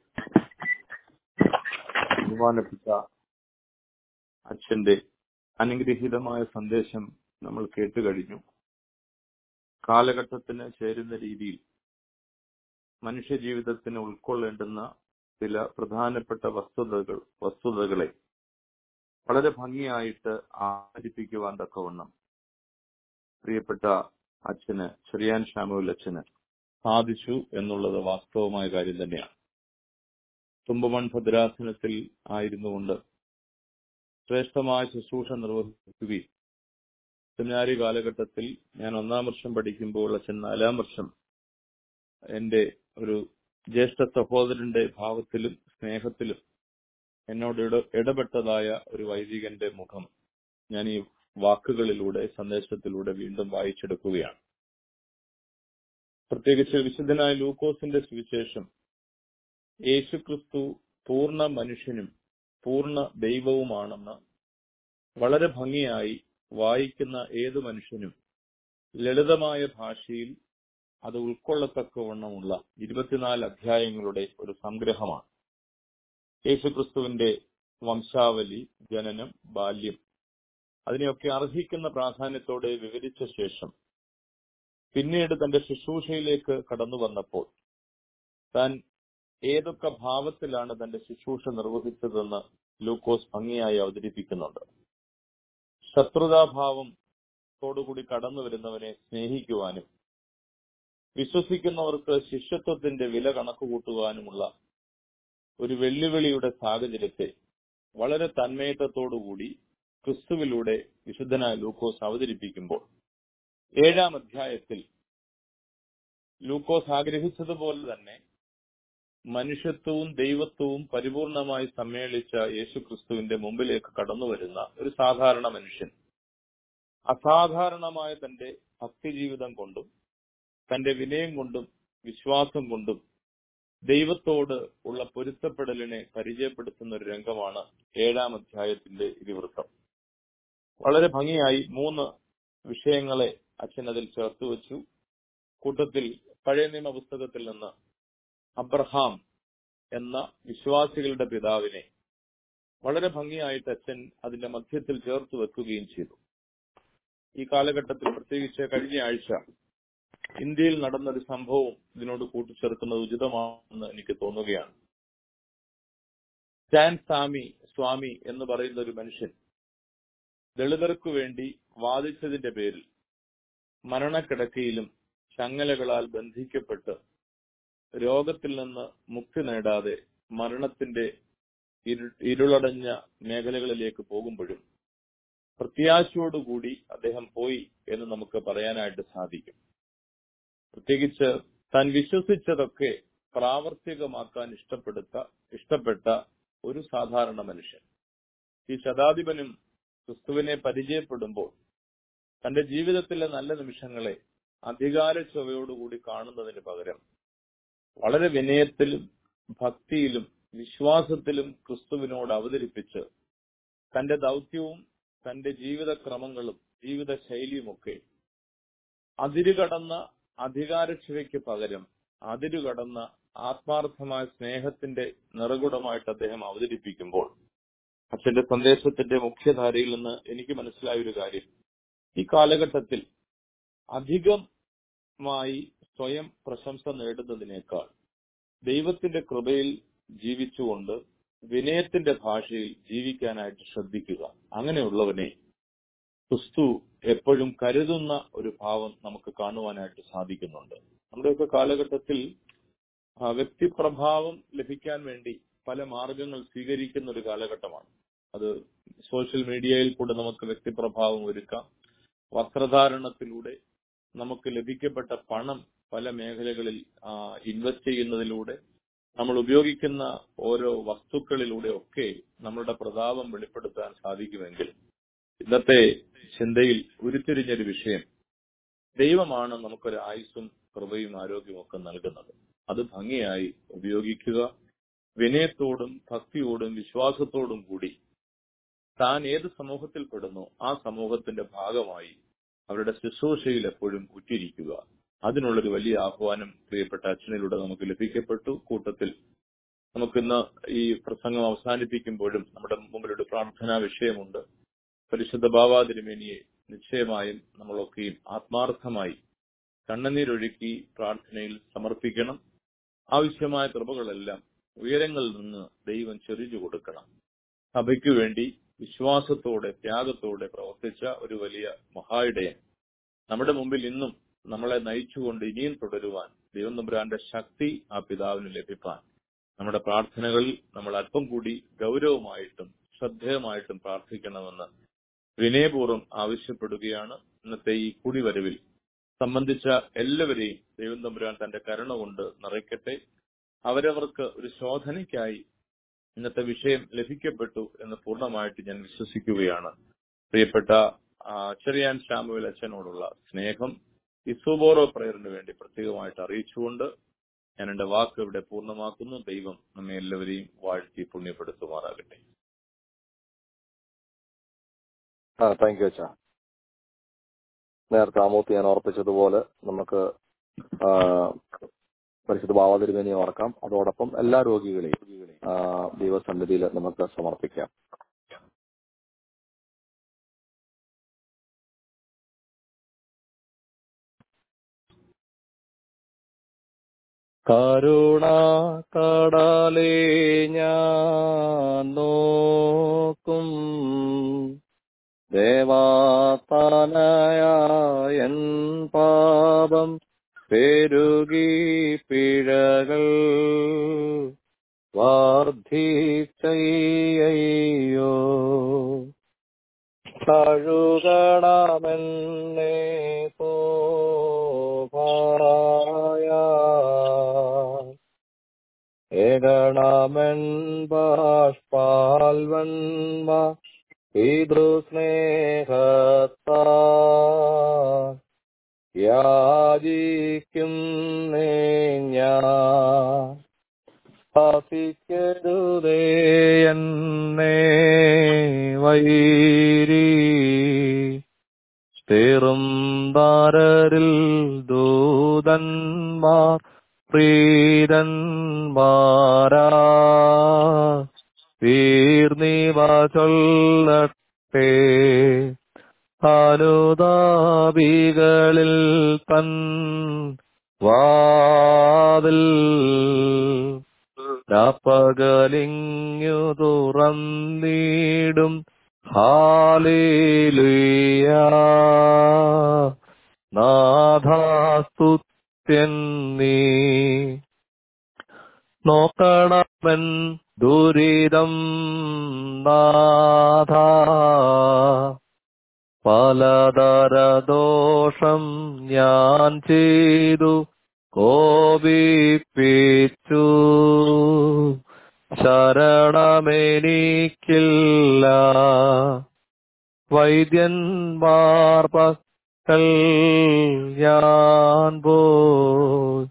ബഹുമാനപ്പെട്ട അച്ഛന്റെ അനുഗ്രഹീതമായ സന്ദേശം നമ്മൾ കേട്ടു കഴിഞ്ഞു കാലഘട്ടത്തിന് ചേരുന്ന രീതിയിൽ മനുഷ്യജീവിതത്തിന് ഉൾക്കൊള്ളേണ്ടുന്ന ചില പ്രധാനപ്പെട്ട വസ്തുതകൾ വസ്തുതകളെ വളരെ ഭംഗിയായിട്ട് ആചരിപ്പിക്കുവാൻ തക്കവണ്ണം പ്രിയപ്പെട്ട അച്ഛന് ചെറിയാൻ ഷാമുൽ അച്ഛന് സാധിച്ചു എന്നുള്ളത് വാസ്തവമായ കാര്യം തന്നെയാണ് തുമ്പമൺ ഭദ്രാസനത്തിൽ ആയിരുന്നുകൊണ്ട് ശ്രേഷ്ഠമായ ശുശ്രൂഷ നിർവഹിക്കുകയും സെമിനാരി കാലഘട്ടത്തിൽ ഞാൻ ഒന്നാം വർഷം പഠിക്കുമ്പോൾ അച്ഛൻ നാലാം വർഷം എന്റെ ഒരു ജ്യേഷ്ഠ സഹോദരന്റെ ഭാവത്തിലും സ്നേഹത്തിലും എന്നോട് ഇട ഇടപെട്ടതായ ഒരു വൈദികന്റെ മുഖം ഞാൻ ഈ വാക്കുകളിലൂടെ സന്ദേശത്തിലൂടെ വീണ്ടും വായിച്ചെടുക്കുകയാണ് പ്രത്യേകിച്ച് വിശുദ്ധനായ ലൂക്കോസിന്റെ സുവിശേഷം യേശുക്രിസ്തു പൂർണ്ണ മനുഷ്യനും പൂർണ്ണ ദൈവവുമാണെന്ന് വളരെ ഭംഗിയായി വായിക്കുന്ന ഏതു മനുഷ്യനും ലളിതമായ ഭാഷയിൽ അത് ഉൾക്കൊള്ളത്തക്കവണ്ണമുള്ള ഇരുപത്തിനാല് അധ്യായങ്ങളുടെ ഒരു സംഗ്രഹമാണ് യേശുക്രിസ്തുവിന്റെ വംശാവലി ജനനം ബാല്യം അതിനെയൊക്കെ അർഹിക്കുന്ന പ്രാധാന്യത്തോടെ വിവരിച്ച ശേഷം പിന്നീട് തന്റെ ശുശ്രൂഷയിലേക്ക് കടന്നു വന്നപ്പോൾ താൻ ഏതൊക്കെ ഭാവത്തിലാണ് തന്റെ ശുശ്രൂഷ നിർവഹിച്ചതെന്ന് ലൂക്കോസ് ഭംഗിയായി അവതരിപ്പിക്കുന്നുണ്ട് ശത്രുതാഭാവത്തോടുകൂടി കടന്നു വരുന്നവനെ സ്നേഹിക്കുവാനും വിശ്വസിക്കുന്നവർക്ക് ശിഷ്യത്വത്തിന്റെ വില കണക്കുകൂട്ടുവാനുമുള്ള ഒരു വെല്ലുവിളിയുടെ സാഹചര്യത്തെ വളരെ തന്മയത്വത്തോടുകൂടി ക്രിസ്തുവിലൂടെ വിശുദ്ധനായ ലൂക്കോസ് അവതരിപ്പിക്കുമ്പോൾ ഏഴാം അധ്യായത്തിൽ ലൂക്കോസ് ആഗ്രഹിച്ചതുപോലെ തന്നെ മനുഷ്യത്വവും ദൈവത്വവും പരിപൂർണമായി സമ്മേളിച്ച യേശുക്രിസ്തുവിന്റെ മുമ്പിലേക്ക് കടന്നു വരുന്ന ഒരു സാധാരണ മനുഷ്യൻ അസാധാരണമായ തന്റെ ഭക്തിജീവിതം കൊണ്ടും തന്റെ വിനയം കൊണ്ടും വിശ്വാസം കൊണ്ടും ദൈവത്തോട് ഉള്ള പൊരുത്തപ്പെടലിനെ പരിചയപ്പെടുത്തുന്ന ഒരു രംഗമാണ് ഏഴാം അധ്യായത്തിന്റെ ഇതിവൃത്തം വളരെ ഭംഗിയായി മൂന്ന് വിഷയങ്ങളെ അച്ഛൻ അതിൽ ചേർത്ത് വെച്ചു കൂട്ടത്തിൽ പഴയ നിയമ പുസ്തകത്തിൽ നിന്ന് അബ്രഹാം എന്ന വിശ്വാസികളുടെ പിതാവിനെ വളരെ ഭംഗിയായിട്ട് അച്ഛൻ അതിന്റെ മധ്യത്തിൽ ചേർത്ത് വെക്കുകയും ചെയ്തു ഈ കാലഘട്ടത്തിൽ പ്രത്യേകിച്ച് കഴിഞ്ഞ ആഴ്ച ഇന്ത്യയിൽ നടന്നൊരു സംഭവം ഇതിനോട് കൂട്ടിച്ചേർക്കുന്നത് ഉചിതമാണെന്ന് എനിക്ക് തോന്നുകയാണ് സ്റ്റാൻ സാമി സ്വാമി എന്ന് പറയുന്ന ഒരു മനുഷ്യൻ ദളിതർക്കു വേണ്ടി വാദിച്ചതിന്റെ പേരിൽ മരണക്കിടക്കയിലും ചങ്ങലകളാൽ ബന്ധിക്കപ്പെട്ട് രോഗത്തിൽ നിന്ന് മുക്തി നേടാതെ മരണത്തിന്റെ ഇരു- ഇരുളടഞ്ഞ മേഖലകളിലേക്ക് പോകുമ്പോഴും പ്രത്യാശയോടുകൂടി അദ്ദേഹം പോയി എന്ന് നമുക്ക് പറയാനായിട്ട് സാധിക്കും പ്രത്യേകിച്ച് താൻ വിശ്വസിച്ചതൊക്കെ പ്രാവർത്തികമാക്കാൻ ഇഷ്ടപ്പെടുത്ത ഇഷ്ടപ്പെട്ട ഒരു സാധാരണ മനുഷ്യൻ ഈ ശതാധിപനും ക്രിസ്തുവിനെ പരിചയപ്പെടുമ്പോൾ തന്റെ ജീവിതത്തിലെ നല്ല നിമിഷങ്ങളെ അധികാര ചുവയോടുകൂടി കാണുന്നതിന് പകരം വളരെ വിനയത്തിലും ഭക്തിയിലും വിശ്വാസത്തിലും ക്രിസ്തുവിനോട് അവതരിപ്പിച്ച് തന്റെ ദൗത്യവും തന്റെ ജീവിതക്രമങ്ങളും ജീവിത ശൈലിയുമൊക്കെ അതിരുകടന്ന അധികാരക്ഷമയ്ക്ക് പകരം അതിരുകടന്ന ആത്മാർത്ഥമായ സ്നേഹത്തിന്റെ നിറകുടമായിട്ട് അദ്ദേഹം അവതരിപ്പിക്കുമ്പോൾ അച്ഛന്റെ സന്ദേശത്തിന്റെ മുഖ്യധാരയിൽ നിന്ന് എനിക്ക് മനസ്സിലായ ഒരു കാര്യം ഈ കാലഘട്ടത്തിൽ അധികമായി സ്വയം പ്രശംസ നേടുന്നതിനേക്കാൾ ദൈവത്തിന്റെ കൃപയിൽ ജീവിച്ചുകൊണ്ട് വിനയത്തിന്റെ ഭാഷയിൽ ജീവിക്കാനായിട്ട് ശ്രദ്ധിക്കുക അങ്ങനെയുള്ളവനെ ക്രിസ്തു എപ്പോഴും കരുതുന്ന ഒരു ഭാവം നമുക്ക് കാണുവാനായിട്ട് സാധിക്കുന്നുണ്ട് നമ്മുടെയൊക്കെ കാലഘട്ടത്തിൽ ആ, വ്യക്തിപ്രഭാവം ലഭിക്കാൻ വേണ്ടി പല മാർഗങ്ങൾ സ്വീകരിക്കുന്ന ഒരു കാലഘട്ടമാണ് അത് സോഷ്യൽ മീഡിയയിൽ കൂടെ നമുക്ക് വ്യക്തിപ്രഭാവം ഒരുക്കാം വസ്ത്രധാരണത്തിലൂടെ നമുക്ക് ലഭിക്കപ്പെട്ട പണം പല മേഖലകളിൽ ഇൻവെസ്റ്റ് ചെയ്യുന്നതിലൂടെ നമ്മൾ ഉപയോഗിക്കുന്ന ഓരോ വസ്തുക്കളിലൂടെ ഒക്കെ നമ്മളുടെ പ്രതാപം വെളിപ്പെടുത്താൻ സാധിക്കുമെങ്കിൽ ഇന്നത്തെ ചിന്തയിൽ ഉരുത്തിരിഞ്ഞൊരു വിഷയം ദൈവമാണ് നമുക്കൊരു ആയുസ്സും കൃപയും ആരോഗ്യവും ഒക്കെ നൽകുന്നത് അത് ഭംഗിയായി ഉപയോഗിക്കുക വിനയത്തോടും ഭക്തിയോടും വിശ്വാസത്തോടും കൂടി താൻ ഏത് സമൂഹത്തിൽ പെടുന്നു ആ സമൂഹത്തിന്റെ ഭാഗമായി അവരുടെ ശുശ്രൂഷയിൽ എപ്പോഴും ഉറ്റിരിക്കുക അതിനുള്ളൊരു വലിയ ആഹ്വാനം പ്രിയപ്പെട്ട അച്ഛനിലൂടെ നമുക്ക് ലഭിക്കപ്പെട്ടു കൂട്ടത്തിൽ നമുക്കിന്ന് ഈ പ്രസംഗം അവസാനിപ്പിക്കുമ്പോഴും നമ്മുടെ മുമ്പിലൊരു പ്രാർത്ഥനാ വിഷയമുണ്ട് പരിശുദ്ധ ബാബാ തിരുമേനിയെ നിശ്ചയമായും നമ്മളൊക്കെയും ആത്മാർത്ഥമായി കണ്ണുനീരൊഴുക്കി പ്രാർത്ഥനയിൽ സമർപ്പിക്കണം ആവശ്യമായ കൃപകളെല്ലാം ഉയരങ്ങളിൽ നിന്ന് ദൈവം ചെറിച്ചു കൊടുക്കണം സഭയ്ക്കു വേണ്ടി വിശ്വാസത്തോടെ ത്യാഗത്തോടെ പ്രവർത്തിച്ച ഒരു വലിയ മഹായിടയൻ നമ്മുടെ മുമ്പിൽ ഇന്നും നമ്മളെ നയിച്ചുകൊണ്ട് ഇനിയും തുടരുവാൻ ദൈവം നമ്പുരാന്റെ ശക്തി ആ പിതാവിന് ലഭിക്കാൻ നമ്മുടെ പ്രാർത്ഥനകളിൽ നമ്മൾ അല്പം കൂടി ഗൗരവമായിട്ടും ശ്രദ്ധേയമായിട്ടും പ്രാർത്ഥിക്കണമെന്ന് വിനയപൂർവ്വം ആവശ്യപ്പെടുകയാണ് ഇന്നത്തെ ഈ കുടിവരവിൽ സംബന്ധിച്ച എല്ലാവരെയും ദൈവം തമ്പുരാൻ തന്റെ കരുണ കൊണ്ട് നിറയ്ക്കട്ടെ അവരവർക്ക് ഒരു ശോധനയ്ക്കായി ഇന്നത്തെ വിഷയം ലഭിക്കപ്പെട്ടു എന്ന് പൂർണ്ണമായിട്ട് ഞാൻ വിശ്വസിക്കുകയാണ് പ്രിയപ്പെട്ട ആ, ചെറിയാൻ ശ്യാമുവിൽ അച്ഛനോടുള്ള സ്നേഹം ഇസുബോറോ പ്രയറിന് വേണ്ടി പ്രത്യേകമായിട്ട് അറിയിച്ചുകൊണ്ട് ഞാൻ എന്റെ വാക്ക് ഇവിടെ പൂർണ്ണമാക്കുന്നു ദൈവം നമ്മെ എല്ലാവരെയും വാഴ്ത്തി പുണ്യപ്പെടുത്തുമാറാകട്ടെ ആ താങ്ക് യു അച്ഛാ നേരത്തെ ആമൂത്ത് ഞാൻ ഓർപ്പിച്ചതുപോലെ നമുക്ക് ആ, പരിശുദ്ധ ഭാവതിരുമേനി ഓർക്കാം അതോടൊപ്പം എല്ലാ രോഗികളെയും ആ, ദൈവസന്നിധിയിൽ നമുക്ക് സമർപ്പിക്കാം കരുണ കടലേ ഞാൻ നോക്കും ദേവാത്തനയായൻ പാപം പെരുകി പിഴകൾ വർദ്ധിച്ചയ്യോ കഴുകണമെന്നേ പോയ ഏകണമെൻ ബാഷ്പാൽവന്മ പിതൃസ്നേഹത്താ യാചിക്കുന്നേ ഞാൻ ഹസിക്കരുതേ എന്നെ വൈരി തേറും താരരിൽ ദൂതന്മാർ പ്രീതന്മാരാ തീർന്നിവ ചൊല്ലട്ടെ അനുതാപികളിൽ തൻ വാതിൽ രാപ്പകലിങ്ങു തുറന്നിടും ഹാലേലുയ നാഥാസ്തുത്യൻ നീ നോക്കണമൻ ദുരിതം നാഥ പലതരദോഷം ഞാൻ ചെയ്തു കോപിപ്പിച്ചു ശരണമെനിക്കില്ല വൈദ്യന്മാർ പക്കൽ ഞാൻ പോയി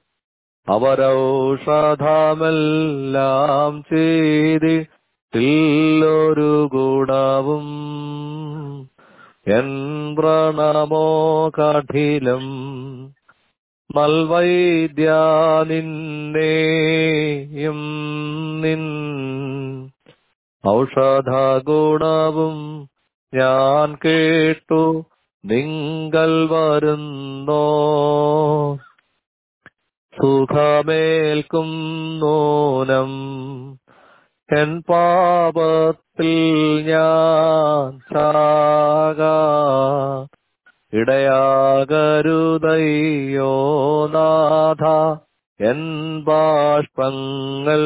അവരൗഷധമെല്ലാം ചെയ്തിട്ടില്ലൊരു ഗുണവും എൻ വ്രണമോ കഠിലം നൽവൈദ്യ നിന്നെയും നിൻ ഔഷധ ഗുണവും ഞാൻ കേട്ടു നിങ്ങൾ വരുന്നോ സുഖമേൽക്കും നൂനം എൻ പാപത്തിൽ ഞാൻ ചാക ഇടയാകരുതയ്യോ നാഥ എൻ ബാഷ്പങ്ങൾ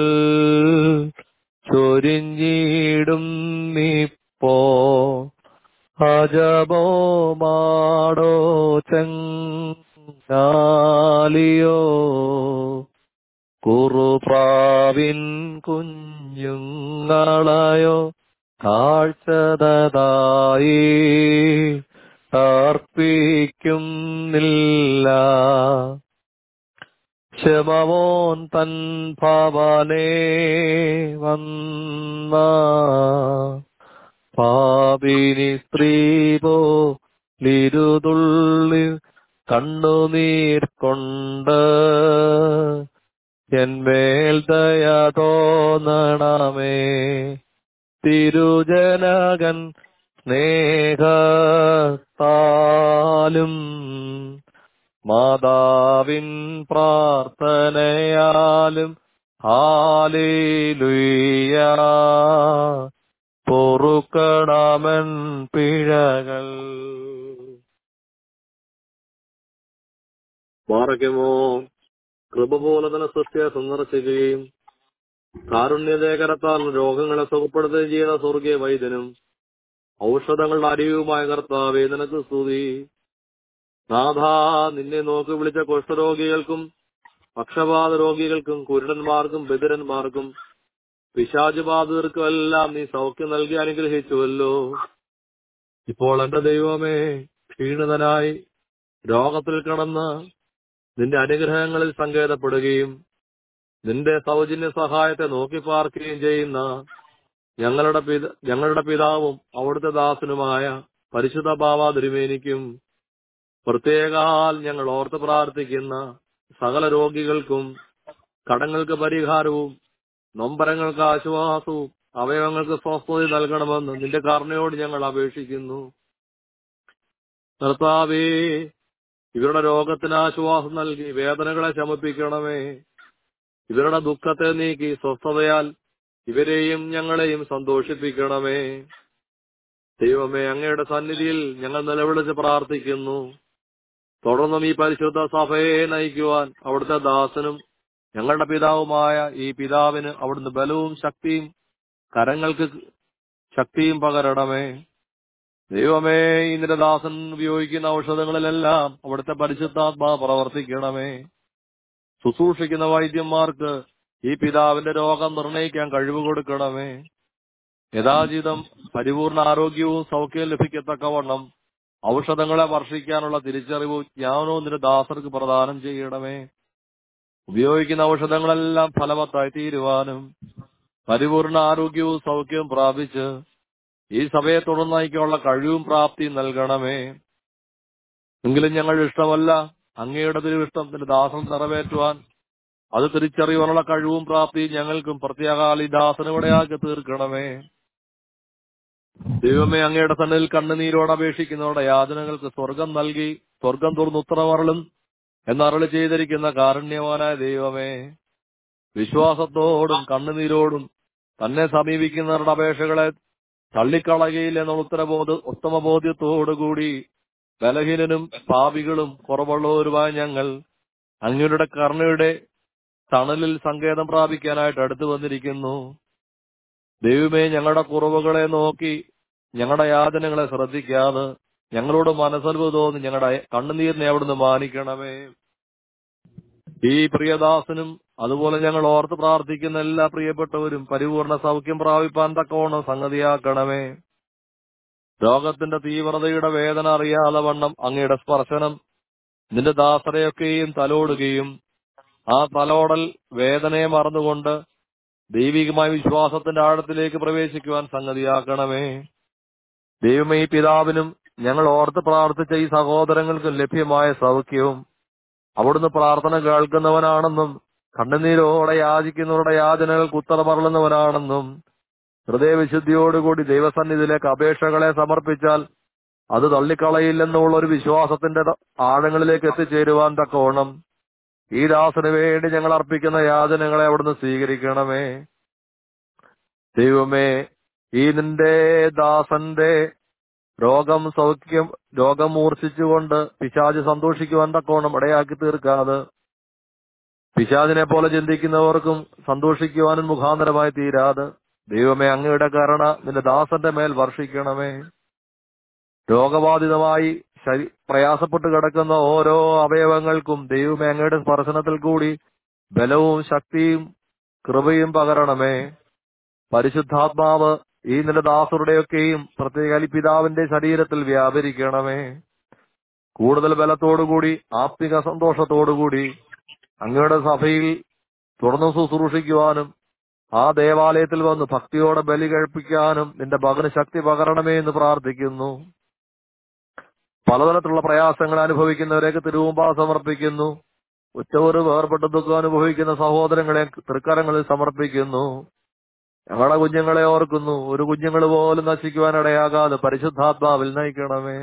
ചൊരിഞ്ഞിടും നിപ്പോ അജബോ മാടോ ചെങ്ങാലിയോ കുറുപ്രാവിൻ കുഞ്ഞുങ്ങളയോ കാഴ്ചതായി അർപ്പിക്കുന്നില്ല ശമമോൻ തൻ ഭവനേ വന്ന പാപിനി സ്ത്രീ പോലിരുതുള്ളി കണ്ണുനീർ കൊണ്ട് എന്മേൽ ദയ തോന്നണമേ തിരുജനകൻ സ്നേഹത്താലും മാതാവിൻ പ്രാർത്ഥനയാലും ഹാലേലുയ്യ പൊറുക്കണമൻ പിഴകൾ മാറയ്ക്കുമോ കൃപ പോലെ തന്നെ സൃഷ്ടിയെ സന്ദർശിക്കുകയും കാരുണ്യദേകരത്താൽ രോഗങ്ങളെ സുഖപ്പെടുത്തുകയും ചെയ്യുന്ന സ്വർഗീയ വൈദ്യനും ഔഷധങ്ങളുടെ അരിവുമായ കർത്താവേ നിനക്ക് സ്തുതി നാഥ നിന്നെ നോക്കി വിളിച്ച കുഷ്ഠരോഗികൾക്കും പക്ഷപാത രോഗികൾക്കും കുരുടന്മാർക്കും ബദിരന്മാർക്കും പിശാചുബാധിതർക്കും എല്ലാം നീ സൗഖ്യം നൽകി അനുഗ്രഹിച്ചുവല്ലോ ഇപ്പോൾ എന്റെ ദൈവമേ ക്ഷീണിതനായി രോഗത്തിൽ കിടന്ന് നിന്റെ അനുഗ്രഹങ്ങളിൽ സങ്കേതപ്പെടുകയും നിന്റെ സൗജന്യ സഹായത്തെ നോക്കി പാർക്കുകയും ചെയ്യുന്ന ഞങ്ങളുടെ പിത ഞങ്ങളുടെ പിതാവും അവിടുത്തെ ദാസനുമായ പരിശുദ്ധ ബാബ തിരുമേനിക്കും പ്രത്യേകാൽ ഞങ്ങൾ ഓർത്ത് പ്രാർത്ഥിക്കുന്ന സകല രോഗികൾക്കും കടങ്ങൾക്ക് പരിഹാരവും നൊമ്പരങ്ങൾക്ക് ആശ്വാസവും അവയവങ്ങൾക്ക് സ്വസ്ഥത നൽകണമെന്ന് നിന്റെ കരുണയോട് ഞങ്ങൾ അപേക്ഷിക്കുന്നു കർത്താവേ ഇവരുടെ രോഗത്തിന് ആശ്വാസം നൽകി വേദനകളെ ശമിപ്പിക്കണമേ ഇവരുടെ ദുഃഖത്തെ നീക്കി സ്വസ്ഥതയാൽ ഇവരെയും ഞങ്ങളെയും സന്തോഷിപ്പിക്കണമേ ദൈവമേ അങ്ങയുടെ സന്നിധിയിൽ ഞങ്ങൾ നിലവിളിച്ച് പ്രാർത്ഥിക്കുന്നു തുടർന്നും ഈ പരിശുദ്ധ സഭയെ നയിക്കുവാൻ അവിടുത്തെ ദാസനും ഞങ്ങളുടെ പിതാവുമായ ഈ പിതാവിന് അവിടുന്ന് ബലവും ശക്തിയും കരങ്ങൾക്ക് ശക്തിയും പകരണമേ ദൈവമേ ഇന്നിന്റെ ദാസൻ ഉപയോഗിക്കുന്ന ഔഷധങ്ങളിലെല്ലാം അവിടുത്തെ പരിശുദ്ധാത്മാ പ്രവർത്തിക്കണമേ ശുശ്രൂഷിക്കുന്ന വൈദ്യന്മാർക്ക് ഈ പിതാവിന്റെ രോഗം നിർണയിക്കാൻ കഴിവ് കൊടുക്കണമേ യഥാചിതം പരിപൂർണ ആരോഗ്യവും സൗഖ്യവും ലഭിക്കത്തക്കവണ്ണം ഔഷധങ്ങളെ വർഷിക്കാനുള്ള തിരിച്ചറിവ് ജ്ഞാനവും നിന്റെ ദാസർക്ക് പ്രദാനം ചെയ്യണമേ ഉപയോഗിക്കുന്ന ഔഷധങ്ങളെല്ലാം ഫലവത്തായി തീരുവാനും പരിപൂർണ ആരോഗ്യവും സൗഖ്യവും പ്രാപിച്ച് ഈ സഭയെ തുടർന്ന് നയിക്കാനുള്ള കഴിവും പ്രാപ്തിയും നൽകണമേ എങ്കിലും ഞങ്ങളുടെ ഇഷ്ടമല്ല അങ്ങയുടെ തിരുവിഷ്ടം നിന്റെ ദാസൻ നിറവേറ്റുവാൻ അത് തിരിച്ചറിയുവാനുള്ള കഴിവും പ്രാപ്തിയും ഞങ്ങൾക്കും പ്രത്യേകാലി ദാസനിവിടെയാക്കി തീർക്കണമേ ദൈവമേ അങ്ങയുടെ സന്നിധിയിൽ കണ്ണുനീരോട് അപേക്ഷിക്കുന്നവരുടെ യാതനകൾക്ക് സ്വർഗം നൽകി സ്വർഗം തുറന്ന് ഉത്തരമറളും എന്നറളി ചെയ്തിരിക്കുന്ന കാരുണ്യവാനായ ദൈവമേ വിശ്വാസത്തോടും കണ്ണുനീരോടും തന്നെ സമീപിക്കുന്നവരുടെ അപേക്ഷകളെ തള്ളിക്കളകയില്ല എന്നുള്ള ഉത്തരബോധ ഉത്തമബോധ്യത്തോടുകൂടി ബലഹീനനും പാപികളും കുറവുള്ളവരുമായ ഞങ്ങൾ അങ്ങയുടെ കരുണയുടെ തണലിൽ സങ്കേതം പ്രാപിക്കാനായിട്ട് അടുത്തു വന്നിരിക്കുന്നു ദൈവമേ ഞങ്ങളുടെ കുറവുകളെ നോക്കി ഞങ്ങളുടെ യാതനകളെ ശ്രദ്ധിക്കാതെ ഞങ്ങളോട് മനസ്സൽവ് തോന്നി ഞങ്ങളുടെ കണ്ണുനീരിനെ അവിടുന്ന് മാനിക്കണമേ ഈ പ്രിയദാസനും അതുപോലെ ഞങ്ങൾ ഓർത്ത് പ്രാർത്ഥിക്കുന്ന എല്ലാ പ്രിയപ്പെട്ടവരും പരിപൂർണ സൗഖ്യം പ്രാപിപ്പാൻ തക്കവണ്ണം സംഗതിയാക്കണമേ രോഗത്തിന്റെ തീവ്രതയുടെ വേദന അറിയാതെ വണ്ണം അങ്ങയുടെ സ്പർശനം നിന്റെ ദാസരെയൊക്കെയും തലോടുകയും ആ തലോടൽ വേദനയെ മറന്നുകൊണ്ട് ദൈവികമായ വിശ്വാസത്തിന്റെ ആഴത്തിലേക്ക് പ്രവേശിക്കുവാൻ സംഗതിയാക്കണമേ ദൈവമേ ഈ പിതാവിനും ഞങ്ങൾ ഓർത്ത് പ്രാർത്ഥിച്ച ഈ സഹോദരങ്ങൾക്കും ലഭ്യമായ സൗഖ്യവും അവിടുന്ന് പ്രാർത്ഥന കേൾക്കുന്നവനാണെന്നും കണ്ണുനീരോടെ യാചിക്കുന്നവരുടെ യാചനകൾക്ക് ഉത്തരമറളുന്നവനാണെന്നും ഹൃദയവിശുദ്ധിയോടുകൂടി ദൈവസന്നിധിയിലേക്ക് അപേക്ഷകളെ സമർപ്പിച്ചാൽ അത് തള്ളിക്കളയില്ലെന്നുള്ള ഒരു വിശ്വാസത്തിന്റെ ആഴങ്ങളിലേക്ക് എത്തിച്ചേരുവാൻ തക്കവണ്ണം ഈ ദാസന് വേണ്ടി ഞങ്ങൾ അർപ്പിക്കുന്ന യാചനകളെ അവിടുന്ന് സ്വീകരിക്കണമേ ദൈവമേ ഈ നിന്റെ ദാസന്റെ രോഗം സൗഖ്യം രോഗം മൂർച്ഛിച്ചുകൊണ്ട് പിശാജ് സന്തോഷിക്കുവാൻ തക്കോണം ഇടയാക്കി തീർക്കാതെ പിശാജിനെ പോലെ ചിന്തിക്കുന്നവർക്കും സന്തോഷിക്കുവാനും മുഖാന്തരമായി തീരാതെ ദൈവമേ അങ്ങയുടെ കരുണ നിന്റെ ദാസന്റെ മേൽ വർഷിക്കണമേ രോഗബാധിതമായി ശരി പ്രയാസപ്പെട്ട് കിടക്കുന്ന ഓരോ അവയവങ്ങൾക്കും ദൈവമേ അങ്ങയുടെ സ്പർശനത്തിൽ കൂടി ബലവും ശക്തിയും കൃപയും പകരണമേ പരിശുദ്ധാത്മാവ് ഈ നിന്റെ ദാസരുടെയൊക്കെയും പ്രത്യേക പിതാവിന്റെ ശരീരത്തിൽ വ്യാപരിക്കണമേ കൂടുതൽ ബലത്തോടുകൂടി ആത്മിക സന്തോഷത്തോടുകൂടി അങ്ങയുടെ സഭയിൽ തുറന്നു ശുശ്രൂഷിക്കുവാനും ആ ദേവാലയത്തിൽ വന്ന് ഭക്തിയോടെ ബലി കഴിപ്പിക്കാനും നിന്റെ മകന് ശക്തി പകരണമേ എന്ന് പ്രാർത്ഥിക്കുന്നു പലതരത്തിലുള്ള പ്രയാസങ്ങൾ അനുഭവിക്കുന്നവരെയൊക്കെ തിരുവുമ്പാ സമർപ്പിക്കുന്നു ഉറ്റവര് വേർപെട്ട ദുഃഖം അനുഭവിക്കുന്ന സഹോദരങ്ങളെ തൃക്കരങ്ങളിൽ സമർപ്പിക്കുന്നു ഞങ്ങളുടെ കുഞ്ഞുങ്ങളെ ഓർക്കുന്നു ഒരു കുഞ്ഞുങ്ങൾ പോലും നശിക്കുവാൻ ഇടയാകാതെ പരിശുദ്ധാത്മാവിൽ നയിക്കണമേ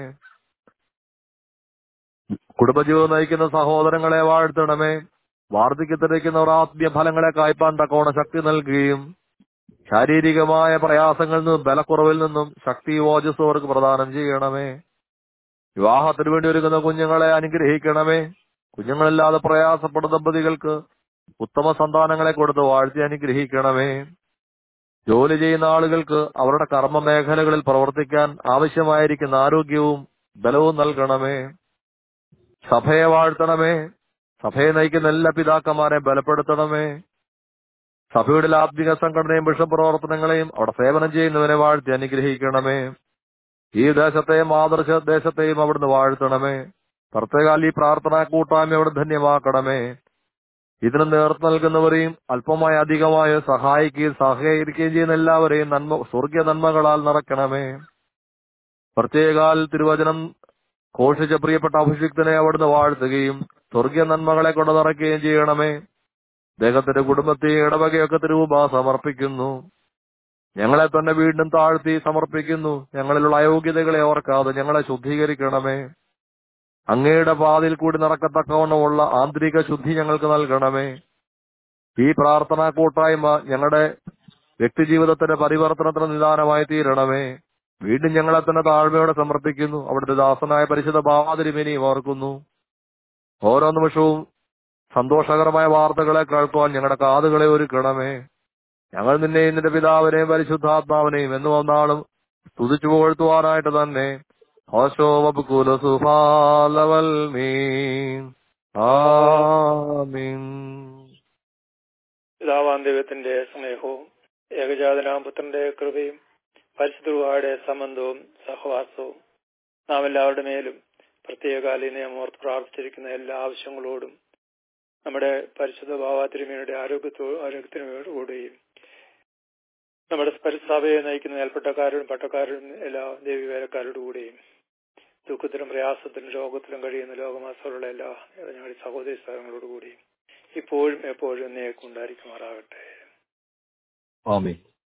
കുടുംബജീവിതം നയിക്കുന്ന സഹോദരങ്ങളെ വാഴ്ത്തണമേ വാർദ്ധക്യത്തിരിക്കുന്നവർ ആത്മീയ ഫലങ്ങളെ കായ്പാൻ തക്കോണ ശക്തി നൽകുകയും ശാരീരികമായ പ്രയാസങ്ങളിൽ നിന്നും ബലക്കുറവിൽ നിന്നും ശക്തി ഓജസ് അവർക്ക് പ്രദാനം ചെയ്യണമേ വിവാഹത്തിന് വേണ്ടി ഒരുങ്ങുന്ന കുഞ്ഞുങ്ങളെ അനുഗ്രഹിക്കണമേ കുഞ്ഞുങ്ങളില്ലാതെ പ്രയാസപ്പെടുന്ന ദമ്പതികൾക്ക് ഉത്തമ സന്താനങ്ങളെ കൊടുത്ത് വാഴ്ത്തി അനുഗ്രഹിക്കണമേ ജോലി ചെയ്യുന്ന ആളുകൾക്ക് അവരുടെ കർമ്മ മേഖലകളിൽ പ്രവർത്തിക്കാൻ ആവശ്യമായിരിക്കുന്ന ആരോഗ്യവും ബലവും നൽകണമേ സഭയെ വാഴ്ത്തണമേ സഭയെ നയിക്കുന്ന എല്ലാ പിതാക്കന്മാരെ ബലപ്പെടുത്തണമേ സഭയുടെ ആത്മിക സംഘടനയും ബിഷപ്പ് പ്രവർത്തനങ്ങളെയും അവിടെ സേവനം ചെയ്യുന്നവരെ വാഴ്ത്തി അനുഗ്രഹിക്കണമേ ഈ ദേശത്തെയും മാതൃശ ദേശത്തെയും അവിടുന്ന് വാഴ്ത്തണമേ പ്രത്യേകാൽ ഈ പ്രാർത്ഥനാ കൂട്ടായ്മ അവിടെ ധന്യമാക്കണമേ ഇതിന് നേർത്തു നൽകുന്നവരെയും അല്പമായി അധികമായി സഹായിക്കുകയും സഹകരിക്കുകയും ചെയ്യുന്ന എല്ലാവരെയും നന്മ സ്വർഗീയ നന്മകളാൽ നിറയ്ക്കണമേ പ്രത്യേകാൽ തിരുവചനം ഘോഷിച്ച പ്രിയപ്പെട്ട അഭിഷിക്തനെ അവിടുന്ന് വാഴ്ത്തുകയും സ്വർഗീയ നന്മകളെ കൊണ്ട് നിറയ്ക്കുകയും ചെയ്യണമേ അദ്ദേഹത്തിന്റെ കുടുംബത്തെയും ഇടവകയൊക്കെ തിരുവുബ സമർപ്പിക്കുന്നു ഞങ്ങളെ തന്നെ വീണ്ടും താഴ്ത്തി സമർപ്പിക്കുന്നു ഞങ്ങളിലുള്ള അയോഗ്യതകളെ ഓർക്കാതെ ഞങ്ങളെ ശുദ്ധീകരിക്കണമേ അങ്ങയുടെ പാതിൽ കൂടി നടക്കത്തക്കവണ്ണമുള്ള ആന്തരിക ശുദ്ധി ഞങ്ങൾക്ക് നൽകണമേ ഈ പ്രാർത്ഥനാ കൂട്ടായ്മ ഞങ്ങളുടെ വ്യക്തിജീവിതത്തിന്റെ പരിവർത്തനത്തിന് നിദാനമായി തീരണമേ വീണ്ടും ഞങ്ങളെ തന്നെ താഴ്മയോടെ സമർപ്പിക്കുന്നു അവിടുത്തെ ദാസനായ പരിശുദ്ധ ഭാവാതിരിമിനിയും ഓർക്കുന്നു ഓരോ നിമിഷവും സന്തോഷകരമായ വാർത്തകളെ കേൾക്കുവാൻ ഞങ്ങളുടെ കാതുകളെ ഒരുക്കണമേ ഞങ്ങൾ നിന്നെയും നിന്റെ പിതാവിനെയും പരിശുദ്ധാത്മാവിനെയും എന്ന് വന്നാളും സ്തുതിച്ചു പുകഴ്ത്തുവാനായിട്ട് തന്നെ പിതാവാൻ ദൈവത്തിന്റെ സ്നേഹവും ഏകജാതനാം പുത്രന്റെ കൃപയും പരിശുദ്ധയുടെ സംബന്ധവും സഹവാസവും നാം എല്ലാവരുടെ മേലും പ്രത്യേകാലി നിയമോർത്ത് പ്രാർത്ഥിച്ചിരിക്കുന്ന എല്ലാ ആവശ്യങ്ങളോടും നമ്മുടെ പരിശുദ്ധ ഭാവാതിരുമയുടെ ആരോഗ്യത്തോ ആരോഗ്യത്തിനോടുകൂടിയും നമ്മുടെ പരിസ്ഥാപയെ നയിക്കുന്ന മേൽപ്പെട്ടക്കാരോടും പട്ടക്കാരോടും എല്ലാ ദേവിവേലക്കാരോടും കൂടിയും ദുഃഖത്തിലും പ്രയാസത്തിലും രോഗത്തിലും കഴിയുന്ന ലോകമാസമുള്ള എല്ലാ ഞങ്ങളുടെ സഹോദരി സ്ഥലങ്ങളോടുകൂടിയും ഇപ്പോഴും എപ്പോഴും എന്നേക്കും ഉണ്ടായിരിക്കുമാറാകട്ടെ ആമീൻ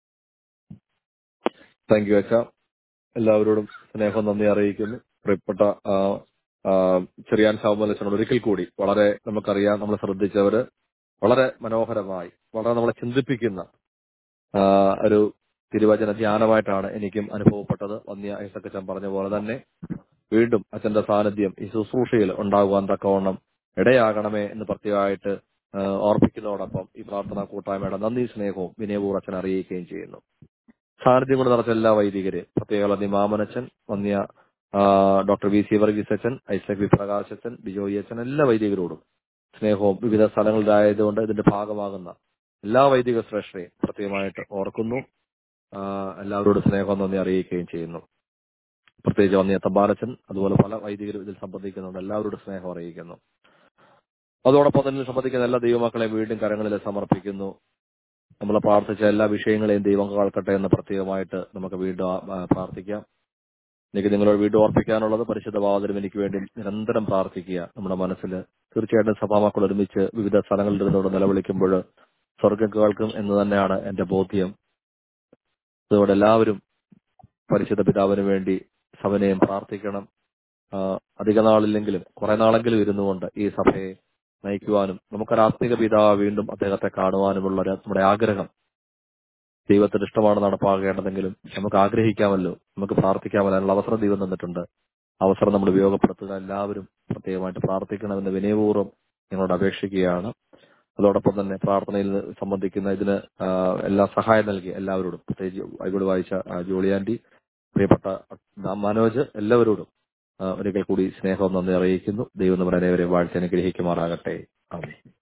താങ്ക് യു അച്ഛ എല്ലാവരോടും സ്നേഹം നന്ദി അറിയിക്കുന്നു പ്രിയപ്പെട്ട ആ, ആ, ചെറിയാൻ സാബുമൽ അച്ഛനോട് ഒരിക്കൽ കൂടി വളരെ നമുക്കറിയാം നമ്മൾ ശ്രദ്ധിച്ചവര് വളരെ മനോഹരമായി വളരെ നമ്മളെ ചിന്തിപ്പിക്കുന്ന ആ, ഒരു തിരുവചന ധ്യാനമായിട്ടാണ് എനിക്കും അനുഭവപ്പെട്ടത് വന്യ ഐസക്കച്ചൻ പറഞ്ഞ പോലെ തന്നെ വീണ്ടും അച്ഛന്റെ സാന്നിധ്യം ഈ ശുശ്രൂഷയിൽ ഉണ്ടാകുവാൻ തക്കവണ്ണം ഇടയാകണമേ എന്ന് പ്രത്യേകമായിട്ട് ആ, ഓർപ്പിക്കുന്നതോടൊപ്പം ഈ പ്രാർത്ഥനാ കൂട്ടായ്മയുടെ നന്ദി സ്നേഹവും വിനയപൂർവ്വം അച്ഛൻ അറിയിക്കുകയും ചെയ്യുന്നു സാന്നിധ്യം കൊണ്ട് നിറച്ച എല്ലാ വൈദികരെ പ്രത്യേക നന്ദി മാമനച്ചൻ വന്യ ആ, ഡോക്ടർ വി സി വർഗീസ് അച്ഛൻ ഐസക് വി പ്രകാശ് അച്ഛൻ ബിജോയി അച്ഛൻ എല്ലാ വൈദികരോടും സ്നേഹവും വിവിധ സ്ഥലങ്ങളിലായതുകൊണ്ട് ഇതിന്റെ ഭാഗമാകുന്ന എല്ലാ വൈദിക ശ്രേഷ്ഠരെയും പ്രത്യേകമായിട്ട് ഓർക്കുന്നു ആ, എല്ലാവരോടും സ്നേഹം നന്ദി അറിയിക്കുകയും ചെയ്യുന്നു പ്രത്യേകിച്ച് വന്നിയ തമ്പാലച്ചൻ അതുപോലെ പല വൈദികരും ഇതിൽ സംബന്ധിക്കുന്നുണ്ട് എല്ലാവരോടും സ്നേഹം അറിയിക്കുന്നു അതോടൊപ്പം തന്നെ സംബന്ധിക്കുന്ന എല്ലാ ദൈവമക്കളെയും വീണ്ടും കരങ്ങളിൽ സമർപ്പിക്കുന്നു നമ്മൾ പ്രാർത്ഥിച്ച എല്ലാ വിഷയങ്ങളെയും ദൈവം കേൾക്കട്ടെ എന്ന് പ്രത്യേകമായിട്ട് നമുക്ക് വീണ്ടും ആ- ആ പ്രാർത്ഥിക്കാം എനിക്ക് നിങ്ങളോട് വീണ്ടും ഓർപ്പിക്കാനുള്ളത് പരിശുദ്ധ ഭാവത്തിലും എനിക്ക് വേണ്ടി നിരന്തരം പ്രാർത്ഥിക്കുക നമ്മുടെ മനസ്സിൽ തീർച്ചയായിട്ടും സഭാമക്കൾ ഒരുമിച്ച് വിവിധ സ്ഥലങ്ങളിൽ ഇരുന്നോട് നിലവിളിക്കുമ്പോൾ സ്വർഗം കേൾക്കും എന്ന് തന്നെയാണ് എന്റെ ബോധ്യം അതുകൊണ്ട് എല്ലാവരും പരിശുദ്ധ പിതാവിന് വേണ്ടി സഭനെയും പ്രാർത്ഥിക്കണം ആ, അധിക നാളില്ലെങ്കിലും കുറെ നാളെങ്കിലും ഇരുന്നുകൊണ്ട് ഈ സഭയെ നയിക്കുവാനും നമുക്കൊരു ആത്മിക പിതാവ് വീണ്ടും അദ്ദേഹത്തെ കാണുവാനുമുള്ള ഒരു നമ്മുടെ ആഗ്രഹം ദൈവത്തിന് ഇഷ്ടമാണ് നടപ്പാകേണ്ടതെങ്കിലും നമുക്ക് ആഗ്രഹിക്കാമല്ലോ നമുക്ക് പ്രാർത്ഥിക്കാമല്ലോ അതിനുള്ള അവസരം ദൈവം തന്നിട്ടുണ്ട് അവസരം നമ്മൾ ഉപയോഗപ്പെടുത്തുക എല്ലാവരും പ്രത്യേകമായിട്ട് പ്രാർത്ഥിക്കണമെന്ന് വിനയപൂർവ്വം ഞങ്ങളോട് അപേക്ഷിക്കുകയാണ് അതോടൊപ്പം തന്നെ പ്രാർത്ഥനയിൽ സംബന്ധിക്കുന്ന ഇതിന് ആ, എല്ലാ സഹായം നൽകി എല്ലാവരോടും പ്രത്യേകിച്ച് ബൈബിൾ വായിച്ച ആ, ജോളി ആന്റി പ്രിയപ്പെട്ട ആ, മനോജ് എല്ലാവരോടും ആ, ഒരിക്കൽ കൂടി സ്നേഹം നന്ദി അറിയിക്കുന്നു ദൈവം നമ്മുടെ അനേവരെ വാഴ്ച അനുഗ്രഹിക്കുമാറാകട്ടെ ആമേൻ